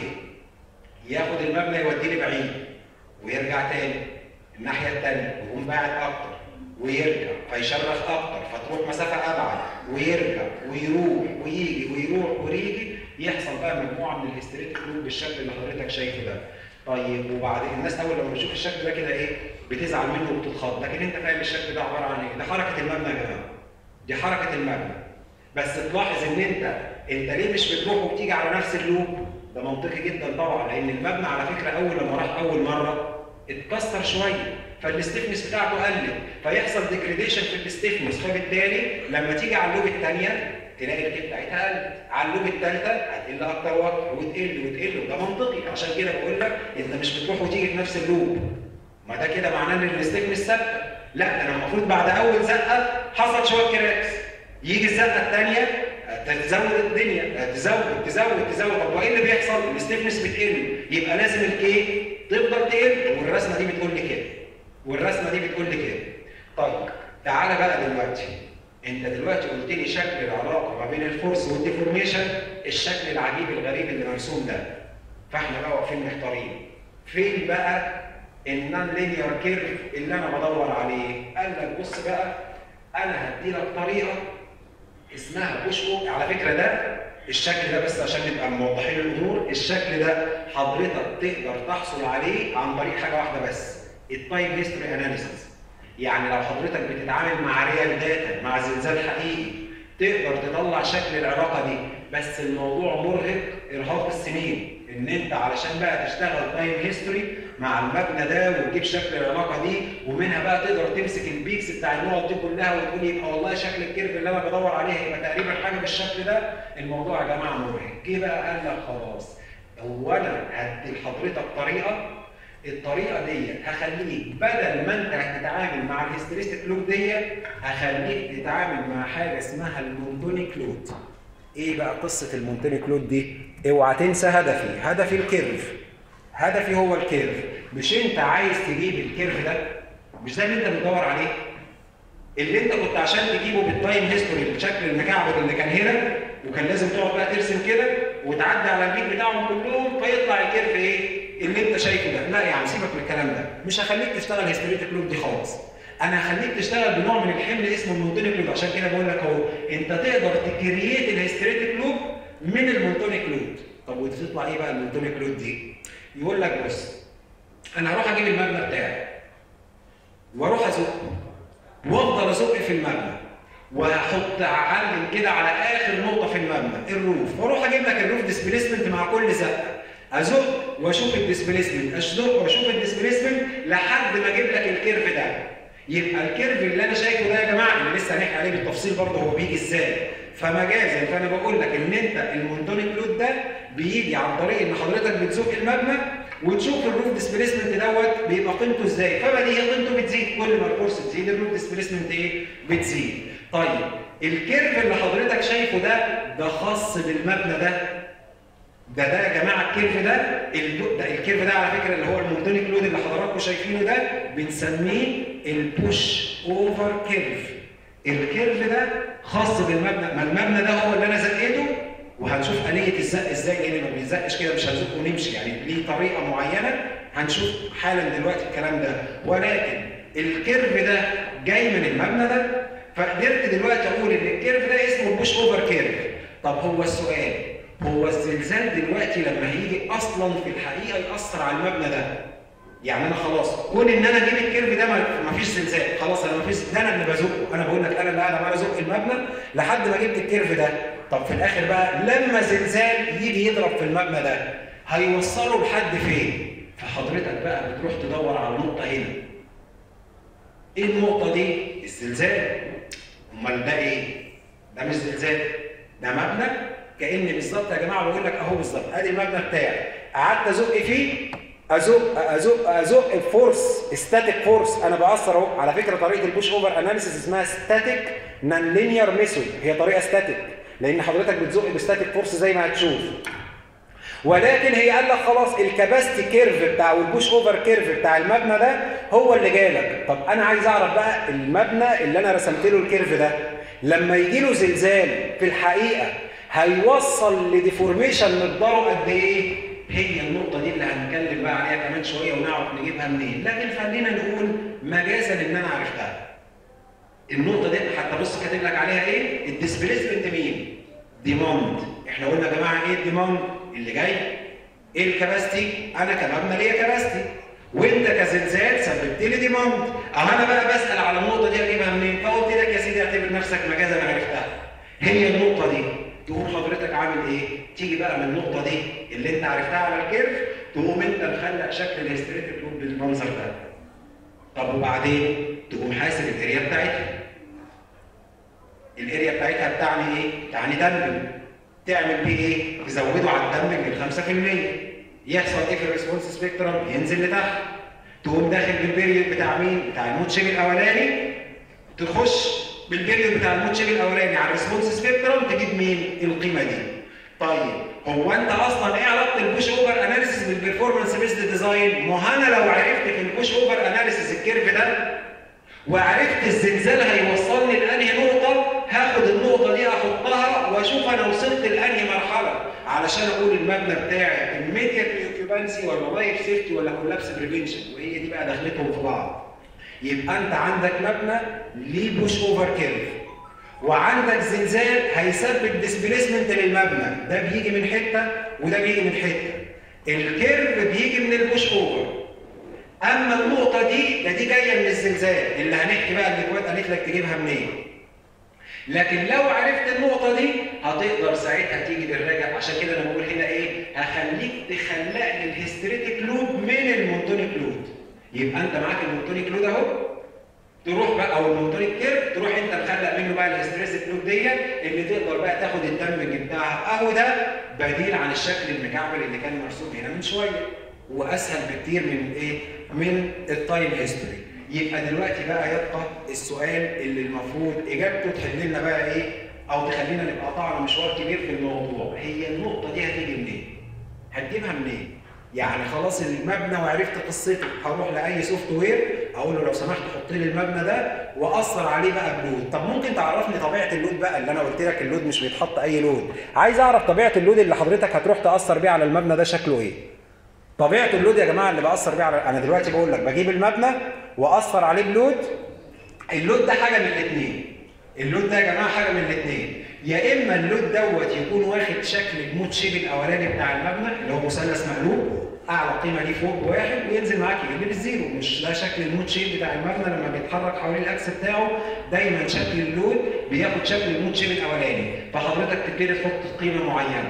ياخد المبنى يوديه لبعيد ويرجع تاني الناحيه الثانيه ويقوم باعد اكتر ويرجع فيشرخ اكتر فتروح مسافه ابعد ويرجع ويروح ويجي ويروح ويجي يحصل بقى مجموعه من الهستريتيك لوب بالشكل اللي حضرتك شايفه ده. طيب وبعدين الناس اول لما بتشوف الشكل ده كده ايه بتزعل منه وبتتخض لكن انت فاهم الشكل ده عباره عن ايه؟ ده حركه المبنى يا جماعه. دي حركه المبنى. بس تلاحظ ان انت انت ليه مش بتروح وبتيجي على نفس اللوب؟ ده منطقي جدا طبعا لان المبنى على فكره اول لما راح اول مره اتكسر شويه فالستيفنس بتاعته قلت فيحصل ديجريديشن في الستيفنس فبالتالي لما تيجي على اللوب الثانيه تلاقي الكيب بتاعتها قلت على اللوب الثالثه هتقل اكتر واكتر وتقل وتقل وده منطقي عشان كده بقول لك انت مش بتروح وتيجي في نفس اللوب ما ده كده معناه ان الستيفنس ثابته لا انا المفروض بعد اول زقه حصل شويه كراكس يجي الزقه الثانيه تزود الدنيا تزود تزود تزود طب وايه اللي بيحصل؟ الستيفنس بتقل يبقى لازم الكي تفضل تقل والرسمه دي بتقول لي كده والرسمه دي بتقول لي كده طيب تعالى بقى دلوقتي انت دلوقتي قلت لي شكل العلاقه ما بين الفورس والديفورميشن الشكل العجيب الغريب اللي مرسوم ده فاحنا بقى واقفين محتارين فين بقى النون لينير كيرف اللي انا بدور عليه قال لك بص بقى انا هدي لك طريقه اسمها بوش على فكره ده الشكل ده بس عشان نبقى موضحين الامور الشكل ده حضرتك تقدر تحصل عليه عن طريق حاجه واحده بس التايم هيستوري اناليسيس يعني لو حضرتك بتتعامل مع ريال داتا مع زلزال حقيقي تقدر تطلع شكل العلاقه دي بس الموضوع مرهق ارهاق السنين ان انت علشان بقى تشتغل تايم هيستوري مع المبنى ده وتجيب شكل العلاقه دي ومنها بقى تقدر تمسك البيكس بتاع النقط دي كلها وتقول يبقى والله شكل الكيرف اللي انا بدور عليه هيبقى تقريبا حاجه بالشكل ده الموضوع يا جماعه مرهق جه بقى قال لك خلاص هو انا هدي لحضرتك طريقه الطريقه دي هخليك بدل ما انت هتتعامل مع الهستريستيك لود دي هخليك تتعامل مع حاجه اسمها المونتونيك لود ايه بقى قصه المونتونيك لود دي اوعى تنسى هدفي هدفي الكيرف هدفي هو الكيرف مش انت عايز تجيب الكيرف ده مش ده اللي انت بتدور عليه اللي انت كنت عشان تجيبه بالتايم هيستوري بالشكل المكعب اللي كان هنا وكان لازم تقعد بقى ترسم كده وتعدي على البيت بتاعهم كلهم فيطلع الكيرف ايه اللي انت شايفه ده لا يا عم سيبك من الكلام ده مش هخليك تشتغل هيستوريتك لوب دي خالص انا هخليك تشتغل بنوع من الحمل اسمه المونتونيك لوب عشان كده بقول لك اهو انت تقدر تكرييت الهيستوريتك لوب من المونتونيك لود طب وتطلع ايه بقى المونتونيك لود دي يقول لك بص انا هروح اجيب المبنى بتاعي واروح ازق وافضل ازق في المبنى وهحط اعلم كده على اخر نقطه في المبنى الروف واروح اجيب لك الروف ديسبيسمنت مع كل زقه ازق واشوف الديسبيسمنت ازق واشوف الديسبيسمنت لحد ما اجيب لك الكيرف ده يبقى الكيرف اللي انا شايفه ده يا جماعه اللي لسه هنحكي عليه بالتفصيل برضه هو بيجي ازاي فمجازا فانا بقول لك ان انت المونتونيك لود ده بيجي عن طريق ان حضرتك بتزق المبنى وتشوف الروف ديسبيسمنت دوت بيبقى قيمته ازاي فبديهي قيمته بتزيد كل ما الكورس تزيد الروف ديسبيسمنت ايه بتزيد طيب الكيرف اللي حضرتك شايفه ده ده خاص بالمبنى ده ده ده يا جماعه الكيرف ده ال- ده الكيرف ده على فكره اللي هو المونتونيك لود اللي حضراتكم شايفينه ده بنسميه البوش اوفر كيرف الكيرف ده خاص بالمبنى ما المبنى ده هو اللي انا زقيته وهنشوف آلية الزق ازاي لان ما بيزقش كده مش هنزق ونمشي يعني ليه طريقه معينه هنشوف حالا دلوقتي الكلام ده ولكن الكيرف ده جاي من المبنى ده فقدرت دلوقتي اقول ان الكيرف ده اسمه البوش اوفر كيرف طب هو السؤال هو الزلزال دلوقتي لما هيجي اصلا في الحقيقه ياثر على المبنى ده يعني انا خلاص كون ان انا اجيب الكيرف ده ما ما فيش زلزال خلاص انا ما فيش ده انا اللي بزقه انا بقول لك انا اللي قاعد عمال ازق المبنى لحد ما جبت الكيرف ده طب في الاخر بقى لما زلزال يجي يضرب في المبنى ده هيوصله لحد فين فحضرتك بقى بتروح تدور على النقطه هنا ايه النقطه دي الزلزال امال ده ايه ده مش زلزال ده مبنى كان بالظبط يا جماعه بقول لك اهو بالظبط ادي المبنى بتاعي قعدت ازق فيه ازق ازق ازق بفورس ستاتيك فورس انا باثر اهو على فكره طريقه البوش اوفر اناليسيس اسمها ستاتيك نون لينير ميثود هي طريقه ستاتيك لان حضرتك بتزق بستاتيك فورس زي ما هتشوف ولكن هي قال لك خلاص الكباستي كيرف بتاع والبوش اوفر كيرف بتاع المبنى ده هو اللي جالك طب انا عايز اعرف بقى المبنى اللي انا رسمت له الكيرف ده لما يجي له زلزال في الحقيقه هيوصل لديفورميشن مقداره قد ايه هي النقطة دي اللي هنتكلم بقى عليها كمان شوية ونعرف نجيبها منين، لكن خلينا نقول مجازا إن أنا عرفتها. النقطة دي حتى بص كاتب لك عليها إيه؟ الديسبيسمنت مين؟ ديماند، إحنا قلنا يا جماعة إيه الديماند؟ اللي جاي. إيه الكباستي؟ أنا كمبنى ليا كباستي. وأنت كزلزال سببت لي ديماند. أه أنا بقى بسأل على النقطة دي أجيبها منين؟ فقلت لك يا سيدي اعتبر نفسك مجازا عرفتها. هي النقطة دي تقوم حضرتك عامل ايه؟ تيجي بقى من النقطة دي اللي انت عرفتها على الكيرف تقوم انت مخلق شكل الهستريتيك لوب بالمنظر ده. طب وبعدين تقوم حاسب الاريا بتاعتها. الاريا بتاعتها بتعني ايه؟ تعني دمج. تعمل بيه ايه؟ تزوده على الدمج من 5% يحصل ايه في الريسبونس سبيكترم؟ ينزل لتحت. تقوم داخل بالبيريود بتاع مين؟ بتاع الموت شيب الاولاني تخش بالبيريود بتاع الموت شيب الاولاني على الريسبونس سبيكترم تجيب مين؟ القيمه دي. طيب هو انت اصلا ايه علاقه البوش اوفر اناليسيس بالبرفورمانس بيزد ديزاين؟ ما انا لو عرفت في البوش اوفر اناليسيس الكيرف ده وعرفت الزلزال هيوصلني لانهي نقطه هاخد النقطه دي احطها واشوف انا وصلت لانهي مرحله علشان اقول المبنى بتاعي immediate اوكيوبانسي ولا لايف سيفتي ولا كولابس بريفنشن وهي دي بقى دخلتهم في بعض. يبقى انت عندك مبنى ليه بوش اوفر كيرف وعندك زلزال هيسبب ديسبيسمنت للمبنى ده بيجي من حته وده بيجي من حته الكيرف بيجي من البوش اوفر اما النقطه دي ده دي جايه من الزلزال اللي هنحكي بقى الاكواد قالت لك تجيبها منين لكن لو عرفت النقطة دي هتقدر ساعتها تيجي بالراجع عشان كده انا بقول هنا ايه؟ هخليك تخلق لي الهستريتيك لوب من المونتونيك لود. يبقى انت معاك المونتونيك لود اهو تروح بقى او المونتونيك كيرف تروح انت مخلق منه بقى الهستريتيك لود دي اللي تقدر بقى تاخد الدمج بتاعها اهو ده بديل عن الشكل المكعبل اللي كان مرسوم هنا من شويه واسهل بكتير من ايه؟ من التايم هيستوري. يبقى دلوقتي بقى يبقى السؤال اللي المفروض اجابته تحل لنا بقى ايه؟ او تخلينا نبقى قطعنا مشوار كبير في الموضوع، هي النقطة دي هتيجي منين؟ هتجيبها منين؟ يعني خلاص المبنى وعرفت قصته، هروح لاي سوفت وير اقول له لو سمحت حط لي المبنى ده واثر عليه بقى بلود، طب ممكن تعرفني طبيعة اللود بقى اللي انا قلت لك اللود مش بيتحط اي لود، عايز اعرف طبيعة اللود اللي حضرتك هتروح تاثر بيه على المبنى ده شكله ايه؟ طبيعه اللود يا جماعه اللي باثر بيه على انا دلوقتي بقول لك بجيب المبنى واثر عليه بلود اللود ده حاجه من الاثنين اللود ده يا جماعه حاجه من الاثنين يا اما اللود دوت يكون واخد شكل الموت شيب الاولاني بتاع المبنى اللي هو مثلث مقلوب اعلى قيمه ليه فوق بواحد وينزل معاك يقل بالزيرو مش ده شكل الموت شيب بتاع المبنى لما بيتحرك حوالين الاكس بتاعه دايما شكل اللود بياخد شكل الموت شيب الاولاني فحضرتك تبتدي تحط قيمه معينه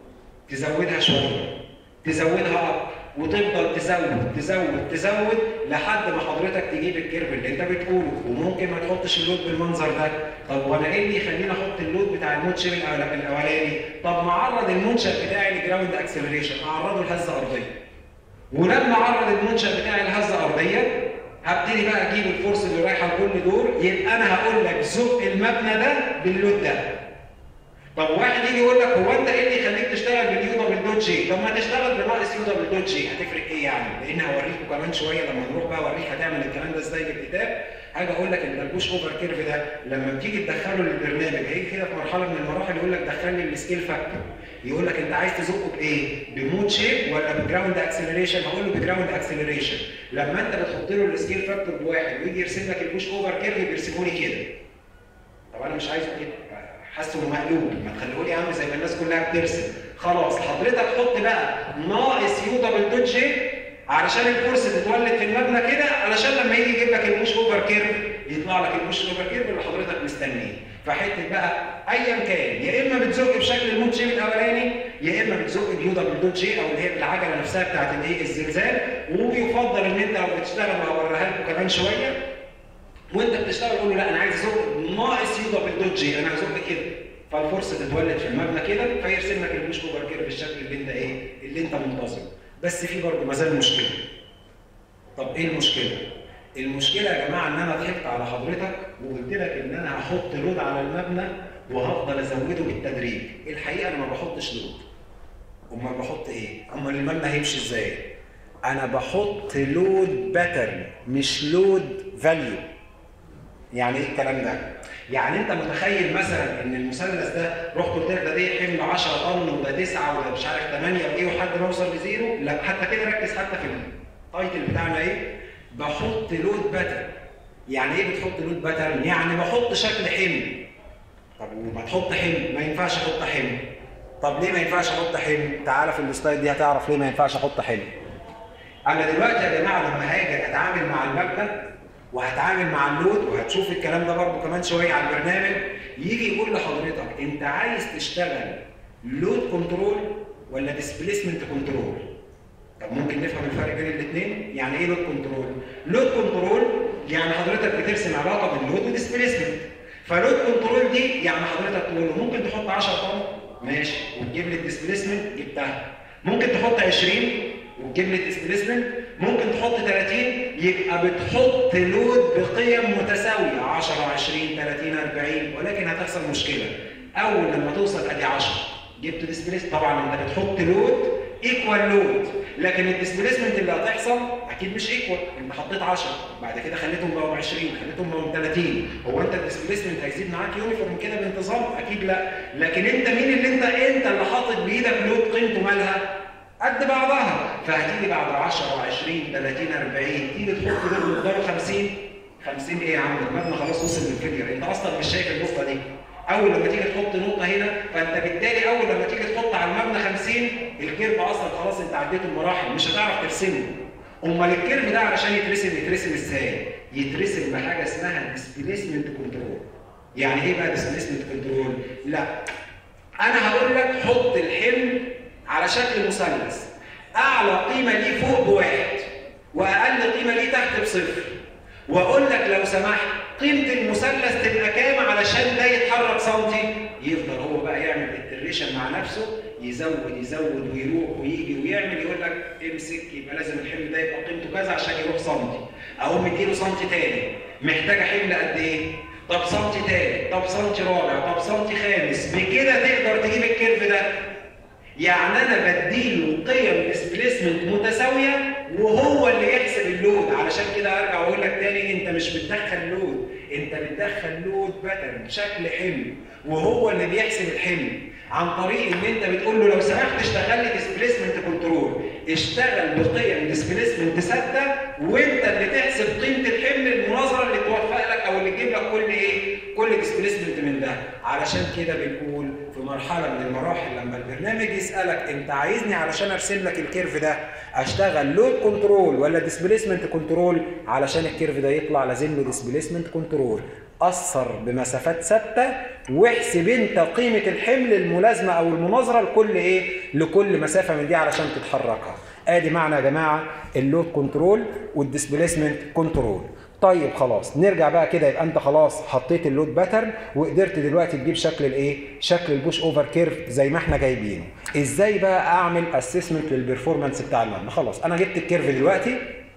تزودها شويه تزودها اب وتفضل تزود تزود تزود لحد ما حضرتك تجيب الكيرف اللي انت بتقوله وممكن ما تحطش اللود بالمنظر ده طب وانا ايه اللي يخليني احط اللود بتاع الموت شيب الاولاني طب ما اعرض المنشا بتاعي لجراوند اكسلريشن اعرضه لهزه ارضيه ولما اعرض المنشا بتاعي لهزه ارضيه هبتدي بقى اجيب الفورس اللي رايحه لكل دول يبقى انا هقول لك زق المبنى ده باللود ده طب واحد يجي يقول لك هو انت ايه اللي يخليك تشتغل باليو دبل دوت جي؟ طب ما تشتغل بناقص يو دبل دوت جي هتفرق ايه يعني؟ لان هوريكم كمان شويه لما نروح بقى اوريك هتعمل الكلام ده ازاي بالكتاب هاجي اقول لك ان البوش اوفر كيرف ده لما بتيجي تدخله للبرنامج هيجي كده في مرحله من المراحل يقول لك دخل لي السكيل فاكتور يقول لك انت عايز تزقه بايه؟ بمود شيب ولا بجراوند اكسلريشن؟ هقول له بجراوند اكسلريشن لما انت بتحط له السكيل فاكتور بواحد ويجي يرسم لك البوش اوفر كيرف بيرسمه لي كده طب انا مش عايزه كده حاسه انه مقلوب ما تخليه لي يا عم زي ما الناس كلها بترسم خلاص حضرتك حط بقى ناقص يو دبل دوت جي علشان الفرصه تتولد في المبنى كده علشان لما يجي يجيب لك البوش اوفر كيرف يطلع لك البوش اوفر كيرف اللي حضرتك مستنيه فحته بقى ايا كان يا اما بتزق بشكل المود شيب الاولاني يا اما بتزق بيو دبل دوت جي او اللي هي بالعجله نفسها بتاعت الايه الزلزال ويفضل ان انت لو بتشتغل وهوريها لكم كمان شويه وانت بتشتغل قول له لا انا عايز ازق ناقص يو دبل دوت جي انا هزق كده فالفرصه تتولد في المبنى كده فيرسم لك البوش اوفر كيرف بالشكل اللي انت ايه اللي انت منتظره بس في برضه ما زال مشكله طب ايه المشكله؟ المشكله يا جماعه ان انا ضحكت على حضرتك وقلت لك ان انا هحط لود على المبنى وهفضل ازوده بالتدريج الحقيقه انا ما بحطش لود امال بحط ايه؟ امال المبنى هيمشي ازاي؟ انا بحط لود باترن مش لود فاليو يعني ايه الكلام ده؟ يعني انت متخيل مثلا ان المثلث ده رحت قلت لك ده دي حمل 10 طن وده 9 وده مش عارف 8 وايه وحد ما يوصل لزيرو لا حتى كده ركز حتى في التايتل بتاعنا ايه؟ بحط لود باترن يعني ايه بتحط لود باترن؟ يعني بحط شكل حمل طب وما تحط حمل ما ينفعش احط حمل طب ليه ما ينفعش احط حمل؟ تعالى في السلايد دي هتعرف ليه ما ينفعش احط حمل انا دلوقتي يا جماعه لما هاجي اتعامل مع المبنى وهتعامل مع اللود وهتشوف الكلام ده برضه كمان شويه على البرنامج يجي يقول لحضرتك انت عايز تشتغل لود كنترول ولا ديسبيسمنت كنترول طب ممكن نفهم الفرق بين الاثنين يعني ايه لود كنترول لود كنترول يعني حضرتك بترسم علاقه بين لود وديسبيسمنت فلود كنترول دي يعني حضرتك تقول له ممكن تحط 10 طن ماشي وتجيب لي الديسبيسمنت جبتها ممكن تحط 20 وتجيب لي الديسبيسمنت ممكن تحط 30 يبقى بتحط لود بقيم متساويه 10 20 30 40 ولكن هتحصل مشكله اول لما توصل ادي 10 جبت ديسبيسمنت طبعا انت بتحط لود ايكوال لود لكن الديسبيسمنت اللي هتحصل اكيد مش ايكوال انت حطيت 10 بعد كده خليتهم بقوا 20 خليتهم بقوا 30 هو انت الديسبيسمنت هيزيد معاك يونيفورم كده بانتظام اكيد لا لكن انت مين اللي انت انت اللي حاطط بايدك لود قيمته مالها قد بعضها فهتيجي بعد 10 و20 30 40 تيجي تحط لود مقداره 50 50 ايه يا عم المبنى خلاص وصل للفيلير انت اصلا مش شايف النقطه دي اول لما تيجي تحط نقطه هنا فانت بالتالي اول لما تيجي تحط على المبنى 50 الكيرف اصلا خلاص انت عديت المراحل مش هتعرف ترسمه امال الكيرف ده علشان يترسم يترسم ازاي يترسم بحاجه اسمها ديسبيسمنت كنترول يعني ايه بقى ديسبيسمنت كنترول لا انا هقول لك حط الحمل على شكل مثلث اعلى قيمه ليه فوق بواحد واقل قيمه ليه تحت بصفر واقول لك لو سمحت قيمه المثلث تبقى كام علشان ده يتحرك سنتي يفضل هو بقى يعمل اتريشن مع نفسه يزود يزود ويروح ويجي ويعمل يقول لك امسك يبقى لازم الحمل ده يبقى قيمته كذا عشان يروح سنتي اقوم مديله سنتي تاني محتاجه حمل قد ايه؟ طب سنتي تالت طب سنتي رابع طب سنتي خامس بكده تقدر تجيب الكيرف ده يعني انا بديله قيم ديسبيسمنت متساويه وهو اللي يحسب اللود علشان كده ارجع واقول لك تاني انت مش بتدخل لود انت بتدخل لود باترن شكل حمل وهو اللي بيحسب الحمل عن طريق ان انت بتقول له لو سمحت اشتغل لي ديسبيسمنت كنترول اشتغل بقيم ديسبيسمنت ثابته وانت اللي تحسب قيمه الحمل المناظره اللي توفق لك او اللي تجيب لك كل ايه كل ديسبيسمنت من ده علشان كده بنقول في مرحله من المراحل لما البرنامج يسالك انت عايزني علشان ارسم لك الكيرف ده اشتغل لود كنترول ولا ديسبيسمنت كنترول علشان الكيرف ده يطلع لازم له ديسبيسمنت كنترول اثر بمسافات ثابته واحسب انت قيمه الحمل الملازمه او المناظره لكل ايه لكل مسافه من دي علشان تتحركها ادي معنى يا جماعه اللود كنترول والديسبيسمنت كنترول طيب خلاص نرجع بقى كده يبقى انت خلاص حطيت اللود باترن وقدرت دلوقتي تجيب شكل الايه شكل البوش اوفر كيرف زي ما احنا جايبينه ازاي بقى اعمل اسسمنت للبرفورمانس بتاع المبنى خلاص انا جبت الكيرف دلوقتي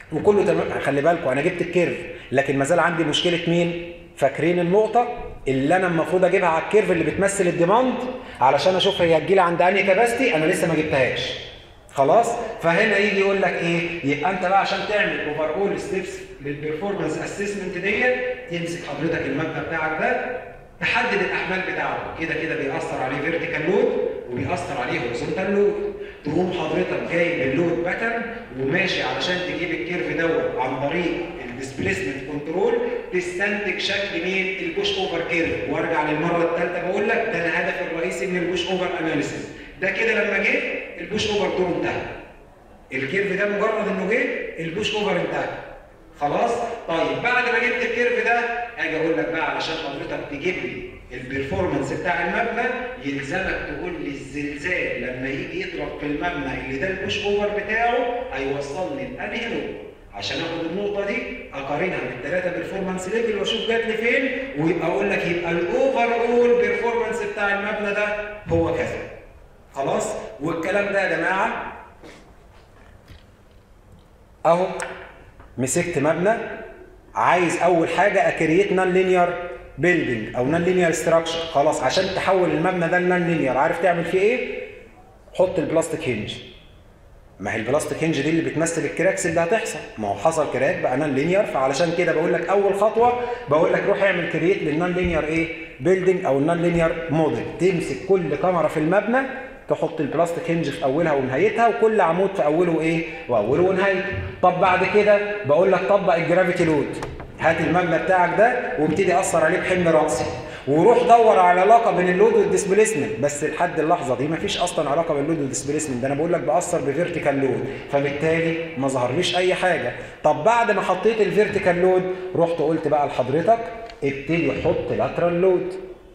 وكله تمام خلي بالكم انا جبت الكيرف لكن ما زال عندي مشكله مين فاكرين النقطه اللي انا المفروض اجيبها على الكيرف اللي بتمثل الديماند علشان اشوف هي هتجيلي عند انهي كباستي انا لسه ما جبتهاش خلاص فهنا يجي يقول لك ايه يبقى انت بقى عشان تعمل اوفر اول ستيبس للبرفورمانس اسسمنت ديت تمسك حضرتك المبنى بتاعك ده تحدد الاحمال بتاعته كده كده بيأثر عليه فيرتيكال لود وبيأثر عليه هوريزونتال لود تقوم حضرتك جايب اللود باترن وماشي علشان تجيب الكيرف دوت عن طريق الديسبيسمنت كنترول تستنتج شكل مين البوش اوفر كيرف وارجع للمره الثالثه بقول لك ده الهدف الرئيسي من البوش اوفر اناليسيس ده كده لما جه البوش اوفر دور انتهى الكيرف ده مجرد انه جه البوش اوفر انتهى خلاص طيب بعد ما جبت الكيرف ده اجي اقول لك بقى علشان حضرتك تجيب لي البرفورمانس بتاع المبنى يلزمك تقول لي الزلزال لما يجي يضرب في المبنى اللي ده البوش اوفر بتاعه هيوصلني لانهي نقطه عشان اخد النقطه دي اقارنها بالثلاثه بيرفورمانس ليفل واشوف جات لي فين ويبقى اقول لك يبقى الاوفر اول بيرفورمانس بتاع المبنى ده هو كذا خلاص والكلام ده يا جماعه اهو مسكت مبنى عايز اول حاجه اكريت نون لينير بيلدينج او نون لينير ستراكشر خلاص عشان تحول المبنى ده لنون لينير عارف تعمل فيه ايه حط البلاستيك هنج ما هي البلاستيك هنج دي اللي بتمثل الكراكس اللي هتحصل ما هو حصل كراك بقى نون لينير فعلشان كده بقول لك اول خطوه بقول لك روح اعمل كرييت للنون لينير ايه بيلدينج او النون لينير موديل تمسك كل كاميرا في المبنى تحط البلاستيك هنج في اولها ونهايتها وكل عمود في اوله ايه واوله ونهايته طب بعد كده بقول لك طبق الجرافيتي لود هات المبنى بتاعك ده وابتدي اثر عليه بحمل راسي وروح دور على علاقه بين اللود والديسبيسمنت بس لحد اللحظه دي مفيش اصلا علاقه بين اللود والديسبيسمنت ده انا بقول لك باثر بفيرتيكال لود فبالتالي ما ظهرليش اي حاجه طب بعد ما حطيت الفيرتيكال لود رحت قلت بقى لحضرتك ابتدي حط لاترال لود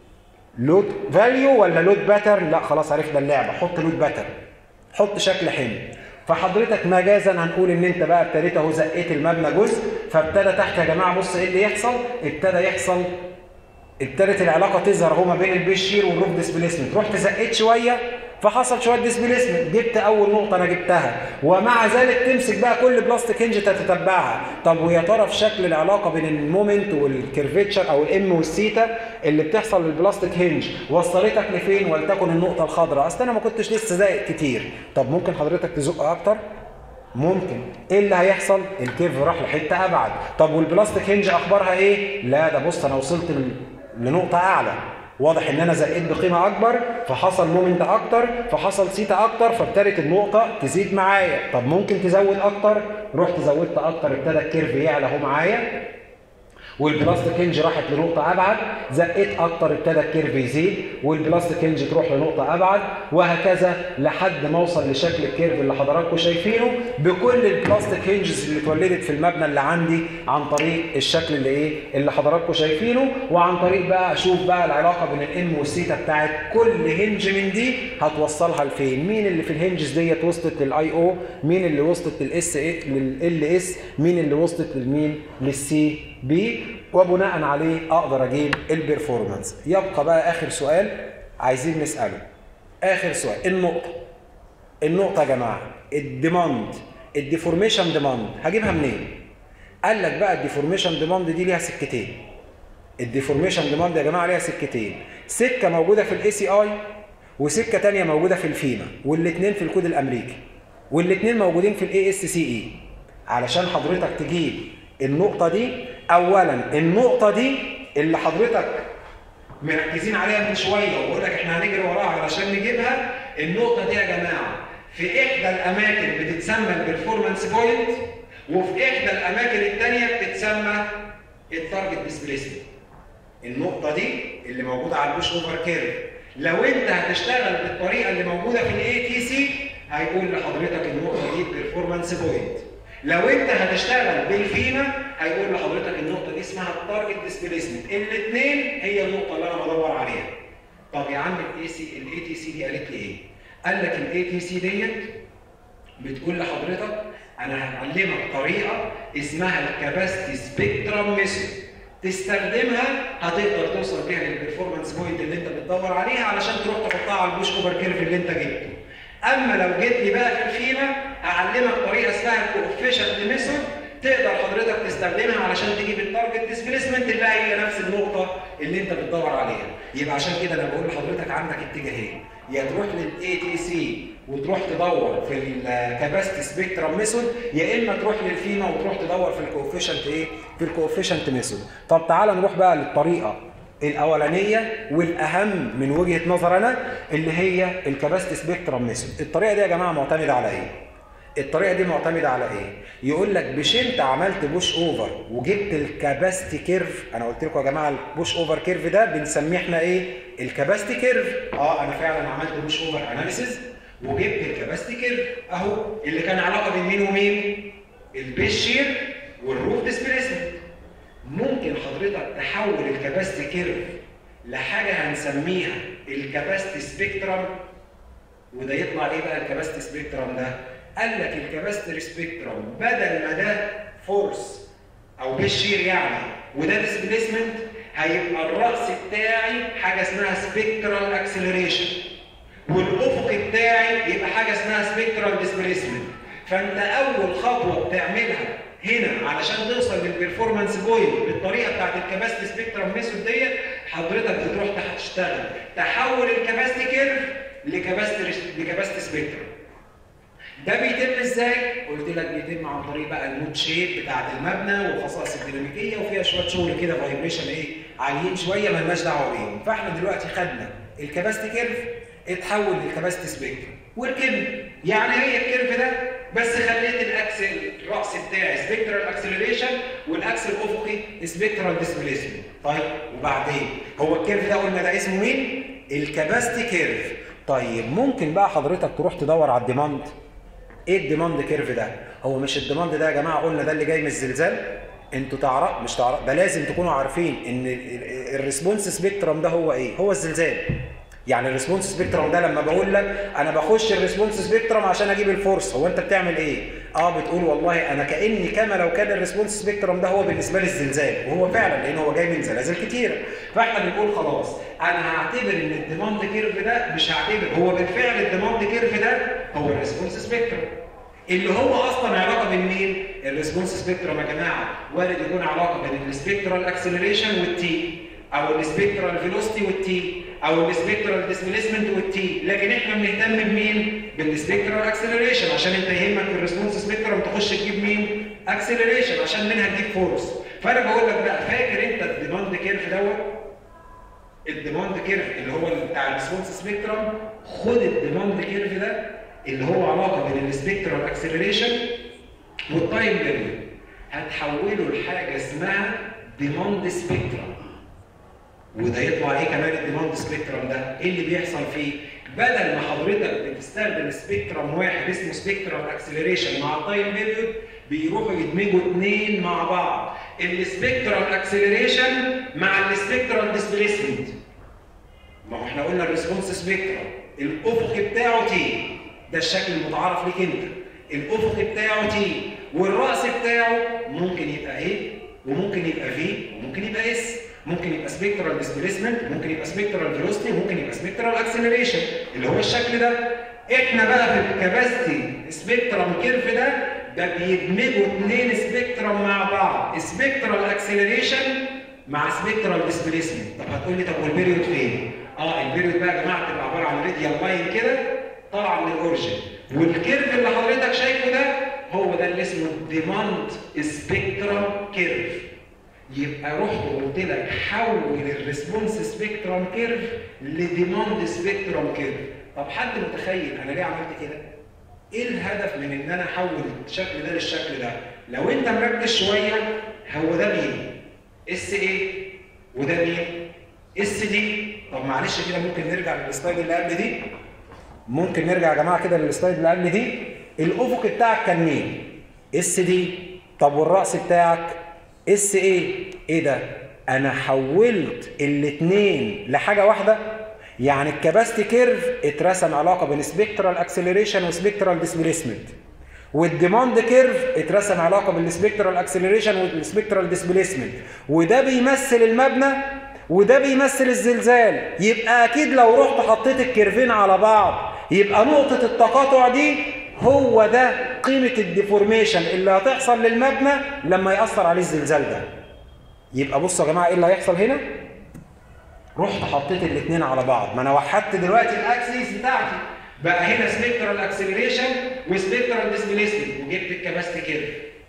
لود فاليو ولا لود باترن لا خلاص عرفنا اللعبه حط لود باترن حط شكل حمل فحضرتك مجازا هنقول ان انت بقى ابتديت اهو زقيت المبنى جزء فابتدى تحت يا جماعه بص ايه اللي يحصل ابتدى يحصل ابتدت العلاقه تظهر اهو ما بين البيش شير والروف ديسبيسمنت رحت زقيت شويه فحصل شويه ديسبيسمنت جبت اول نقطه انا جبتها ومع ذلك تمسك بقى كل بلاستيك هنج تتتبعها طب ويا ترى في شكل العلاقه بين المومنت والكيرفيتشر او الام والثيتا اللي بتحصل للبلاستيك هنج وصلتك لفين ولتكن النقطه الخضراء اصل انا ما كنتش لسه زائق كتير طب ممكن حضرتك تزق اكتر ممكن ايه اللي هيحصل الكيرف راح لحته ابعد طب والبلاستيك هنج اخبارها ايه لا ده بص انا وصلت لنقطه اعلى واضح ان انا زقيت بقيمه اكبر فحصل مومنت اكتر فحصل سيتا اكتر فابتدت النقطه تزيد معايا طب ممكن تزود اكتر رحت زودت اكتر ابتدى الكيرف يعلى اهو معايا والبلاستيك هنج راحت لنقطة أبعد زقيت أكتر ابتدى الكيرف يزيد والبلاستيك هنج تروح لنقطة أبعد وهكذا لحد ما أوصل لشكل الكيرف اللي حضراتكم شايفينه بكل البلاستيك هنجز اللي اتولدت في المبنى اللي عندي عن طريق الشكل اللي إيه اللي حضراتكم شايفينه وعن طريق بقى أشوف بقى العلاقة بين الإم والثيتا بتاعت كل هنج من دي هتوصلها لفين مين اللي في الهنجز ديت وصلت للأي أو مين اللي وصلت للإس لل إس مين اللي وصلت للمين للسي بي وبناء عليه اقدر اجيب البرفورمانس يبقى بقى اخر سؤال عايزين نساله اخر سؤال النقطه النقطه يا جماعه الديماند الديفورميشن ديماند هجيبها منين قال لك بقى الديفورميشن ديماند دي ليها سكتين الديفورميشن ديماند يا جماعه ليها سكتين سكه موجوده في الاي سي اي وسكه ثانيه موجوده في الفيما والاثنين في الكود الامريكي والاثنين موجودين في الاي اس سي اي علشان حضرتك تجيب النقطة دي أولا النقطة دي اللي حضرتك مركزين عليها من شوية وبقول لك احنا هنجري وراها علشان نجيبها النقطة دي يا جماعة في إحدى الأماكن بتتسمى البرفورمانس بوينت وفي إحدى الأماكن الثانية بتتسمى التارجت ديسبيسمنت النقطة دي اللي موجودة على البوش اوفر كيرف لو أنت هتشتغل بالطريقة اللي موجودة في الاي تي سي هيقول لحضرتك النقطة دي بيرفورمانس بوينت لو انت هتشتغل بالفيما هيقول لحضرتك النقطه دي اسمها التارجت ديسبيسمنت الاثنين هي النقطه اللي انا بدور عليها طب يا عم الاي سي الاي تي سي دي قالت لي ايه قال لك الاي تي سي ديت بتقول لحضرتك انا هعلمك طريقه اسمها الكاباسيتي سبيكترم ميثود تستخدمها هتقدر توصل بيها للبرفورمانس بوينت اللي انت بتدور عليها علشان تروح تحطها على البوش اوفر كيرف اللي انت جبته اما لو جيت لي بقى في الفيما هعلمك طريقه اسمها الكوفيشنت ميثود تقدر حضرتك تستخدمها علشان تجيب التارجت ديسبيسمنت اللي هي نفس النقطه اللي انت بتدور عليها يبقى عشان كده انا بقول لحضرتك عندك اتجاهين يا تروح للاي تي سي وتروح تدور في الكاباسيتي سبيكترم ميثود يا اما تروح للفيما وتروح تدور في الكوفيشنت ايه في الكوفيشنت ميثود طب تعالى نروح بقى للطريقه الاولانيه والاهم من وجهه نظر انا اللي هي الكاباسيتي سبيكترم ميثود الطريقه دي يا جماعه معتمده على ايه الطريقه دي معتمده على ايه يقول لك مش انت عملت بوش اوفر وجبت الكاباسيتي كيرف انا قلت لكم يا جماعه البوش اوفر كيرف ده بنسميه احنا ايه الكاباسيتي كيرف اه انا فعلا عملت بوش اوفر اناليسيز وجبت الكاباسيتي كيرف اهو اللي كان علاقه بين مين ومين البيش شير والروف ديسبيسمنت ممكن حضرتك تحول الكاباسيتي كيرف لحاجه هنسميها الكاباسيتي سبيكترم وده يطلع ايه بقى الكاباسيتي سبيكترم ده قال لك الكاباسيتي سبيكترم بدل ما ده فورس او بالشير يعني وده ديسبيسمنت هيبقى الراس بتاعي حاجه اسمها سبيكترال اكسلريشن والافق بتاعي يبقى حاجه اسمها سبيكترال ديسبيسمنت فانت اول خطوه بتعملها هنا علشان توصل للبرفورمانس بوينت بالطريقه بتاعت الكاباسيتي سبيكترم ميثود ديت حضرتك بتروح تشتغل تحول الكاباسيتي كيرف لكاباسيتي لكاباسيتي سبيكترم ده بيتم ازاي؟ قلت لك بيتم عن طريق بقى المود شيب بتاعت المبنى والخصائص الديناميكيه وفيها شويه شغل كده فايبريشن ايه عاليين شويه مالناش دعوه بيهم فاحنا دلوقتي خدنا الكاباسيتي كيرف اتحول للكاباسيتي سبيكترم وركبنا يعني هي الكيرف ده بس خليت الاكسل الراس بتاعي سبيكترال اكسلريشن والاكسل الافقي سبيكترال ديسبيسمنت طيب وبعدين هو الكيرف ده قلنا ده اسمه مين؟ الكاباسيتي كيرف طيب ممكن بقى حضرتك تروح تدور على الديماند ايه الديماند كيرف ده؟ هو مش الديماند ده يا جماعه قلنا ده اللي جاي من الزلزال؟ انتوا تعرف مش تعرف ده لازم تكونوا عارفين ان الريسبونس سبيكترم ده هو ايه؟ هو الزلزال. يعني الريسبونس سبيكترم ده لما بقول لك انا بخش الريسبونس سبيكترم عشان اجيب الفورس هو انت بتعمل ايه؟ اه بتقول والله انا كاني كما لو كان الريسبونس سبيكترم ده هو بالنسبه لي الزلزال وهو فعلا لان هو جاي من زلازل كتيره فاحنا بنقول خلاص انا هعتبر ان الديماند كيرف ده مش هعتبر هو بالفعل الديماند كيرف ده هو الريسبونس سبيكترم اللي هو اصلا علاقه بين مين؟ الريسبونس سبيكترم يا جماعه وارد يكون علاقه بين السبيكترال اكسلريشن والتي او السبيكترال فيلوسيتي والتي او السبيكترال ديسبيسمنت والتي لكن احنا بنهتم بمين؟ بالسبيكترال اكسلريشن عشان انت يهمك في الريسبونس سبيكترم تخش تجيب مين؟ اكسلريشن عشان منها تجيب فورس فانا بقول لك بقى فاكر انت الديماند كيرف دوت الديماند كيرف اللي هو بتاع الريسبونس سبيكترم خد الديماند كيرف ده اللي هو علاقه بين السبيكترال اكسلريشن والتايم بيريود هتحوله لحاجه اسمها ديماند سبيكترم وده يطلع ايه كمان الديماند سبيكترم ده؟ ايه اللي بيحصل فيه؟ بدل ما حضرتك بتستخدم سبيكترم واحد اسمه سبيكترم اكسلريشن مع التايم بيريود بيروحوا يدمجوا اثنين مع بعض السبيكترال اكسلريشن مع السبيكترال ديسبيسمنت ما هو احنا قلنا الريسبونس سبيكترم الافق بتاعه تي ده الشكل المتعارف ليك انت الافق بتاعه تي والراس بتاعه ممكن يبقى ايه وممكن يبقى في وممكن يبقى اس ممكن يبقى سبيكترال ديسبيسمنت ممكن يبقى سبيكترال فيلوسيتي ممكن يبقى سبيكترال اكسلريشن اللي هو الشكل ده احنا بقى في الكباستي سبيكترال كيرف ده ده بيدمجوا اثنين سبيكترال مع بعض سبيكترال اكسلريشن مع سبيكترال ديسبيسمنت طب هتقول لي طب والبيريود فين؟ اه البيريود بقى يا جماعه بتبقى عباره عن راديال لاين كده طالعه من الاورجن والكيرف اللي حضرتك شايفه ده هو ده اللي اسمه ديماند سبيكترال كيرف يبقى رحت وقلت لك حول الريسبونس سبيكترم كيرف لديماند سبيكترم كيرف طب حد متخيل انا ليه عملت كده؟ ايه الهدف من ان انا احول الشكل ده للشكل ده؟ لو انت مركز شويه هو ده مين؟ اس ايه؟ وده مين؟ اس دي طب معلش كده ممكن نرجع للسلايد اللي قبل دي ممكن نرجع يا جماعه كده للسلايد اللي قبل دي الافق بتاعك كان مين؟ اس دي طب والراس بتاعك اس ايه؟ ايه ده؟ انا حولت الاثنين لحاجه واحده يعني الكباستي كيرف اترسم علاقه بين سبيكترال اكسلريشن وسبيكترال ديسبيسمنت والديماند كيرف اترسم علاقه بالسبيكترال اكسلريشن والسبيكترال ديسبيسمنت وده بيمثل المبنى وده بيمثل الزلزال يبقى اكيد لو رحت حطيت الكيرفين على بعض يبقى نقطه التقاطع دي هو ده قيمه الديفورميشن اللي هتحصل للمبنى لما ياثر عليه الزلزال ده يبقى بصوا يا جماعه ايه اللي هيحصل هنا رحت حطيت الاثنين على بعض ما انا وحدت دلوقتي الاكسيس بتاعتي بقى هنا سبيكترال اكسلريشن وسبيكترال ديسبيسمنت وجبت الكباستي كيرف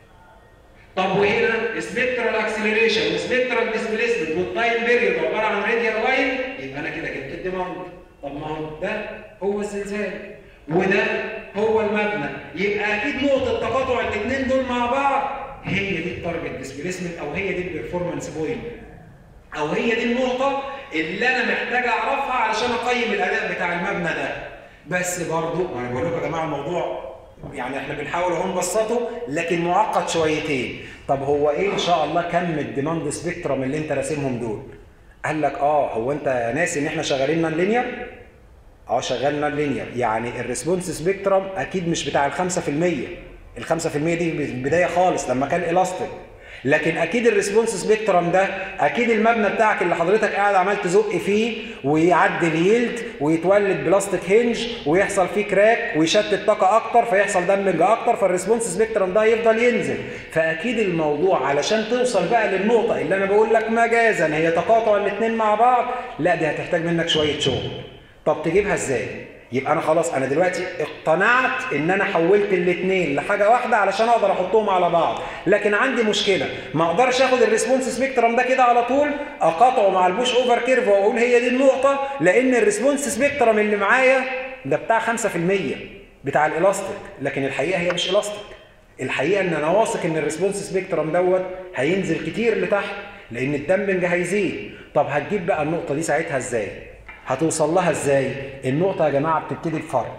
طب وهنا سبيكترال اكسلريشن وسبيكترال ديسبيسمنت والتايم بيريود عباره عن راديال لاين يبقى انا كده جبت الديماند طب ما هو ده هو الزلزال وده هو المبنى يبقى اكيد نقطه تقاطع الاثنين دول مع بعض هي دي التارجت ديسبيسمنت او هي دي البرفورمانس بوينت او هي دي النقطه اللي انا محتاج اعرفها علشان اقيم الاداء بتاع المبنى ده بس برضو ما انا بقول لكم يا جماعه الموضوع يعني احنا بنحاول اهو نبسطه لكن معقد شويتين طب هو ايه ان شاء الله كم الديماند سبيكترم اللي انت راسمهم دول قال لك اه هو انت ناسي ان احنا شغالين نون لينير اه شغال نون لينير يعني الريسبونس سبيكترم اكيد مش بتاع ال 5% ال 5% دي البدايه خالص لما كان الاستيك لكن اكيد الريسبونس سبيكترم ده اكيد المبنى بتاعك اللي حضرتك قاعد عمال تزق فيه ويعدي اليلد ويتولد بلاستيك هنج ويحصل فيه كراك ويشتت طاقه اكتر فيحصل دمج اكتر فالريسبونس سبيكترم ده يفضل ينزل فاكيد الموضوع علشان توصل بقى للنقطه اللي انا بقول لك مجازا هي تقاطع الاثنين مع بعض لا دي هتحتاج منك شويه شغل طب تجيبها ازاي يبقى انا خلاص انا دلوقتي اقتنعت ان انا حولت الاثنين لحاجه واحده علشان اقدر احطهم على بعض لكن عندي مشكله ما اقدرش اخد الريسبونس سبيكترم ده كده على طول اقاطعه مع البوش اوفر كيرف واقول هي دي النقطه لان الريسبونس سبيكترم اللي معايا ده بتاع 5% بتاع الالاستيك لكن الحقيقه هي مش الاستيك الحقيقه ان انا واثق ان الريسبونس سبيكترم دوت هينزل كتير لتحت لان الدمبنج هيزيد طب هتجيب بقى النقطه دي ساعتها ازاي هتوصل لها ازاي النقطه يا جماعه بتبتدي بفرد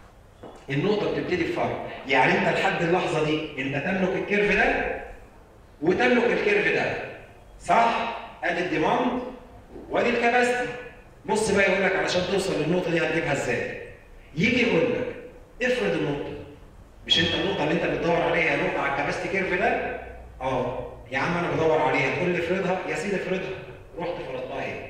النقطه بتبتدي بفرد يعني انت لحد اللحظه دي انت تملك الكيرف ده وتملك الكيرف ده صح ادي الديماند وادي الكباستي بص بقى يقول لك علشان توصل للنقطه دي هتجيبها ازاي يجي يقول لك افرض النقطه مش انت النقطه اللي انت بتدور عليها هي نقطه على الكباستي كيرف ده اه يا عم انا بدور عليها تقول لي افرضها يا سيدي افرضها رحت فرضتها اهي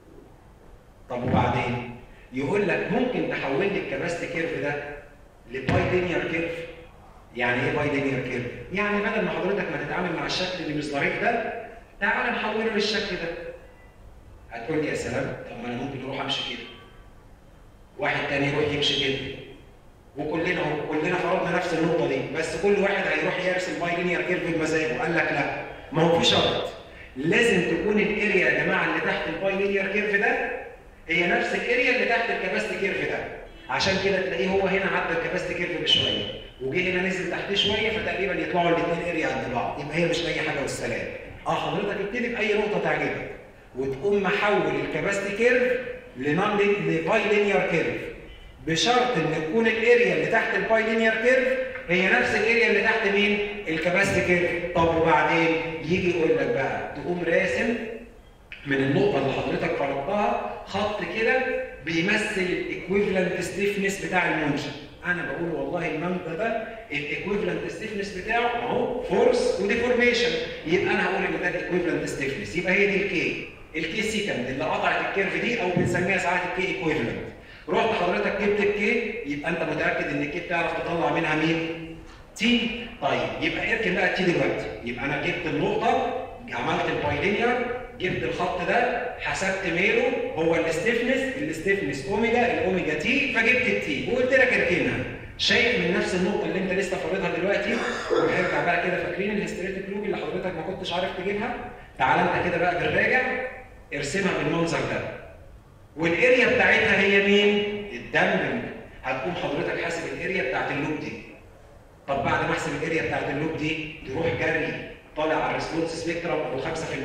طب وبعدين يقول لك ممكن تحول لي الكباستي كيرف ده لباي لينير كيرف يعني ايه باي لينير كيرف يعني بدل ما حضرتك ما تتعامل مع الشكل اللي مش ظريف ده تعال نحوله للشكل ده هتقول لي يا سلام طب ما انا ممكن اروح امشي كده واحد تاني يروح يمشي كده وكلنا اهو كلنا فرضنا نفس النقطه دي بس كل واحد هيروح يرسم باي لينير كيرف بمزاجه قال لك لا ما هو في شرط لازم تكون الاريا يا جماعه اللي تحت الباي لينير كيرف ده هي نفس الاريا اللي تحت الكباستي كيرف ده عشان كده تلاقيه هو هنا عدى الكباستي كيرف بشويه وجه هنا نزل تحتيه شويه فتقريبا يطلعوا الاثنين اريا قد بعض يبقى هي مش اي حاجه والسلام اه حضرتك ابتدي باي نقطه تعجبك وتقوم محول الكباستي كيرف لنون لباي لينير كيرف بشرط ان تكون الاريا اللي تحت الباي لينير كيرف هي نفس الاريا اللي تحت مين؟ الكباستي كيرف طب وبعدين يجي يقول لك بقى تقوم راسم من النقطة اللي حضرتك فرضتها خط كده بيمثل الايكويفالنت ستيفنس بتاع المنشأ. أنا بقول والله المنطقة ده الايكويفالنت ستيفنس بتاعه أهو فورس وديفورميشن يبقى أنا هقول إن ده الايكويفالنت ستيفنس يبقى هي دي الكي. الكي سيكند اللي قطعت الكيرف دي أو بنسميها ساعات الكي ايكويفالنت. رحت حضرتك جبت الكي يبقى أنت متأكد إن الكي بتعرف تطلع منها مين؟ تي طيب يبقى اركن بقى التي دلوقتي يبقى أنا جبت النقطة عملت البايلينير جبت الخط ده حسبت ميله هو الاستفنس الاستفنس اوميجا الاوميجا تي فجبت التي وقلت لك اركنها شايف من نفس النقطه اللي انت لسه فارضها دلوقتي ونرجع بقى كده فاكرين الهستريتيك لوج اللي حضرتك ما كنتش عارف تجيبها تعال انت كده بقى بالراجع ارسمها بالمنظر ده والاريا بتاعتها هي مين؟ الدمبنج هتكون حضرتك حاسب الاريا بتاعت اللوب دي طب بعد ما احسب الاريا بتاعت اللوب دي تروح جري طالع على الريسبونس سبيكترم ابو 5%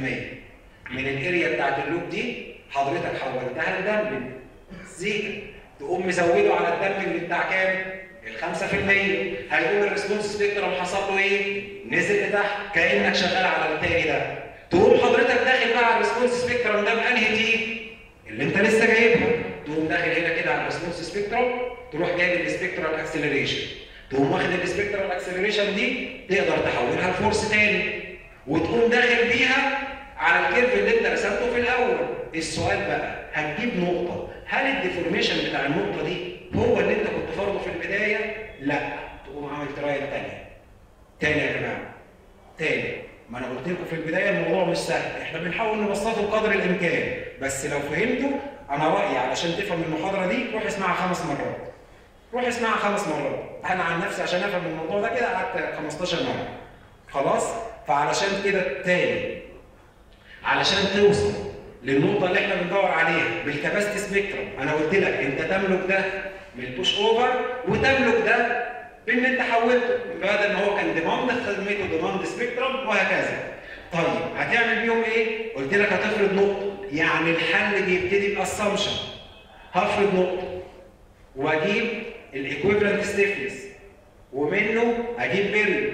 من الاريا بتاعت اللوب دي حضرتك حولتها لدمبنج زيتا تقوم مزوده على الدمبنج بتاع كام؟ ال 5% هيقوم الريسبونس سبيكترم حصل له ايه؟ نزل لتحت كانك شغال على التاني ده تقوم حضرتك داخل بقى على الريسبونس سبيكترم ده بانهي تي؟ اللي انت لسه جايبها تقوم داخل هنا كده على الريسبونس سبيكترم تروح جايب السبيكترال اكسلريشن تقوم واخد السبيكترال اكسلريشن دي تقدر تحولها لفورس تاني وتقوم داخل بيها على الكيرف اللي انت رسمته في الاول السؤال بقى هتجيب نقطه هل الديفورميشن بتاع النقطه دي هو اللي انت كنت فرضه في البدايه لا وقوم عامل ترايل تانية تاني يا جماعه تاني ما انا قلت لكم في البدايه الموضوع مش سهل احنا بنحاول نبسطه قدر الامكان بس لو فهمتوا انا رايي علشان تفهم المحاضره دي روح اسمعها خمس مرات روح اسمعها خمس مرات انا عن نفسي عشان افهم الموضوع ده كده قعدت 15 مره خلاص فعلشان كده تاني علشان توصل للنقطة اللي احنا بندور عليها بالكباستي سبيكترم انا قلت لك انت تملك ده من البوش اوفر وتملك ده بان انت حولته بدل ان هو كان ديماند خدمته ديماند سبيكترم وهكذا طيب هتعمل بيهم ايه؟ قلت لك هتفرض نقطة يعني الحل بيبتدي باسامبشن هفرض نقطة واجيب الايكويفالنت ستيفنس ومنه اجيب بيريود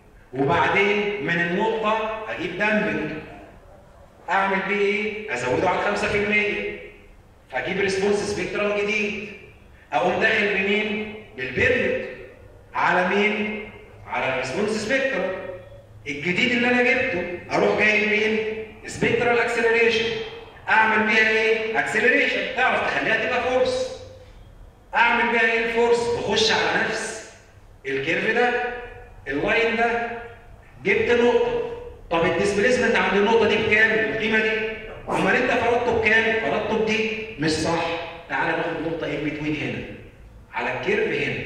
وبعدين من النقطة اجيب دامبنج اعمل بيه ايه؟ ازوده على 5% فاجيب ريسبونس سبيكترم جديد اقوم داخل بمين؟ بالبيريود على مين؟ على الريسبونس سبيكترم الجديد اللي انا جبته اروح جايب مين؟ سبيكترال اكسلريشن اعمل بيها ايه؟ اكسلريشن تعرف تخليها تبقى فورس اعمل بيها ايه الفورس؟ تخش على نفس الكيرف ده اللاين ده جبت نقطه طب الديسبيسمنت عند النقطه دي بكام؟ القيمه دي امال انت فرضته بكام؟ فرضته بدي مش صح تعالى ناخد نقطه ان بتوين هنا على الكيرف هنا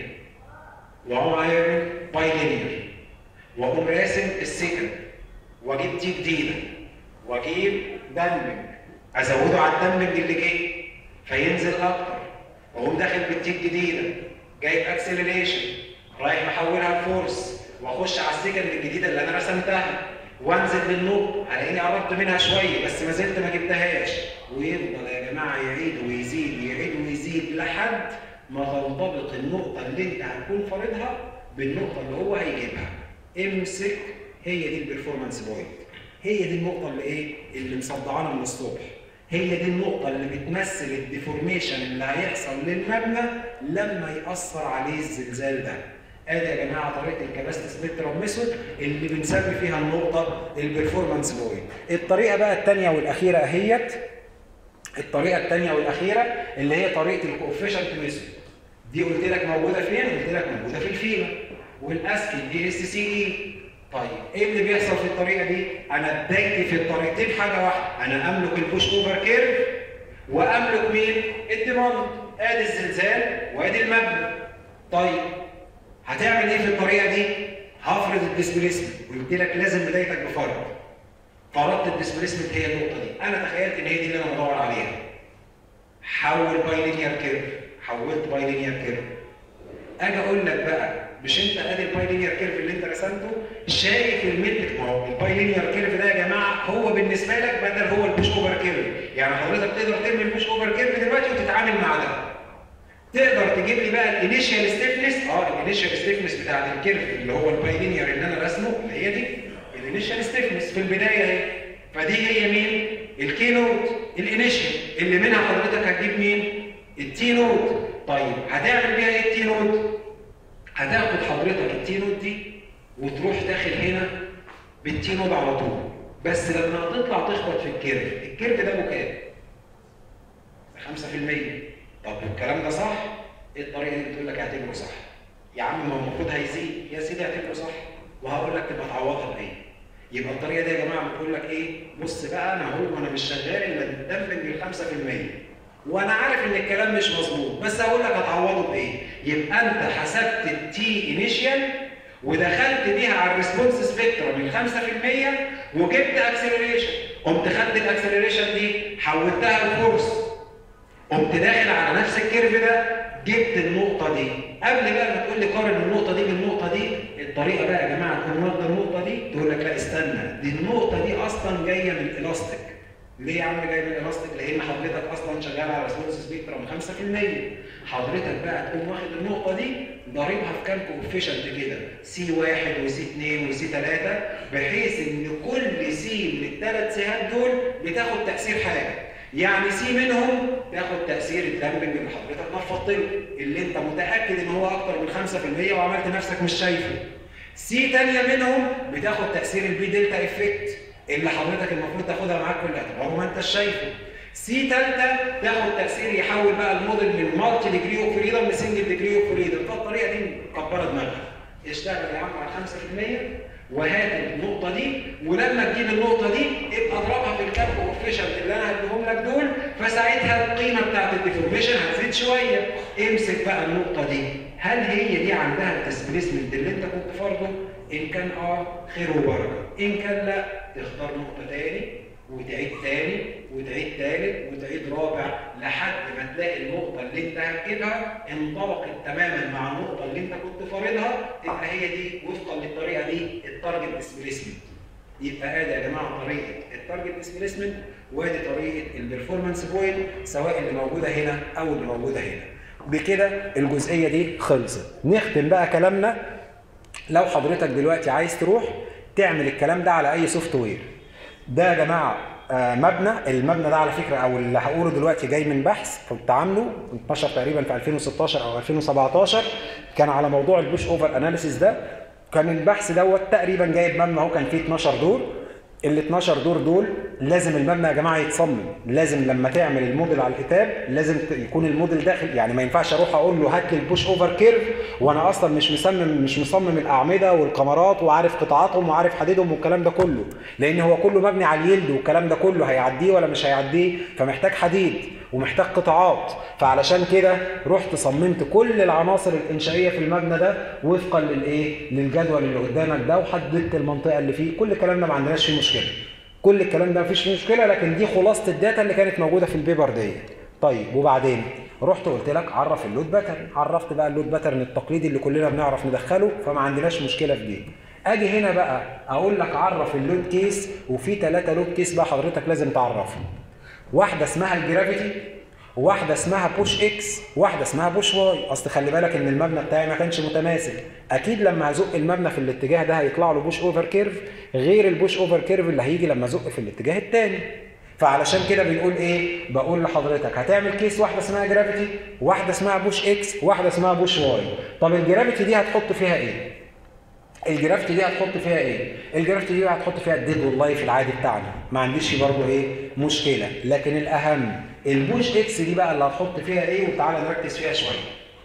واقوم عامل باي لينير واقوم راسم السكن واجيب تي جديده واجيب دمج ازوده على الدمج اللي جه فينزل اكتر واقوم داخل بالتي الجديده جايب اكسلريشن رايح محولها لفورس واخش على السكن الجديده اللي انا رسمتها وانزل للنقطه هلاقيني قربت منها شويه بس ما زلت ما جبتهاش ويفضل يا جماعه يعيد ويزيد يعيد ويزيد لحد ما تنطبق النقطه اللي انت هتكون فارضها بالنقطه اللي هو هيجيبها امسك هي دي البرفورمانس بوينت هي دي النقطه اللي ايه اللي مصدعانا من الصبح هي دي النقطة اللي بتمثل الديفورميشن اللي هيحصل للمبنى لما يأثر عليه الزلزال ده. ادي يا جماعه طريقه الكباستي سبيكترم ميثود اللي بنسمي فيها النقطه البرفورمانس بوينت. الطريقه بقى الثانيه والاخيره اهيت الطريقه الثانيه والاخيره اللي هي طريقه الكوفيشنت ميثود. دي قلت لك موجوده فين؟ قلت لك موجوده في الفيما والاسكي دي اس سي اي. طيب ايه اللي بيحصل في الطريقه دي؟ انا اديت في الطريقتين حاجه واحده، انا املك البوش اوفر كيرف واملك مين؟ الديماند. ادي الزلزال وادي المبنى. طيب هتعمل ايه في الطريقه دي؟ هفرض الديسبيسمنت قلت لك لازم بدايتك بفرض. فرضت الديسبيسمنت هي النقطه دي، انا تخيلت ان هي دي اللي انا بدور عليها. حول باي لينير كيرف، حولت باي لينير كيرف. اجي اقول لك بقى مش انت ادي الباي لينير كيرف اللي انت رسمته شايف المتر ما هو الباي لينير كيرف ده يا جماعه هو بالنسبه لك بدل هو البوش اوفر كيرف يعني حضرتك تقدر ترمي البوش اوفر كيرف دلوقتي وتتعامل مع ده تقدر تجيب لي بقى الانيشال ستيفنس اه الانيشال ستيفنس بتاعت الكيرف اللي هو الباي لينير اللي انا راسمه اللي هي دي الانيشال ستيفنس في البدايه اهي فدي هي مين؟ الكي نوت الانيشال اللي منها حضرتك هتجيب مين؟ التي نوت طيب هتعمل بيها ايه التي نوت؟ هتاخد حضرتك التي نوت دي وتروح داخل هنا بالتي نوت على طول بس لما هتطلع تخبط في الكيرف الكيرف ده بكام؟ 5% طب الكلام ده صح؟ ايه الطريقه اللي بتقول لك اعتبره صح؟ يا عم ما هو المفروض هيزيد يا سيدي اعتبره صح وهقول لك تبقى تعوضها بايه؟ يبقى الطريقه دي يا جماعه بتقول لك ايه؟ بص بقى انا هو انا مش شغال الا بتدفن بال 5% وانا عارف ان الكلام مش مظبوط بس هقول لك هتعوضه بايه؟ يبقى انت حسبت التي انيشال ودخلت بيها على الريسبونس سبيكترم من 5% وجبت اكسلريشن قمت خدت الاكسلريشن دي حولتها لفورس قمت داخل على نفس الكيرف ده جبت النقطة دي قبل بقى ما تقول لي قارن النقطة دي بالنقطة دي الطريقة بقى يا جماعة تكون واخدة النقطة دي تقول لك لا استنى دي النقطة دي أصلا جاية من الإلاستيك ليه يا عم جاي من الالاستيك؟ لان حضرتك اصلا شغال على ريسبونس سبيكترم 5% حضرتك بقى تقوم واخد النقطه دي ضاربها في كام كوفيشنت كده سي 1 وسي 2 وسي 3 بحيث ان كل سي من الثلاث سيهات دول بتاخد تاثير حاجه يعني سي منهم تاخد تاثير الدمبنج اللي حضرتك نفضت له اللي انت متاكد ان هو اكتر من 5% وعملت نفسك مش شايفه سي ثانيه منهم بتاخد تاثير البي دلتا افكت اللي حضرتك المفروض تاخدها معاك كل اعتبار ما انت شايفه سي ثالثه تاخد تاثير يحول بقى الموديل من مالتي ديجري اوف فريدم لسنجل ديجري اوف فريدم فالطريقه دي مكبره دماغها اشتغل يا عم على 5% وهات النقطه دي ولما تجيب النقطه دي ابقى اضربها في الكاب اوفيشال اللي انا هديهم لك دول فساعتها القيمه بتاعت الديفورميشن هتزيد شويه امسك بقى النقطه دي هل هي دي عندها الديسبيسمنت اللي انت كنت فرضه ان كان اه خير وبركه ان كان لا تختار نقطه تاني وتعيد تاني وتعيد تالت وتعيد رابع لحد ما تلاقي النقطة اللي انت هتجيبها انطبقت تماما مع النقطة اللي انت كنت فارضها تبقى هي دي وفقا للطريقة دي التارجت ديسبيسمنت. يبقى ادي يا جماعة طريقة التارجت ديسبيسمنت وادي طريقة البرفورمانس بوينت سواء اللي موجودة هنا او اللي موجودة هنا. بكده الجزئية دي خلصت. نختم بقى كلامنا لو حضرتك دلوقتي عايز تروح تعمل الكلام ده على اي سوفت وير. ده يا جماعه آه، مبنى المبنى ده على فكره او اللي هقوله دلوقتي جاي من بحث كنت عامله انتشر تقريبا في 2016 او 2017 كان على موضوع البوش اوفر اناليسيس ده كان البحث دوت تقريبا جايب مبنى اهو كان فيه 12 دور ال 12 دور دول لازم المبنى يا جماعه يتصمم لازم لما تعمل الموديل على الكتاب لازم ت- يكون الموديل داخل يعني ما ينفعش اروح اقول له هات لي البوش اوفر كيرف وانا اصلا مش مصمم مش مصمم الاعمده والكمرات وعارف قطاعاتهم وعارف حديدهم والكلام ده كله لان هو كله مبني على اليلد والكلام ده كله هيعديه ولا مش هيعديه فمحتاج حديد ومحتاج قطاعات فعلشان كده رحت صممت كل العناصر الانشائيه في المبنى ده وفقا للايه للجدول اللي قدامك ده وحددت المنطقه اللي فيه كل الكلام ده ما عندناش فيه مشكله كل الكلام ده مفيش فيه مشكله لكن دي خلاصه الداتا اللي كانت موجوده في البيبر دي طيب وبعدين رحت قلت لك عرف اللود باترن عرفت بقى اللود باترن التقليدي اللي كلنا بنعرف ندخله فما عندناش مشكله في دي اجي هنا بقى اقول لك عرف اللود كيس وفي ثلاثه لود كيس بقى حضرتك لازم تعرفهم واحده اسمها الجرافيتي واحده اسمها بوش اكس واحده اسمها بوش واي اصل خلي بالك ان المبنى بتاعي ما كانش متماثل اكيد لما هزق المبنى في الاتجاه ده هيطلع له بوش اوفر كيرف غير البوش اوفر كيرف اللي هيجي لما ازق في الاتجاه الثاني فعلشان كده بنقول ايه بقول لحضرتك هتعمل كيس واحده اسمها جرافيتي واحده اسمها بوش اكس واحده اسمها بوش واي طب الجرافيتي دي هتحط فيها ايه الجرافتي دي هتحط فيها ايه؟ الجرافتي دي هتحط فيها الديد واللايف العادي بتاعنا، ما عنديش برضه ايه؟ مشكله، لكن الاهم البوش اكس دي بقى اللي هتحط فيها ايه وتعالى نركز فيها شويه.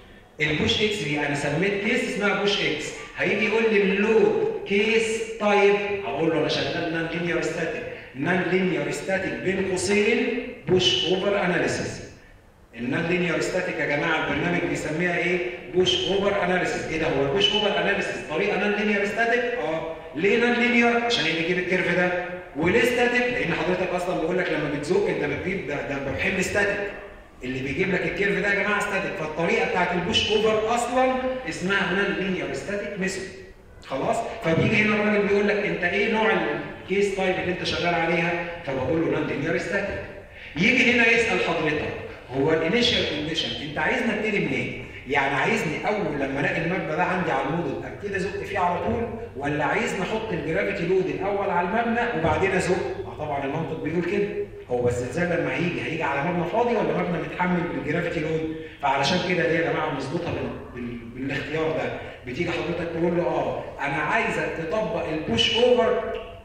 البوش اكس دي انا سميت كيس اسمها بوش اكس، هيجي يقول لي اللود كيس تايب هقول له انا شغال نان لينير ستاتيك، نان لينير ستاتيك بين قوسين بوش اوفر اناليسيس. النون لينير ستاتيك يا جماعه البرنامج بيسميها ايه؟ بوش اوفر اناليسيس، ايه ده هو البوش اوفر اناليسيس طريقه نون لينير ستاتيك؟ اه، ليه نون لينير؟ عشان يجي يجيب الكيرف ده، وليه ستاتيك؟ لان حضرتك اصلا بقول لك لما بتزق انت بتجيب ده ده بحل ستاتيك. اللي بيجيب لك الكيرف ده يا جماعه ستاتيك، فالطريقه بتاعت البوش اوفر اصلا اسمها نون لينير ستاتيك ميثود. خلاص؟ فبيجي هنا الراجل بيقول لك انت ايه نوع الكيس تايب اللي انت شغال عليها؟ فبقول له نون لينير ستاتيك. يجي هنا يسال حضرتك هو الانيشال كونديشن انت عايزني ابتدي منين؟ يعني عايزني اول لما الاقي المبنى ده عندي على الموديل ابتدي ازق فيه على طول ولا عايزني احط الجرافيتي لود الاول على المبنى وبعدين ازق؟ اه طبعا المنطق بيقول كده هو بس الزلزال لما هيجي هيجي على مبنى فاضي ولا مبنى متحمل بالجرافيتي لود؟ فعلشان كده دي يا جماعه بنظبطها بال... بال... بالاختيار ده بتيجي حضرتك تقول له اه انا عايزك تطبق البوش اوفر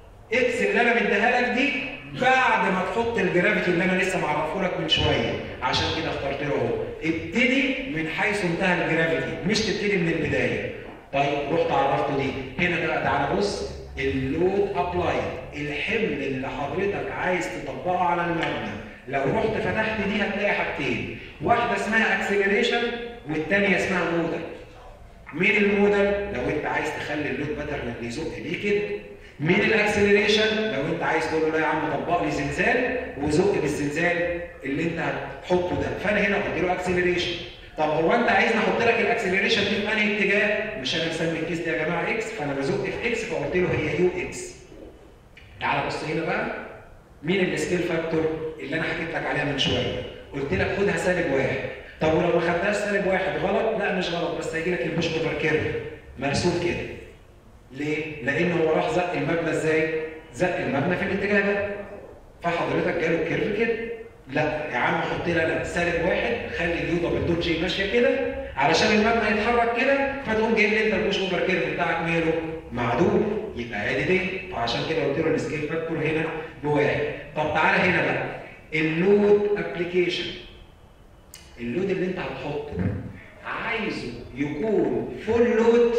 اكس اللي انا مديها لك دي بعد ما تحط الجرافيتي اللي انا لسه معرفه لك من شويه عشان كده اخترت له اهو ابتدي من حيث انتهى الجرافيتي مش تبتدي من البدايه طيب رحت عرفته دي هنا بقى تعالى بص اللود ابلايد الحمل اللي حضرتك عايز تطبقه على المبنى لو رحت فتحت دي هتلاقي حاجتين واحده اسمها اكسلريشن والثانيه اسمها مودل مين المودل لو انت عايز تخلي اللود باترن اللي يزق بيه كده مين الاكسلريشن لو انت عايز تقول له لا يا عم طبق لي زلزال وزق بالزلزال اللي انت هتحطه ده فانا هنا قلت له اكسلريشن طب هو انت عايزني احط لك الاكسلريشن دي في انهي اتجاه مش انا مسمي الكيس ده يا جماعه اكس فانا بزق في اكس فقلت له هي يو اكس تعال بص هنا بقى مين السكيل فاكتور اللي انا حكيت لك عليها من شويه قلت لك خدها سالب واحد طب ولو ما خدناش سالب واحد غلط لا مش غلط بس هيجي لك البوش اوفر كيرف مرسوم كده ليه؟ لان هو راح زق المبنى ازاي؟ زق المبنى في الاتجاه ده فحضرتك جاله كيرف كده لا يا عم حط لي انا سالب واحد خلي اليو دبل دوت جي ماشيه كده علشان المبنى يتحرك كده فتقوم جايب لي انت البوش اوفر كيرف بتاعك ماله؟ معدول يبقى ادي دي فعشان كده قلت له السكيل فاكتور هنا بواحد طب تعالى هنا بقى اللود ابلكيشن اللود اللي انت هتحطه عايزه يكون فول لود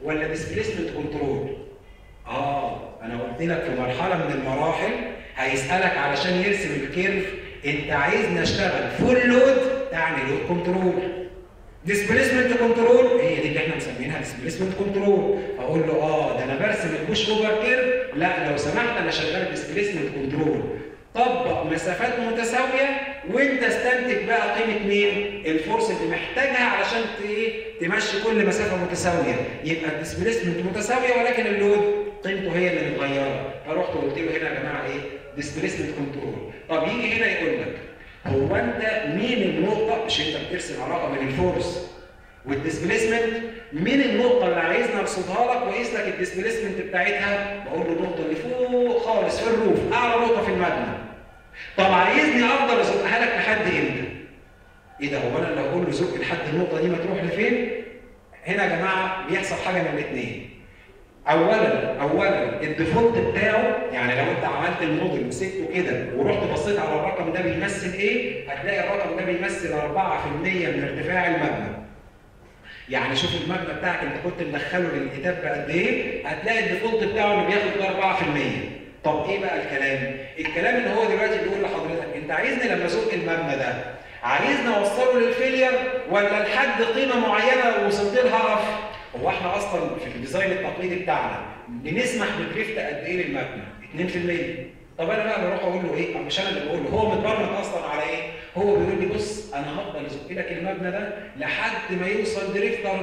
ولا ديسبيسمنت كنترول اه انا قلت لك في مرحله من المراحل هيسالك علشان يرسم الكيرف انت عايزني اشتغل فول لود تعني لود كنترول ديسبيسمنت كنترول هي دي اللي احنا مسمينها ديسبيسمنت كنترول اقول له اه ده انا برسم البوش اوفر كيرف لا لو سمحت انا شغال ديسبيسمنت كنترول طبق مسافات متساويه وانت استنتج بقى قيمه مين؟ الفورس اللي محتاجها علشان ايه؟ تمشي كل مسافه متساويه يبقى الديسبيسمنت متساويه ولكن اللود قيمته هي اللي متغيره فرحت قلت له هنا يا جماعه ايه؟ ديسبيسمنت كنترول طب يجي هنا يقول لك هو انت مين النقطه مش انت بترسم علاقه بين الفورس والديسبيسمنت مين النقطة اللي عايزني ارصدها لك واقيس لك الديسبيسمنت بتاعتها؟ بقول له النقطة اللي فوق خالص في الروف، أعلى نقطة في المبنى. طب عايزني افضل ازقها لك لحد امتى؟ ايه ده هو انا لو اقول له زق لحد النقطة دي ما تروح لفين؟ هنا يا جماعة بيحصل حاجة من الاثنين. اولا اولا الديفولت بتاعه يعني لو انت عملت الموديل وسبته كده ورحت بصيت على الرقم ده بيمثل ايه هتلاقي الرقم ده بيمثل 4% من ارتفاع المبنى يعني شوف المبنى بتاعك انت كنت مدخله للكتاب بقد ايه هتلاقي الديفولت بتاعه انه بياخد ده 4% طب ايه بقى الكلام الكلام اللي هو دلوقتي بيقول لحضرتك انت عايزني لما ازق المبنى ده عايزني اوصله للفيلير ولا لحد قيمه معينه لو وصلت لها اقف هو احنا اصلا في الديزاين التقليدي بتاعنا بنسمح بدريفت قد ايه للمبنى 2% طب انا بقى بروح اقول له ايه مش انا اللي بقول له هو متبرمج اصلا على ايه هو بيقول لي بص انا هفضل ازق لك المبنى ده لحد ما يوصل دريفت 4%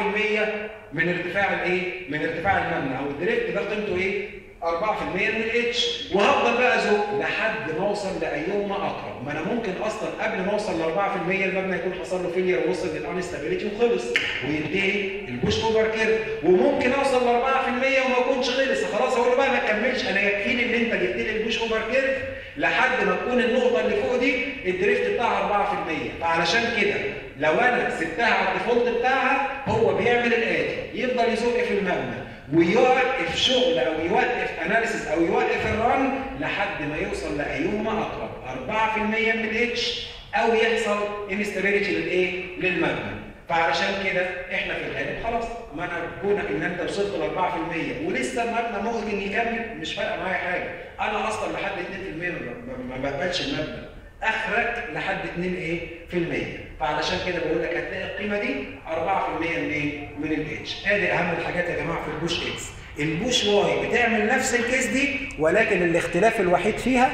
من ارتفاع الايه من ارتفاع المبنى او الدريفت ده قيمته ايه 4% من الاتش وهفضل بقى ازق لحد ما اوصل لايهما اقرب ما انا ممكن اصلا قبل ما اوصل ل 4% المبنى يكون حصل له فيلير ووصل للانستابيليتي وخلص وينتهي البوش اوفر كيرف وممكن اوصل ل 4% وما يكونش خلص خلاص اقول له بقى ما تكملش انا يكفيني ان انت جبت لي البوش اوفر كيرف لحد ما تكون النقطه اللي فوق دي الدريفت بتاعها 4% فعلشان كده لو انا سبتها على الديفولت بتاعها هو بيعمل الاتي يفضل يزق في المبنى ويوقف شغل او يوقف اناليسيس او يوقف الرن لحد ما يوصل لايهما اقرب 4% من الاتش او يحصل انستابيليتي للايه؟ للمبنى فعلشان كده احنا في الغالب خلاص ما انا كونك ان انت وصلت ل 4% ولسه المبنى ممكن يكمل مش فارقه معايا حاجه انا اصلا لحد 2% ما بقبلش المبنى اخرك لحد 2 ايه في المية فعلشان كده بقول لك هتلاقي القيمه دي 4% من ايه من الاتش ادي اهم الحاجات يا جماعه في البوش اكس البوش واي بتعمل نفس الكيس دي ولكن الاختلاف الوحيد فيها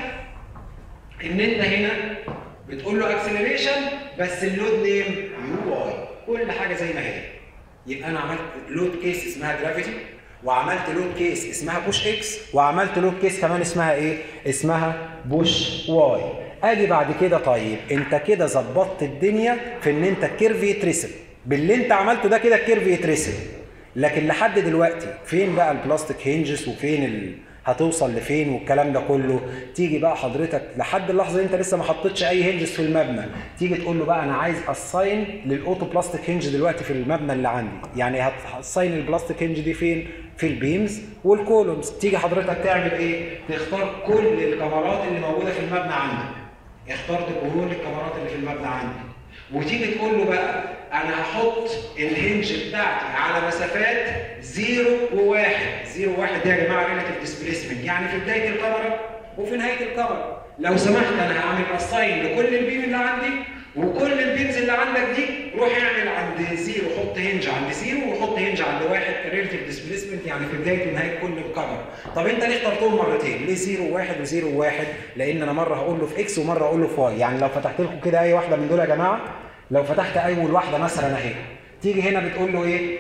ان انت هنا بتقول له اكسلريشن بس اللود نيم يو واي كل حاجه زي ما هي يبقى انا عملت لود كيس اسمها جرافيتي وعملت لود كيس اسمها بوش اكس وعملت لود كيس كمان اسمها ايه اسمها بوش واي ادي بعد كده طيب انت كده ظبطت الدنيا في ان انت الكيرف يترسم باللي انت عملته ده كده الكيرف يترسم لكن لحد دلوقتي فين بقى البلاستيك هينجز وفين ال... هتوصل لفين والكلام ده كله تيجي بقى حضرتك لحد اللحظه انت لسه ما حطيتش اي هينجز في المبنى تيجي تقول له بقى انا عايز اساين للاوتو بلاستيك هينج دلوقتي في المبنى اللي عندي يعني هتساين البلاستيك هينج دي فين في البيمز والكولومز تيجي حضرتك تعمل ايه تختار كل الكاميرات اللي موجوده في المبنى عندك اخترت كل الكاميرات اللي في المبنى عندي وتيجي تقول له بقى انا هحط الهنج بتاعتي على مسافات 0 و1 0 و1 دي يا جماعه ريلاتيف ديسبيسمنت يعني في بدايه الكاميرا وفي نهايه الكاميرا لو سمحت انا هعمل اساين لكل البيم اللي عندي وكل البيمز اللي عندك دي روح اعمل عند زيرو حط هنج عند زيرو وحط هنج عند واحد ريلاتيف ديسبيسمنت يعني في بدايه ونهايه كل الكاميرا طب انت ليه اخترتهم مرتين؟ ليه زيرو واحد وزيرو واحد؟ لان انا مره هقول له في اكس ومره اقول له في واي يعني لو فتحت لكم كده اي واحده من دول يا جماعه لو فتحت اول واحده مثلا اهي تيجي هنا بتقول له ايه؟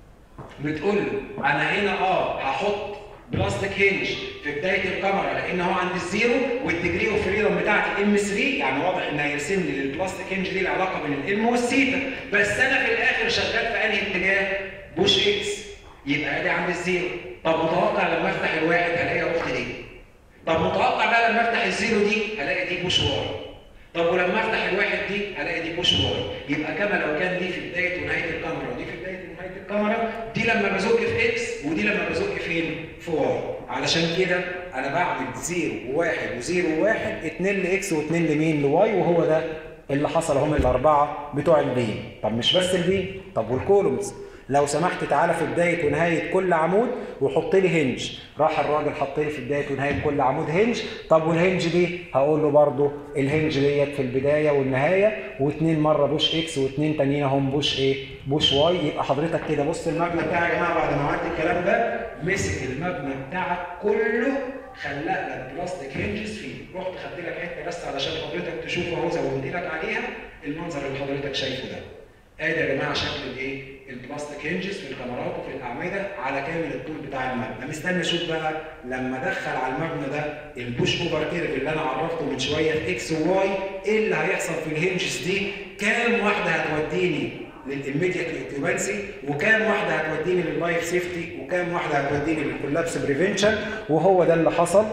بتقول له انا هنا اه هحط بلاستيك هنج في بدايه الكاميرا لان هو عند الزيرو والديجري اوف فريدم بتاعتي ام 3 يعني واضح ان هيرسم لي للبلاستيك هنج دي العلاقه بين الام والثيتا بس انا في الاخر شغال في انهي اتجاه؟ بوش اكس يبقى ادي عند الزيرو طب متوقع لما افتح الواحد هلاقيها اخت دي طب متوقع بقى لما افتح الزيرو دي هلاقي دي بوش واي طب ولما افتح الواحد دي هلاقي دي بوش واي يبقى كما لو كان دي في بدايه ونهايه الكاميرا ودي في بدايه ونهايه الكاميرا دي لما بزق في اكس ودي لما بزق فين؟ في واي علشان كده انا بعمل زيرو وواحد وزيرو وواحد اتنين لاكس واتنين لمين؟ لواي وهو ده اللي حصل هم الاربعه بتوع البيم طب مش بس البيم طب والكولومز لو سمحت تعالى في بدايه ونهايه كل عمود وحط لي هنج راح الراجل حط لي في بدايه ونهايه كل عمود هنج طب والهنج دي هقول له برده الهنج ديت في البدايه والنهايه واثنين مره بوش اكس واثنين تانيين هم بوش ايه بوش واي يبقى حضرتك كده بص المبنى بتاعي يا جماعه بعد ما عملت الكلام ده مسك المبنى بتاعك كله خلق لك بلاستيك هنجز فيه رحت خدت لك حته بس علشان حضرتك تشوف اهو زودت لك عليها المنظر اللي حضرتك شايفه ده ادي يا جماعه شكل الايه البلاستيك هنجز في الكاميرات وفي الاعمده على كامل الطول بتاع المبنى مستني اشوف بقى لما ادخل على المبنى ده البوش اوفر كيرف اللي انا عرفته من شويه في اكس وواي ايه اللي هيحصل في الهنجز دي كام واحده هتوديني للإيميديت اوكيوبانسي وكام واحده هتوديني لللايف سيفتي وكام واحده هتوديني للكولابس بريفنشن وهو ده اللي حصل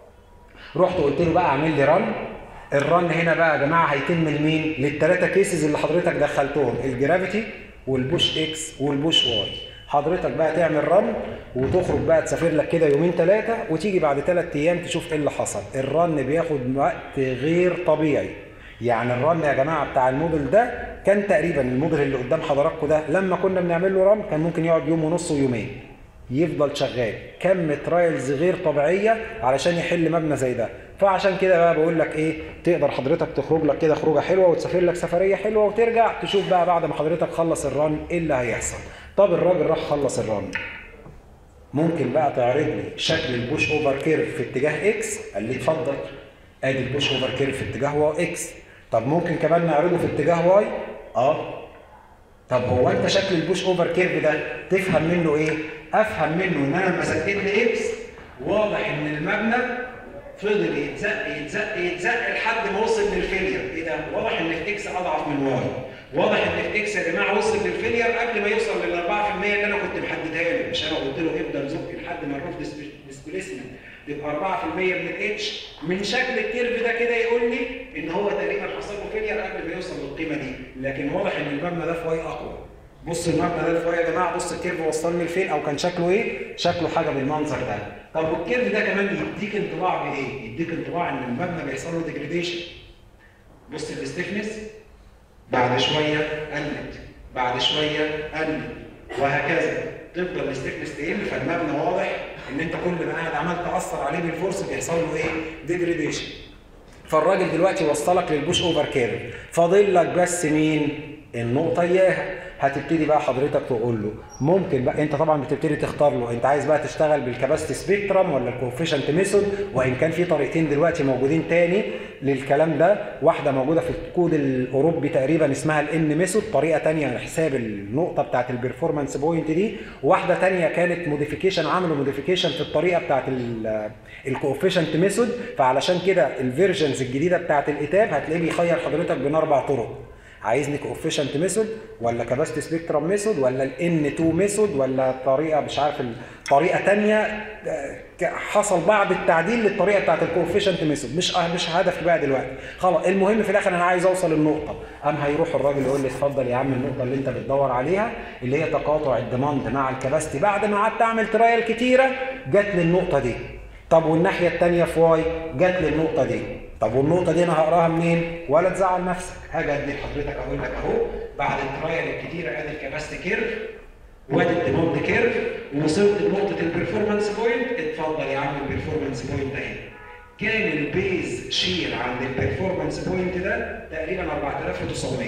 رحت قلت له بقى اعمل لي رن الرن هنا بقى يا جماعه هيتم لمين؟ للثلاثه كيسز اللي حضرتك دخلتهم الجرافيتي والبوش اكس والبوش واي حضرتك بقى تعمل رن وتخرج بقى تسافر لك كده يومين ثلاثه وتيجي بعد ثلاث ايام تشوف ايه اللي حصل الرن بياخد وقت غير طبيعي يعني الرن يا جماعه بتاع الموديل ده كان تقريبا الموديل اللي قدام حضراتكم ده لما كنا بنعمل له رن كان ممكن يقعد يوم ونص ويومين يفضل شغال كم ترايلز غير طبيعيه علشان يحل مبنى زي ده فعشان كده بقى بقول لك ايه تقدر حضرتك تخرج لك كده خروجه حلوه وتسافر لك سفريه حلوه وترجع تشوف بقى بعد ما حضرتك خلص الرن ايه اللي هيحصل طب الراجل راح خلص الرن ممكن بقى تعرض لي شكل البوش اوفر كيرف في اتجاه اكس قال لي اتفضل ادي البوش اوفر كيرف في اتجاه واي اكس طب ممكن كمان نعرضه في اتجاه واي اه طب هو انت شكل البوش اوفر كيرف ده تفهم منه ايه افهم منه ان انا لما سكت لي اكس واضح ان المبنى فضل يتزق يتزق يتزق لحد ما وصل للفيلير ايه ده واضح ان في اكس اضعف من واي واضح ان في اكس يا جماعه وصل للفيلير قبل ما يوصل لل 4% اللي انا كنت محددها له مش انا قلت له ابدا زق لحد ما الروف ديسبيسمنت تبقى 4% من الاتش من شكل الكيرف ده كده يقول لي ان هو تقريبا حصل له فيلير قبل ما يوصل للقيمه دي لكن واضح ان المبنى ده في واي اقوى بص المبنى ده في واي يا جماعه بص الكيرف وصلني لفين او كان شكله ايه شكله حاجه بالمنظر ده طب والكيرف ده كمان يديك انطباع بايه يديك انطباع ان المبنى بيحصل له ديجريديشن بص الستيفنس بعد شويه قلت بعد شويه قلت وهكذا تفضل الستيفنس تقل فالمبنى واضح ان انت كل ما قاعد عمال تاثر عليه بالفورس بيحصل له ايه؟ ديجريديشن. فالراجل دلوقتي وصلك للبوش اوفر كيرف، فاضل لك بس مين؟ النقطه اياها. هتبتدي بقى حضرتك تقول له ممكن بقى انت طبعا بتبتدي تختار له انت عايز بقى تشتغل بالكباستي سبيكترم ولا الكوفيشنت ميثود وان كان في طريقتين دلوقتي موجودين تاني للكلام ده واحده موجوده في الكود الاوروبي تقريبا اسمها الان ميثود طريقه تانية لحساب النقطه بتاعت البرفورمانس بوينت دي واحده تانية كانت موديفيكيشن عملوا موديفيكيشن في الطريقه بتاعت الكوفيشنت ميثود فعلشان كده الفيرجنز الجديده بتاعت الاتاب هتلاقيه بيخير حضرتك بين اربع طرق عايزني كوفيشنت ميثود ولا كباستي سبيكترم ميثود ولا الان 2 ميثود ولا طريقه مش عارف طريقه ثانيه حصل بعض التعديل للطريقه بتاعت الكوفيشنت ميثود مش مش هدف بقى دلوقتي خلاص المهم في الاخر انا عايز اوصل للنقطه قام هيروح الراجل يقول لي اتفضل يا عم النقطه اللي انت بتدور عليها اللي هي تقاطع الديماند مع الكباستي بعد ما قعدت اعمل ترايل كتيره جت لي النقطه دي طب والناحيه الثانيه في واي جت لي النقطه دي طب والنقطه دي انا هقراها منين ولا تزعل نفسك هاجي ادي لحضرتك اقول لك اهو بعد الترايل الكتيره ادي الكباستي كيرف وادي الديماند كيرف وصلت لنقطه البرفورمانس بوينت اتفضل يا عم البرفورمانس بوينت اهي كان البيز شير عند البرفورمانس بوينت ده تقريبا 4900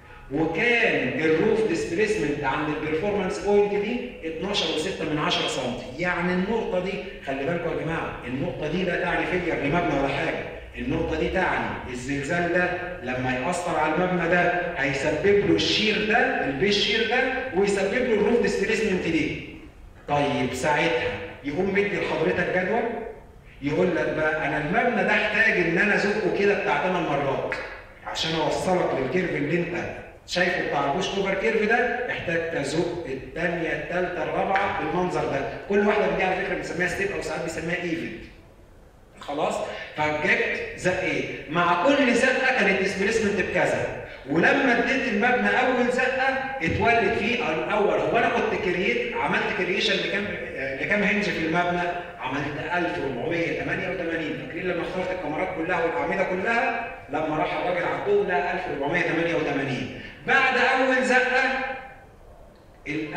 وكان الروف ديسبيسمنت عند البرفورمانس بوينت دي 12.6 من 10 سم يعني النقطه دي خلي بالكم يا جماعه النقطه دي لا تعني فيلير لمبنى ولا حاجه النقطه دي تعني الزلزال ده لما ياثر على المبنى ده هيسبب له الشير ده البيز شير ده ويسبب له الروف ديسبيسمنت دي طيب ساعتها يقوم مدي لحضرتك جدول يقول لك بقى انا المبنى ده احتاج ان انا ازقه كده بتاع 8 مرات عشان اوصلك للكيرف اللي انت شايفه بتاع البوش اوفر كيرف ده محتاج تزق الثانيه الثالثه الرابعه بالمنظر ده كل واحده من دي على فكره بنسميها ستيب او ساعات بنسميها ايفنت خلاص فجبت زق ايه مع كل زقه كانت ديسبيسمنت بكذا ولما اديت المبنى اول زقه اتولد فيه الاول هو انا كنت كرييت عملت كرييشن لكام لكام هنج في المبنى عملت 1488 فاكرين لما اخترت الكاميرات كلها والاعمده كلها لما راح الراجل عدهم لقى 1488 بعد اول زقه ال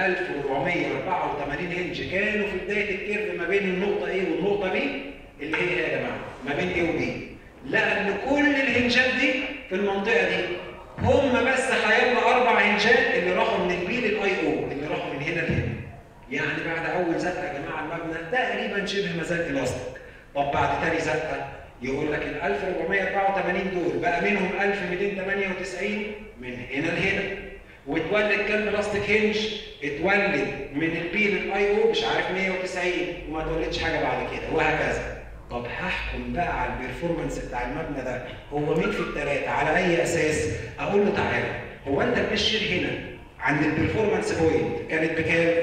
1484 هنج كانوا في بدايه الكيرف ما بين النقطه A والنقطه B اللي هي يا جماعه ما بين A و B لقى ان كل الهنجات دي في المنطقه دي هم بس هيبقى اربع هنجات اللي راحوا من البي للاي او اللي راحوا من هنا لهنا يعني بعد اول زقه يا جماعه المبنى تقريبا شبه مازال الاستيك طب بعد تاني زقه يقول لك ال 1484 دول بقى منهم 1298 من هنا لهنا واتولد كام بلاستيك هنج اتولد من البي للاي او مش عارف 190 وما اتولدش حاجه بعد كده وهكذا طب هحكم بقى على البرفورمانس بتاع المبنى ده هو مين في الثلاثه على اي اساس اقول له تعالى هو انت البشر هنا عند البرفورمانس بوينت كانت بكام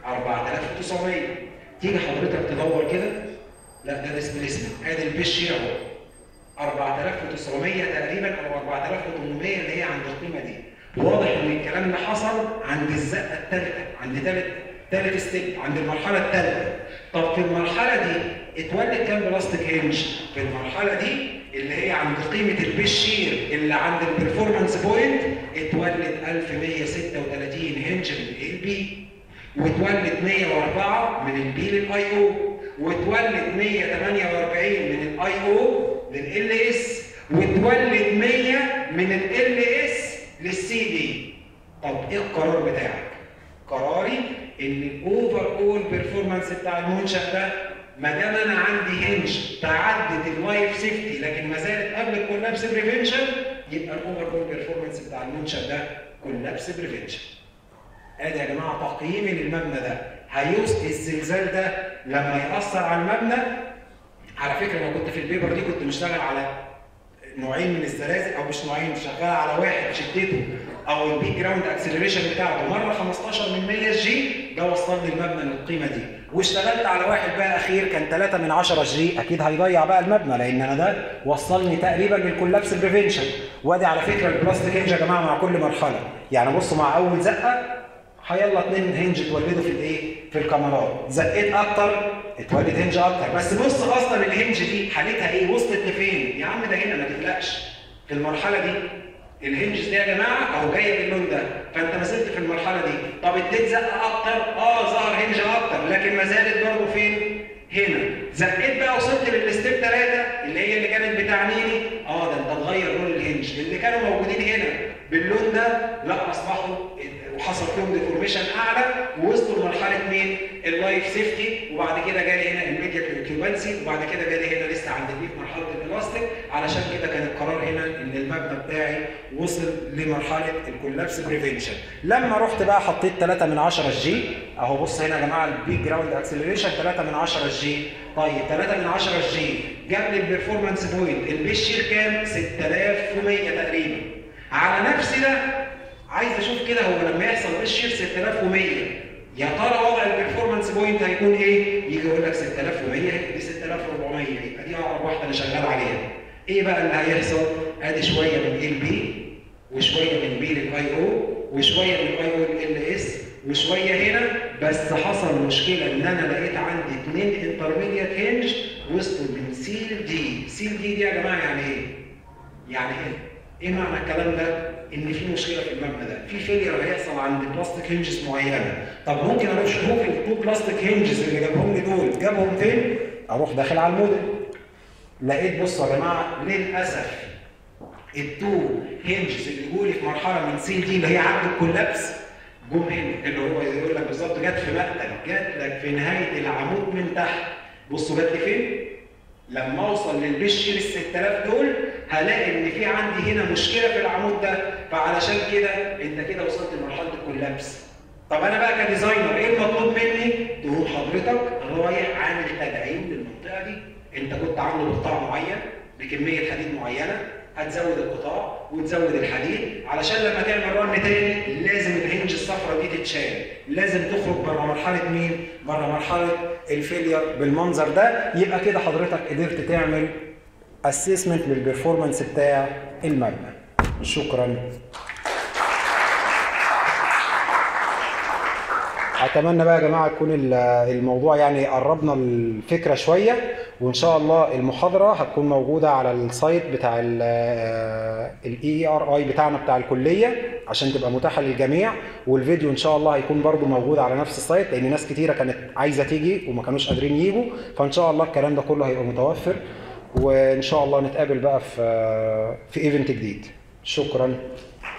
4900 تيجي حضرتك تدور كده لا ده الاسم ادي البشر اهو 4900 تقريبا او 4800 اللي هي عند القيمه دي واضح ان الكلام ده حصل عند الزقه الثالثه عند ثالث ثالث ستيب عند المرحله الثالثه طب في المرحله دي اتولد كام بلاستيك هنج في المرحله دي اللي هي عند قيمه البشير اللي عند البرفورمانس بوينت اتولد 1136 هنج من ال بي واتولد 104 من البي للاي او واتولد 148 من الاي او لل اس واتولد 100 من ال اس للسي دي طب ايه القرار بتاعك؟ قراري ان الاوفر اول بيرفورمانس بتاع المنشا ده ما دام انا عندي هنج تعدت اللايف سيفتي لكن ما زالت قبل الكولابس بريفنشن يبقى الاوفر اول بيرفورمانس بتاع المنشا ده كولابس بريفنشن. ادي يا جماعه تقييمي للمبنى ده هيوصل الزلزال ده لما ياثر على المبنى على فكره انا كنت في البيبر دي كنت مشتغل على نوعين من الزلازل او مش نوعين شغال على واحد شدته او البيك جراوند اكسلريشن بتاعته مره 15 من 100 جي ده وصل لي المبنى للقيمه دي واشتغلت على واحد بقى اخير كان 3 من 10 جي اكيد هيضيع بقى المبنى لان انا ده وصلني تقريبا للكولابس بريفنشن وادي على فكره البلاستيك هنج يا جماعه مع كل مرحله يعني بصوا مع اول زقه هيلا اتنين هنج اتولدوا في الايه؟ في الكاميرات، زقيت اكتر اتولد هنج اكتر، بس بص اصلا الهنج دي حالتها ايه؟ وصلت لفين؟ يا عم ده هنا ما تقلقش. في المرحله دي الهنجز دي يا جماعه اهو جايه باللون ده، فانت ما زلت في المرحله دي، طب اديت زقه اكتر؟ اه ظهر هنج اكتر، لكن ما زالت برضه فين؟ هنا، زقيت بقى وصلت للستيب ثلاثه اللي هي اللي كانت بتعنيني، اه ده انت تغير لون الهنج، اللي كانوا موجودين هنا باللون ده لا اصبحوا وحصل فيهم ديفورميشن اعلى ووصلوا لمرحله مين؟ اللايف سيفتي وبعد كده جالي هنا الميديا كيوبانسي وبعد كده جالي هنا لسه عند البي في مرحله الالاستيك علشان كده كان القرار هنا ان المبنى بتاعي وصل لمرحله الكولابس بريفنشن لما رحت بقى حطيت 3 من 10 جي اهو بص هنا يا جماعه البيك جراوند اكسلريشن 3 من 10 جي طيب 3 من 10 جي جاب لي البرفورمانس بوينت البيشير كام؟ 6100 تقريبا على نفس ده عايز اشوف كده هو لما يحصل بالشير 6100 يا ترى وضع البرفورمانس بوينت هيكون ايه؟ يجي يقول لك 6100 دي 6400 يبقى دي اقرب واحده انا شغال عليها. ايه بقى اللي هيحصل؟ ادي شويه من ال بي وشويه من بي للاي او وشويه من الاي او لل اس وشويه هنا بس حصل مشكله ان انا لقيت عندي اثنين انترميديت هنج وصلوا من سيل دي، سيل دي دي يا جماعه يعني ايه؟ يعني ايه؟ ايه معنى الكلام ده؟ ان في مشكله في المبنى ده، في فيلير هيحصل عند بلاستيك هنجز معينه، طب ممكن اروح اشوف التو بلاستيك هنجز اللي جابهم لي دول جابهم فين؟ اروح داخل على الموديل. لقيت بصوا يا جماعه للاسف التو هنجز اللي جولي في مرحله من سي دي اللي هي عند الكولابس جم هنا اللي هو يقول لك بالظبط جت في مقتل، جت لك في نهايه العمود من تحت. بصوا جت لي فين؟ لما اوصل للبشر ال 6000 دول هلاقي ان في عندي هنا مشكله في العمود ده فعلشان كده انت كده وصلت لمرحله الكولابس. طب انا بقى كديزاينر ايه المطلوب مني؟ تقوم حضرتك رايح عامل تدعيم للمنطقه دي. انت كنت عامله بقطاع معين بكميه حديد معينه هتزود القطاع وتزود الحديد علشان لما تعمل رن تاني لازم الهنج الصفراء دي تتشال لازم تخرج بره مرحله مين بره مرحله الفيلير بالمنظر ده يبقى كده حضرتك قدرت تعمل اسسمنت للبرفورمانس بتاع المبنى شكرا اتمنى بقى يا جماعه يكون ال- الموضوع يعني قربنا الفكره شويه وان شاء الله المحاضره هتكون موجوده على السايت بتاع الاي ار اي بتاعنا بتاع الكليه عشان تبقى متاحه للجميع والفيديو ان شاء الله هيكون برضو موجود على نفس السايت لان ناس كتيره كانت عايزه تيجي وما كانوش قادرين يجوا فان شاء الله الكلام ده كله هيبقى متوفر وان شاء الله نتقابل بقى في في ايفنت جديد شكرا